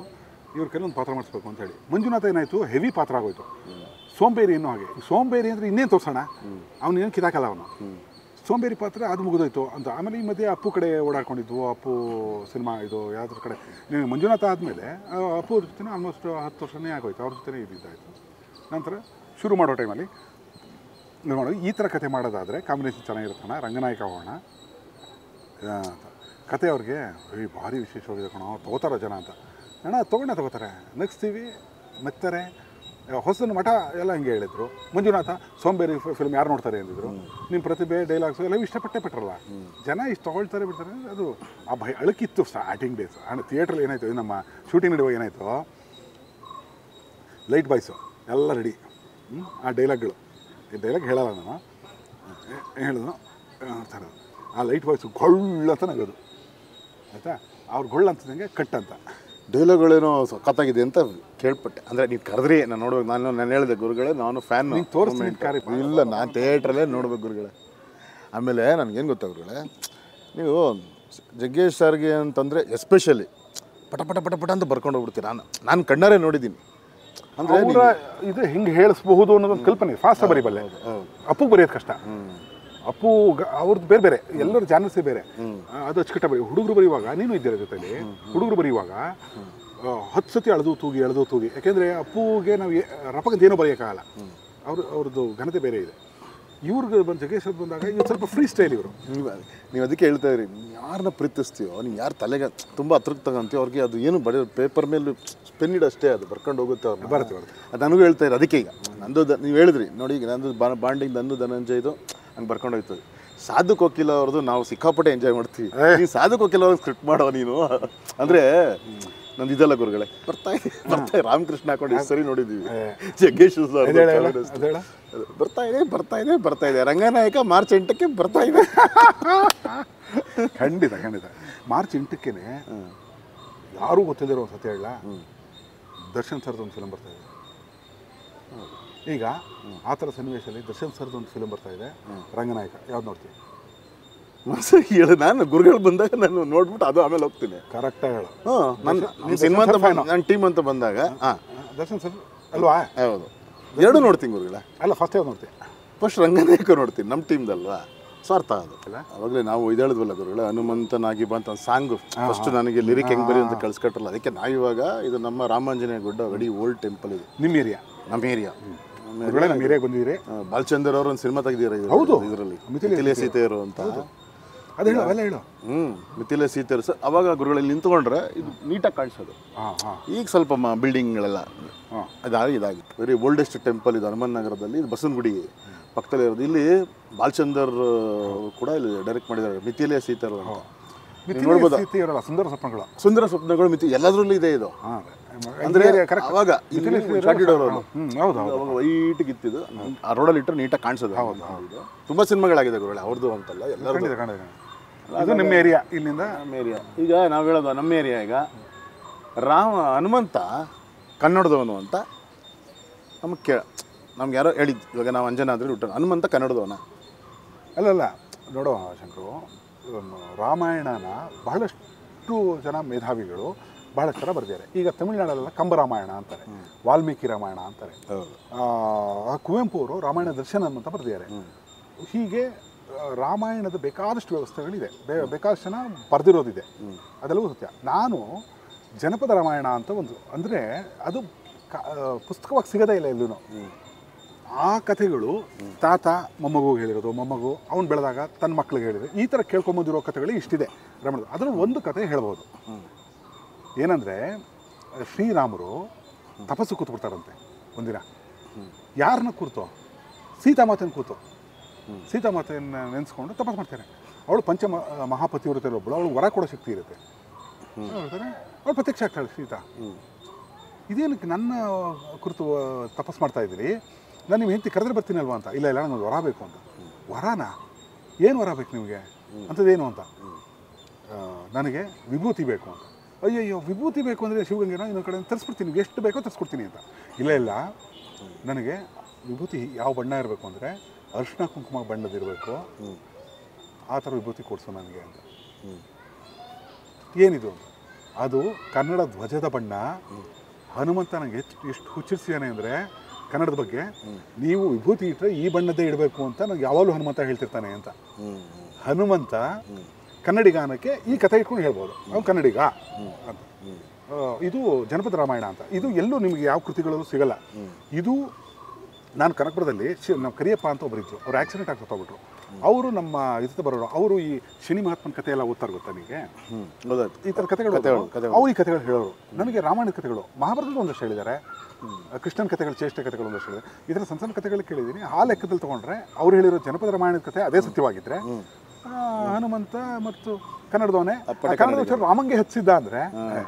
ಇವ್ರ ಕೆಲವೊಂದು ಪಾತ್ರ ಮಾಡಿಸ್ಬೇಕು ಅಂತ ಹೇಳಿ ಮಂಜುನಾಥ ಏನಾಯಿತು ಹೆವಿ ಪಾತ್ರ ಆಗೋಯ್ತು ಸೋಂಬೇರಿ ಇನ್ನೂ ಹಾಗೆ ಈ ಸೋಂಬೇರಿ ಅಂದರೆ ಇನ್ನೇನು ತೋರ್ಸೋಣ ಅವ್ನು ಏನು ಕಿದಾಕಲ್ಲ ಅವನು ಸೋಂಬೇರಿ ಪಾತ್ರ ಅದು ಮುಗಿದೋಯ್ತು ಅಂತ ಆಮೇಲೆ ಈ ಮಧ್ಯೆ ಅಪ್ಪು ಕಡೆ ಓಡಾಡ್ಕೊಂಡಿದ್ವು ಅಪ್ಪು ಸಿನಿಮಾ ಇದು ಯಾವ್ದ್ರ ಕಡೆ ನೀವು ಮಂಜುನಾಥ ಆದಮೇಲೆ ಅಪ್ಪು ಜೊತೆ ಆಲ್ಮೋಸ್ಟ್ ಹತ್ತು ವರ್ಷನೇ ಆಗೋಯ್ತು ಅವ್ರ ಜೊತೆ ಇದ್ದಿದ್ದಾಯಿತು ನಂತರ ಶುರು ಮಾಡೋ ಟೈಮಲ್ಲಿ ನೋಡೋದು ಈ ಥರ ಕತೆ ಮಾಡೋದಾದರೆ ಕಾಂಬಿನೇಷನ್ ಚೆನ್ನಾಗಿರುತ್ತಣ್ಣ ರಂಗನಾಯಕ ಹೋಗೋಣ ಆ, ಅಂತ ಕತೆ ಅವ್ರಿಗೆ ಏಯ್ ಭಾರಿ ವಿಶೇಷವಾಗಿದೆ ಕಣೋ ತೊಗೋತಾರೋ ಜನ ಅಂತ ಅಣ್ಣ ತೊಗೊಂಡೆ ತೊಗೋತಾರೆ ನಗಿಸ್ತೀವಿ ನಗ್ತಾರೆ ಹೊಸದನ್ನು ಮಠ ಎಲ್ಲ ಹಿಂಗೆ ಹೇಳಿದ್ರು ಮಂಜುನಾಥ ಸೋಂಬೇರಿ ಫಿಲ್ಮ್ ಯಾರು ನೋಡ್ತಾರೆ ಅಂದಿದ್ರು ನಿಮ್ಮ ಪ್ರತಿಭೆ ಡೈಲಾಗ್ಸು ಎಲ್ಲ ಇಷ್ಟಪಟ್ಟೆ ಬಿಟ್ರಲ್ಲ ಜನ ಇಷ್ಟು ತೊಗೊಳ್ತಾರೆ ಬಿಡ್ತಾರೆ ಅಂದ್ರೆ ಅದು ಆ ಭಯ ಅಳಕಿತ್ತು ಸ್ಟಾರ್ಟಿಂಗ್ ಡೇಸ್ ಅಣ್ಣ ಥಿಯೇಟ್ರಲ್ಲಿ ಏನಾಯಿತು ನಮ್ಮ ಶೂಟಿಂಗ್ ನಡೆಯುವಾಗ ಏನಾಯಿತು ಲೈಟ್ ಬಾಯ್ಸು ಎಲ್ಲ ರೆಡಿ ಆ ಡೈಲಾಗ್ಗಳು ಈ ಡೈಲಾಗ್ ಹೇಳಲ್ಲ ನಾನು ಏ- ಹೇಳಿದ್ನು ಥರ ಆ ಲೈಟ್ ಬಾಯ್ಸು ಗೊಳ್ಳು ಅಂತ ನಗೋದು ಆಯಿತಾ ಅವ್ರು ಗೊಳ್ಳು ಅಂತದಂಗೆ ಕಟ್ ಅಂತ ಡೈಲಾಗ್ಗಳೇನೋ ಸಖತ್ತಾಗಿದೆ ಅಂತ ಕೇಳ್ಪಟ್ಟೆ ಅಂದರೆ ನೀವು ಕರೆದ್ರಿ ನಾನು ನೋಡ್ಬೇಕು ನಾನು ನಾನು ಹೇಳಿದೆ ಗುರುಗಳೇ ನಾನು ಫ್ಯಾನ್ ನೀನ್ ತೋರಿಸ್ತೀನಿ ಕಾರ್ಯ ಇಲ್ಲ ನಾನು ಥಿಯೇಟ್ರಲ್ಲೇ ನೋಡ್ಬೇಕು ಗುರುಗಳೇ ಆಮೇಲೆ ನನಗೇನು ಗೊತ್ತಾ ಗುರುಗಳೇ ನೀವು ಜಗ್ಗೇಶ್ ಸರ್ಗೆ ಅಂತಂದರೆ ಎಸ್ಪೆಷಲಿ ಪಟ ಪಟ ಪಟ ಪಟ ಅಂತ ಬರ್ಕೊಂಡು ಹೋಗ್ಬಿಡ್ತೀರಿ ನಾನು ನಾನು ಕಣ್ಣಾರೆ ನೋಡಿದ್ದೀನಿ ಅಂದರೆ ಅವರ ಇದು ಹಿಂಗೆ ಹೇಳಿಸ್ಬಹುದು ಅನ್ನೋದೊಂದು ಕಲ್ಪನೆ ಫಾಸ್ಟ್ ಬರೀಬಲ್ಲೆ ಅಪ್ಪು ಬರೆಯೋದು ಕಷ್ಟ ಅಪ್ಪು ಗ- ಅವ್ರದ್ದು ಬೇರೆ ಬೇರೆ ಎಲ್ಲರ ಜಾನರ್ಸೇ ಬೇರೆ ಆ, ಅದು ಅಚ್ಚುಕಟ್ಟ ಬರೀ ಹುಡುಗರು ಬರೆಯುವಾಗ ನೀನು ಇದ್ದೀರ ಜೊತೆಲಿ ಹುಡುಗರು ಬರೆಯುವಾಗ ಆ, ಹತ್ತು ಸತಿ ಅಳೆದು ತೂಗಿ ಎಳೆದು ತೂಗಿ ಯಾಕೆಂದರೆ ಅಪ್ಪುಗೆ ನಾವು ಏ- ರಪಕಂತ ಏನೂ ಬರೆಯೋಕ್ಕಾಗಲ್ಲ ಅವ್ರು ಅವ್ರದ್ದು ಘನತೆ ಬೇರೆ ಇದೆ ಇವ್ರಿಗೆ ಬಂದು ಜಗೇಶ್ ಅವ್ರು ಬಂದಾಗ ಇವ್ರು ಸ್ವಲ್ಪ ಫ್ರೀ ಸ್ಟೈಲ್ ಇವರು ನೀವು ನೀವು ಅದಕ್ಕೆ ಹೇಳ್ತಾ ಇರಿ ಯಾರನ್ನ ಪ್ರೀತಿಸ್ತೀವೋ ನೀವು ಯಾರು ತಲೆಗೆ ತುಂಬ ಹತ್ರಕ್ಕೆ ತಗೊಂತೀವಿ ಅವ್ರಿಗೆ ಅದು ಏನು ಬರೆಯೋ ಪೇಪರ್ ಮೇಲೆ ಪೆನ್ ಇಡ್ ಅಷ್ಟೇ ಅದು ಬರ್ಕೊಂಡು ಹೋಗುತ್ತೆ ಅವ್ರನ್ನ ಬರುತ್ತೆ, ಬರುತ್ತೆ. ಅದು ನನಗೂ ಹೇಳ್ತಾ ಇರಿ ಅದಕ್ಕೆ ಈಗ ನಂದು ದ- ನೀವು ಹೇಳಿದ್ರಿ ನೋಡಿ ಈಗ ನಂದು ಬಾ ಬಾಂಡಿಂಗ್ ನಂದು ಧನಂಜಯದು ಹಂಗೆ ಬರ್ಕೊಂಡು ಹೋಗ್ತದೆ ಸಾಧು ಕೋಕಿಲ ಅವ್ರದ್ದು ನಾವು ಸಿಕ್ಕಾಪಟ್ಟೆ ಎಂಜಾಯ್ ಮಾಡ್ತೀವಿ ನೀನು ಸಾಧು ಕೋಕಿಲ ಅವ್ರಿಗೆ ಸ್ಕ್ರಿಪ್ಟ್ ಮಾಡೋ ನೀನು ಅಂದರೆ ನಂದು ಇದಲ್ಲ ಗುರುಗಳೇ ಬರ್ತಾ ಇದೆ ಬರ್ತಾ ಇದೆ ರಾಮಕೃಷ್ಣ ಹಾಕೊಂಡು ಎಷ್ಟು ಸರಿ ನೋಡಿದ್ದೀವಿ ಜಗ್ಗೇಶ್ ಅವ್ರದ್ದು ಅದೇಳ ಕಾಮಿಡಿ ಅಷ್ಟೇ. ಅದೇಳ ಅದು ಬರ್ತಾ ಇದೆ ಬರ್ತಾ ಇದೆ ಬರ್ತಾ ಇದೆ ರಂಗನಾಯಕ ಮಾರ್ಚ್ ಎಂಟಕ್ಕೆ ಬರ್ತಾ ಇದೆ ಖಂಡಿತ ಖಂಡಿತ ಮಾರ್ಚ್ ಎಂಟಕ್ಕೇನೆ ಯಾರೂ ಗೊತ್ತಿಲ್ಲದಿರೋ ಒಂದು ಸತ್ಯ ಹೇಳ ದರ್ಶನ್ ಸರ್ದು ಒಂದು ಫಿಲಮ್ ಬರ್ತಾ ಇದೆ ಈಗ ಆ ಥರ ಸನ್ನಿವೇಶದಲ್ಲಿ ದರ್ಶನ್ ಸರ್ದು ಒಂದು ಫಿಲಮ್ ಬರ್ತಾ ಇದೆ ರಂಗನಾಯಕ ಯಾವ್ದು ನೋಡ್ತೀವಿ ಸರಿ ಹೇಳು ನಾನು ಗುರುಗಳು ಬಂದಾಗ ನಾನು ನೋಡ್ಬಿಟ್ಟು ಅದು ಆಮೇಲೆ ಹೋಗ್ತೀನಿ ಕರೆಕ್ಟಾಗಿ ಹೇಳು ಹಾಂ ನನ್ನ ಸಿನಿಮಾ ಅಂತ ಬಂದ ನನ್ನ ಟೀಮ್ ಅಂತ ಬಂದಾಗ ಹಾಂ ದರ್ಶನ್ ಸರ್ ಅಲ್ವಾ ಹೌದು ಎರಡು ನೋಡ್ತೀನಿ ಗುರುಗಳ ಅಲ್ಲ ಫಸ್ಟ್ ಯಾವ್ದು ನೋಡ್ತೀವಿ ಫಸ್ಟ್ ರಂಗನಾಯಕ ನೋಡ್ತೀನಿ ನಮ್ಮ ಟೀಮ್ದಲ್ವಾ ಸ್ವಾರ್ಥ ಅದು ಅಲ್ಲ? ಅವಾಗಲೇ ನಾವು ಇದು ಹೇಳಿದ್ವಲ್ಲ ಗುರುಗಳ ಹನುಮಂತನಾಗಿ ಬಂತ ಒಂದು ಸಾಂಗು ಫಸ್ಟ್ ನನಗೆ ಲಿರಿಕ್ ಹೆಂಗೆ ಬರಿ ಅಂತ ಕಳ್ಸ್ಕೊಟ್ರಲ್ಲ ಅದಕ್ಕೆ ನಾವಿವಾಗ ಇದು ನಮ್ಮ ರಾಮಾಂಜನೇಯ ಗುಡ್ಡ ವೆಡಿ ಓಲ್ಡ್ ಟೆಂಪಲ್ ಇದು ನಿಮ್ಮ ಏರಿಯಾ ನಮ್ಮ ಏರಿಯಾ ಗುರುಗಳೇ ನಮ್ಮ ಏರಿಯಾಗೆ ಬಂದಿದ್ದೀರಿ ಬಾಲಚಂದ್ರ ಅವರು ಒಂದು ಸಿನಿಮಾ ತೆಗ್ದಿರ ಹೌದು. ಇದರಲ್ಲಿ ಮಿಥಿಲೆ ಮಿಥಿಲೆ ಸೀತೆಯರು ಅಂತ ಅದು ಹೇಳು ಅವೆಲ್ಲ ಹೇಳು ಹ್ಞೂ ಮಿಥಿಲೆ ಸೀತೆಯರು ಸರ್ ಅವಾಗ ಗುರುಗಳಲ್ಲಿ ನಿಂತ್ಕೊಂಡ್ರೆ ಇದು ನೀಟಾಗಿ ಕಾಣಿಸೋದು ಹಾಂ ಹಾಂ ಈಗ ಸ್ವಲ್ಪ ಮ ಬಿಲ್ಡಿಂಗ್ಗಳೆಲ್ಲ ಹಾಂ ಅದಾಗಿ ಇದಾಗಿತ್ತು ವೆರಿ ಓಲ್ಡೆಸ್ಟ್ ಟೆಂಪಲ್ ಇದು ಹನುಮನ್ ನಗರದಲ್ಲಿ ಇದು ಬಸವನಗುಡಿ ಪಕ್ಕದಲ್ಲೇ ಇರೋದು ಇಲ್ಲಿ ಬಾಲಚಂದರ್ ಕೂಡ ಇಲ್ಲಿ ಡೈರೆಕ್ಟ್ ಮಾಡಿದ್ದಾರೆ ಮಿಥಿಲೆ ಸೀತೆಯರು ಅಂತ ಮಿಥಿಲೆ ಸೀತೆ ಇರಲ್ಲ ಸುಂದರ ಸ್ವಪ್ನಗಳು ಸುಂದರ ಸ್ವಪ್ನಗಳು ಮಿತಿ ಎಲ್ಲದರಲ್ಲೂ ಇದೆ ಇದು ಹಾಂ ಅಂದ್ರೆ ಕರೆಕ್ಟ್ ಅವಾಗ ಇಲ್ಲಿ ಶಾರ್ಟ್ ಅವರು ಹ್ಞೂ ಹೌದು ಹೌದು ಅವಾಗ ವೈಟ್ ಇತ್ತಿದ್ದು ಆ ರೋಡಲ್ಲಿ ಇಟ್ಟರೆ ನೀಟಾಗಿ ಕಾಣಿಸೋದು ಇದು ತುಂಬಾ ಸಿನಿಮಾಗಳಾಗಿದೆ ಗುರುಗಳೇ ಅವ್ರದ್ದು ಅಂತಲ್ಲ ಎಲ್ಲರದು ಖಂಡಿತ ಖಂಡಿತ ಇದು ನಿಮ್ಮ ಏರಿಯಾ ಇಲ್ಲಿಂದ ನಮ್ಮ ಏರಿಯಾ ಈಗ ನಾವು ಹೇಳೋದು ನಮ್ಮ ಏರಿಯಾ ಈಗ ರಾಮ ಹನುಮಂತ ಕನ್ನಡದವನು ಅಂತ ನಮಗೆ ಕೇ ನಮ್ಗೆ ಯಾರೋ ಹೇಳಿದ್ದು ಇವಾಗ ನಾವು ಅಂಜನ ಅಂದರೆ ಹುಟ್ಟ ಹನುಮಂತ ಕನ್ನಡದವನ ಅಲ್ಲಲ್ಲ ನೋಡೋ ಶಂಕರು um, ರಾಮಾಯಣನ ಬಹಳಷ್ಟು ಜನ ಮೇಧಾವಿಗಳು ಬಹಳಷ್ಟು ಜನ ಬರ್ದಿದ್ದಾರೆ ಈಗ ತಮಿಳುನಾಡಲ್ಲೆಲ್ಲ ಕಂಬರಾಮಾಯಣ ಅಂತಾರೆ ವಾಲ್ಮೀಕಿ ರಾಮಾಯಣ ಅಂತಾರೆ ಹೌದು ಆ, ಆ ಕುವೆಂಪು ಅವರು ರಾಮಾಯಣ ದರ್ಶನಂ ಅಂತ ಬರೆದಿದ್ದಾರೆ ಹೀಗೆ ಆ, ರಾಮಾಯಣದ ಬೇಕಾದಷ್ಟು ವ್ಯವಸ್ಥೆಗಳಿದೆ ಬೇ- ಬೇಕಾದಷ್ಟು ಜನ ಬರೆದಿರೋದಿದೆ ಅದೆಲ್ಲವೂ ಸತ್ಯ ನಾನು ಜನಪದ ರಾಮಾಯಣ ಅಂತ ಒಂದು ಅಂದರೆ ಅದು ಕ- ಆ, ಪುಸ್ತಕವಾಗಿ ಸಿಗೋದೇ ಇಲ್ಲ ಎಲ್ಲೂ ಆ ಕಥೆಗಳು ತಾತ ಮೊಮ್ಮಗು ಹೇಳಿರೋದು ಮೊಮ್ಮಗು ಅವ್ನು ಬೆಳೆದಾಗ ತನ್ನ ಮಕ್ಳಿಗೆ ಹೇಳಿದ್ರು ಈ ಥರ ಕೇಳ್ಕೊಂಬಂದಿರೋ ಕಥೆಗಳು ಇಷ್ಟಿದೆ ರಾಮಾಯಣ ಅದರ ಒಂದು ಕತೆ ಹೇಳ್ಬೋದು ಏನಂದರೆ ಶ್ರೀರಾಮರು ತಪಸ್ಸು ಕೂತ್ಬಿಡ್ತಾರಂತೆ ಒಂದಿನ ಯಾರನ್ನ ಕೂರ್ತೋ ಸೀತಾಮಾತೆನ ಕೂತು ಸೀತಾಮಾತೆಯನ್ನು ನೆನೆಸ್ಕೊಂಡು ತಪಸ್ಸು ಮಾಡ್ತಾರೆ ಅವಳು ಪಂಚ ಮ- ಮಹಾಪತಿವ್ರತೆಯಲ್ಲಿ ಒಬ್ಬಳು ಅವಳು ವರ ಕೊಡೋ ಶಕ್ತಿ ಇರುತ್ತೆ ಹೇಳ್ತಾರೆ ಅವಳು ಪ್ರತ್ಯಕ್ಷ ಆಗ್ತಾಳೆ ಸೀತಾ ಇದೇನಕ್ಕೆ ನನ್ನ ಕುರಿತು ತಪಸ್ ಮಾಡ್ತಾ ಇದ್ದೀರಿ ನಾನು ನಿಮ್ಮ ಹೆಂಡತಿ ಕರೆದ್ರೆ ಬರ್ತೀನಲ್ವಾ ಅಂತ ಇಲ್ಲ ಇಲ್ಲ ನನಗೆ ವರ ಬೇಕು ಅಂತ ವರನಾ ಏನು ವರ ಬೇಕು ನಿಮಗೆ ಅಂಥದ್ದೇನು ಅಂತ ಆ, ನನಗೆ ವಿಭೂತಿ ಬೇಕು ಅಂತ ಅಯ್ಯಯ್ಯೋ ವಿಭೂತಿ ಬೇಕು ಅಂದರೆ ಶಿವಗಂಗೆನ ಇನ್ನೊಂದು ಕಡೆ ತರಿಸ್ಬಿಡ್ತೀನಿ ಎಷ್ಟು ಬೇಕೋ ತರಿಸ್ಕೊಡ್ತೀನಿ ಅಂತ ಇಲ್ಲ ಇಲ್ಲ ನನಗೆ ವಿಭೂತಿ ಯಾವ ಬಣ್ಣ ಇರಬೇಕು ಅಂದರೆ ಅರಿಶಿನ ಕುಂಕುಮ ಬಣ್ಣದಿರಬೇಕು ಆ ಥರ ವಿಭೂತಿ ಕೊಡಿಸು ನನಗೆ ಅಂತ ಏನಿದು ಅಂತ ಅದು ಕನ್ನಡ ಧ್ವಜದ ಬಣ್ಣ ಹನುಮಂತ ನನಗೆ ಎಷ್ಟು ಎಷ್ಟು ಹುಚ್ಚಿರ್ಸಿದಾನೆ ಅಂದರೆ ಕನ್ನಡದ ಬಗ್ಗೆ ನೀವು ವಿಭೂತಿ ಇಟ್ಟರೆ ಈ ಬಣ್ಣದ್ದೇ ಇಡಬೇಕು ಅಂತ ನನಗೆ ಯಾವಾಗಲೂ ಹನುಮಂತ ಹೇಳ್ತಿರ್ತಾನೆ ಅಂತ ಹ್ಞೂ ಹನುಮಂತ ಕನ್ನಡಿಗಾನಕ್ಕೆ ಈ ಕಥೆ ಇಟ್ಕೊಂಡು ಹೇಳ್ಬೋದು ಅವ್ನು ಕನ್ನಡಿಗ ಅಂತ ಆ, ಇದು ಜನಪದ ರಾಮಾಯಣ ಅಂತ ಇದು ಎಲ್ಲೂ ನಿಮಗೆ ಯಾವ ಕೃತಿಗಳಲ್ಲೂ ಸಿಗಲ್ಲ ಇದು ನಾನು ಕನಕಪುರದಲ್ಲಿ ಶಿ ನಮ್ಮ ಕರಿಯಪ್ಪ ಅಂತ ಒಬ್ಬರಿದ್ರು ಅವ್ರು ಆಕ್ಸಿಡೆಂಟ್ ಆಗಿ ಸತ್ತೋಗ್ಬಿಟ್ರು ಅವರು ನಮ್ಮ ಇದು ಬರೋರು ಅವರು ಈ ಶನಿ ಮಹಾತ್ಮನ ಕಥೆ ಎಲ್ಲ ಓದ್ತಾರೆ ಗೊತ್ತಾ ನಿಮಗೆ ಹ್ಞೂ ಗೊತ್ತಾಯ್ತು ಈ ಥರ ಕಥೆಗಳು ಕಥೆಗಳು, ಕಥೆಗಳು. ಅವ್ರು ಈ ಕಥೆಗಳು ಹೇಳೋರು ನನಗೆ ರಾಮಾಯಣದ ಕಥೆಗಳು ಮಹಾಭಾರತದ ಒಂದಷ್ಟು ಹೇಳಿದ್ದಾರೆ ಕೃಷ್ಣನ ಕಥೆಗಳು ಚೇಷ್ಟೆ ಕಥೆಗಳು ಒಂದಷ್ಟು ಹೇಳಿದ್ದಾರೆ ಈ ಥರ ಸಣ್ಣ ಸಣ್ಣ ಕಥೆಗಳು ಕೇಳಿದ್ದೀನಿ ಆ ಲೆಕ್ಕದಲ್ಲಿ ತೊಗೊಂಡ್ರೆ ಅವ್ರು ಹೇಳಿರೋ ಜನಪದ ರಾಮಾಯಣದ ಕಥೆ ಅದೇ ಸತ್ಯವಾಗಿದ್ದರೆ ಆ, ಹನುಮಂತ ಮತ್ತು ಕನ್ನಡದವನೇ ಅಪ್ಪಟ ಕನ್ನಡದ ವಿಚಾರ ರಾಮಂಗೆ ಹಚ್ಚಿದ್ದ ಅಂದರೆ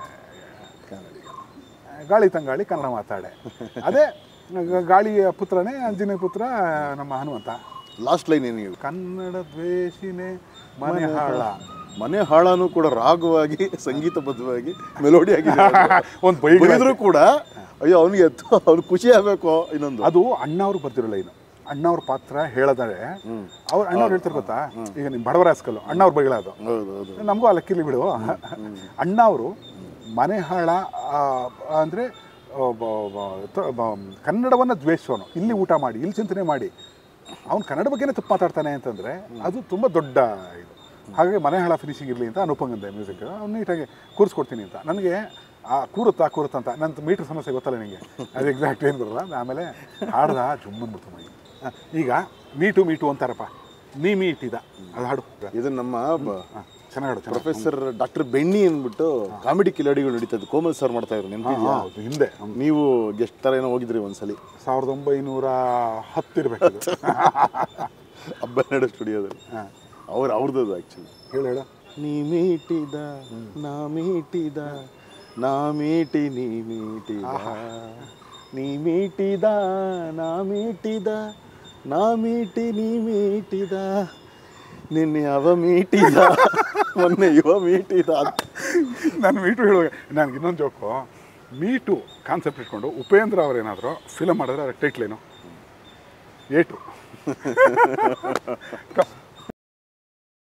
ಗಾಳಿ ತಂಗಾಳಿ ಕನ್ನಡ ಮಾತಾಡೆ ಅದೇ ಗ- ಗಾಳಿಯ ಪುತ್ರನೇ ಆಂಜನೇಯ ಪುತ್ರ ನಮ್ಮ ಹನುಮಂತ ಲಾಸ್ಟ್ ಲೈನ್ ಏನು ಹೇಳಿ ಕನ್ನಡ ದ್ವೇಷಿನೇ ಮನೆ ಹಾಳ ಮನೆ ಹಾಳಾನು ಕೂಡ ರಾಗವಾಗಿ ಸಂಗೀತಬದ್ಧವಾಗಿ ಮೆಲೋಡಿ ಆಗಿ ಒಂದು ಬೈಗಳು ಬೈದ್ರು ಕೂಡ ಅಯ್ಯೋ ಅವನಿಗೆ ಅವ್ನು ಖುಷಿ ಆಗಬೇಕು ಇನ್ನೊಂದು ಅದು ಅಣ್ಣ ಅವ್ರು ಬರ್ತಿರೋ ಲೈನು ಅಣ್ಣವ್ರ ಪಾತ್ರ ಹೇಳದರೆ ಅವ್ರು ಅಣ್ಣವ್ರು ಹೇಳ್ತಾರೆ ಗೊತ್ತಾ ಈಗ ನಿಮ್ಮ ಬಡವರ ಹಾಸ್ಕಲ್ಲು ಅಣ್ಣವ್ರ ಬೈಗಳದು ಹೌದು ಹೌದು ನಮಗೂ ಆ ಲೆಕ್ಕಿಲಿ ಬಿಡು ಅಣ್ಣ ಅವರು ಮನೆ ಹಾಳ ಆ, ಅಂದ್ರೆ ಆ, ಬ- ಬ- ತ- ಬ- ಕನ್ನಡವನ್ನ ದ್ವೇಷವನು ಇಲ್ಲಿ ಊಟ ಮಾಡಿ ಇಲ್ಲಿ ಚಿಂತನೆ ಮಾಡಿ ಅವ್ನು ಕನ್ನಡ ಬಗ್ಗೆನೇ ತಪ್ಪು ಮಾತಾಡ್ತಾನೆ ಅಂತಂದ್ರೆ ಅದು ತುಂಬ ದೊಡ್ಡ ಇದು ಹಾಗಾಗಿ ಮನೆ ಹಾಳ ಫಿನಿಶಿಂಗ್ ಇರಲಿ ಅಂತ ಅನುಪಂಗಂದೆ ಮ್ಯೂಸಿಕ್ ಅವ್ನು ನೀಟಾಗಿ ಕೂರಿಸ್ಕೊಡ್ತೀನಿ ಅಂತ ನನಗೆ ಆ ಕೂರುತ್ತಾ ಕೂರುತ್ತಾ ಅಂತ ನನ್ನ ಮೀಟ್ರ್ ಸಮಸ್ಯೆ ಗೊತ್ತಲ್ಲ ನಿಮಗೆ ಅದು ಎಕ್ಸಾಕ್ಟ್ ಏನು ಬರಲ್ಲ ಆಮೇಲೆ ಹಾಡ್ದ ಜುಮ್ಮನ್ಬಿಡ್ತು ಮೈ ಆ, ಈಗ ಮೀಟು ಮೀಟು ಅಂತಾರಪ್ಪ ನೀ ಮೀಟಿದ ಅದು ಹಾಡು ಇದು ನಮ್ಮ ಬ- ಹಾಂ ಚೆನ್ನಾಗಿ ಹಾಡು ಚೆನ್ನಾಗಿ ಪ್ರೊಫೆಸರ್ ಡಾಕ್ಟರ್ ಬೆಣ್ಣಿ ಅಂದ್ಬಿಟ್ಟು ಕಾಮಿಡಿ ಕಿಲಾಡಿಗಳು ನಡೀತದ್ದು ಕೋಮಲ್ ಸರ್ ಮಾಡ್ತಾ ಇದ್ರು ನೆನಪಿದ್ಯಾ ಹೌದು ಹಿಂದೆ ನೀವು ಗೆಸ್ಟ್ ತರ ಏನೋ ಹೋಗಿದ್ರಿ ಒಂದ್ಸಲಿ ಸಾವಿರದ ಒಂಬೈನೂರ ಹತ್ತಿರ್ಬೇಕು ಇದು. ಹಬ್ಬ ಸ್ಟುಡಿಯೋದಲ್ಲಿ ಅವ್ರು ಅವ್ರದ್ದು ಆ್ಯಕ್ಚುಲಿ ಹೇಳು ಹೇಳು ನೀ ಮೀಟಿದ ನಾ ಮೀಟಿದ ನಾ ಮೀಟಿ ನೀ ಮೀಟಿದ ನೀ ಮೀಟಿದ ನಾ ಮೀಟಿದ ನಾ ಮೀಟಿ ನೀ ಮೀಟಿದ ನಿನ್ನೆ ಅವ ಮೀಟಿದ ಮೊನ್ನೆ ಇವ ಮೀಟಿದ ಅಂತ. ನಾನು ಮೀಟು ಹೇಳುವಾಗ ನನಗೆ ಇನ್ನೊಂದು ಜೋಕು ಮೀಟು ಕಾನ್ಸೆಪ್ಟ್ ಇಟ್ಕೊಂಡು ಉಪೇಂದ್ರ ಅವರೇನಾದರೂ ಫಿಲಮ್ ಮಾಡಿದ್ರೆ ಅದಕ್ಕೆ ಟೈಟ್ಲ್ ಏನು ಏಟು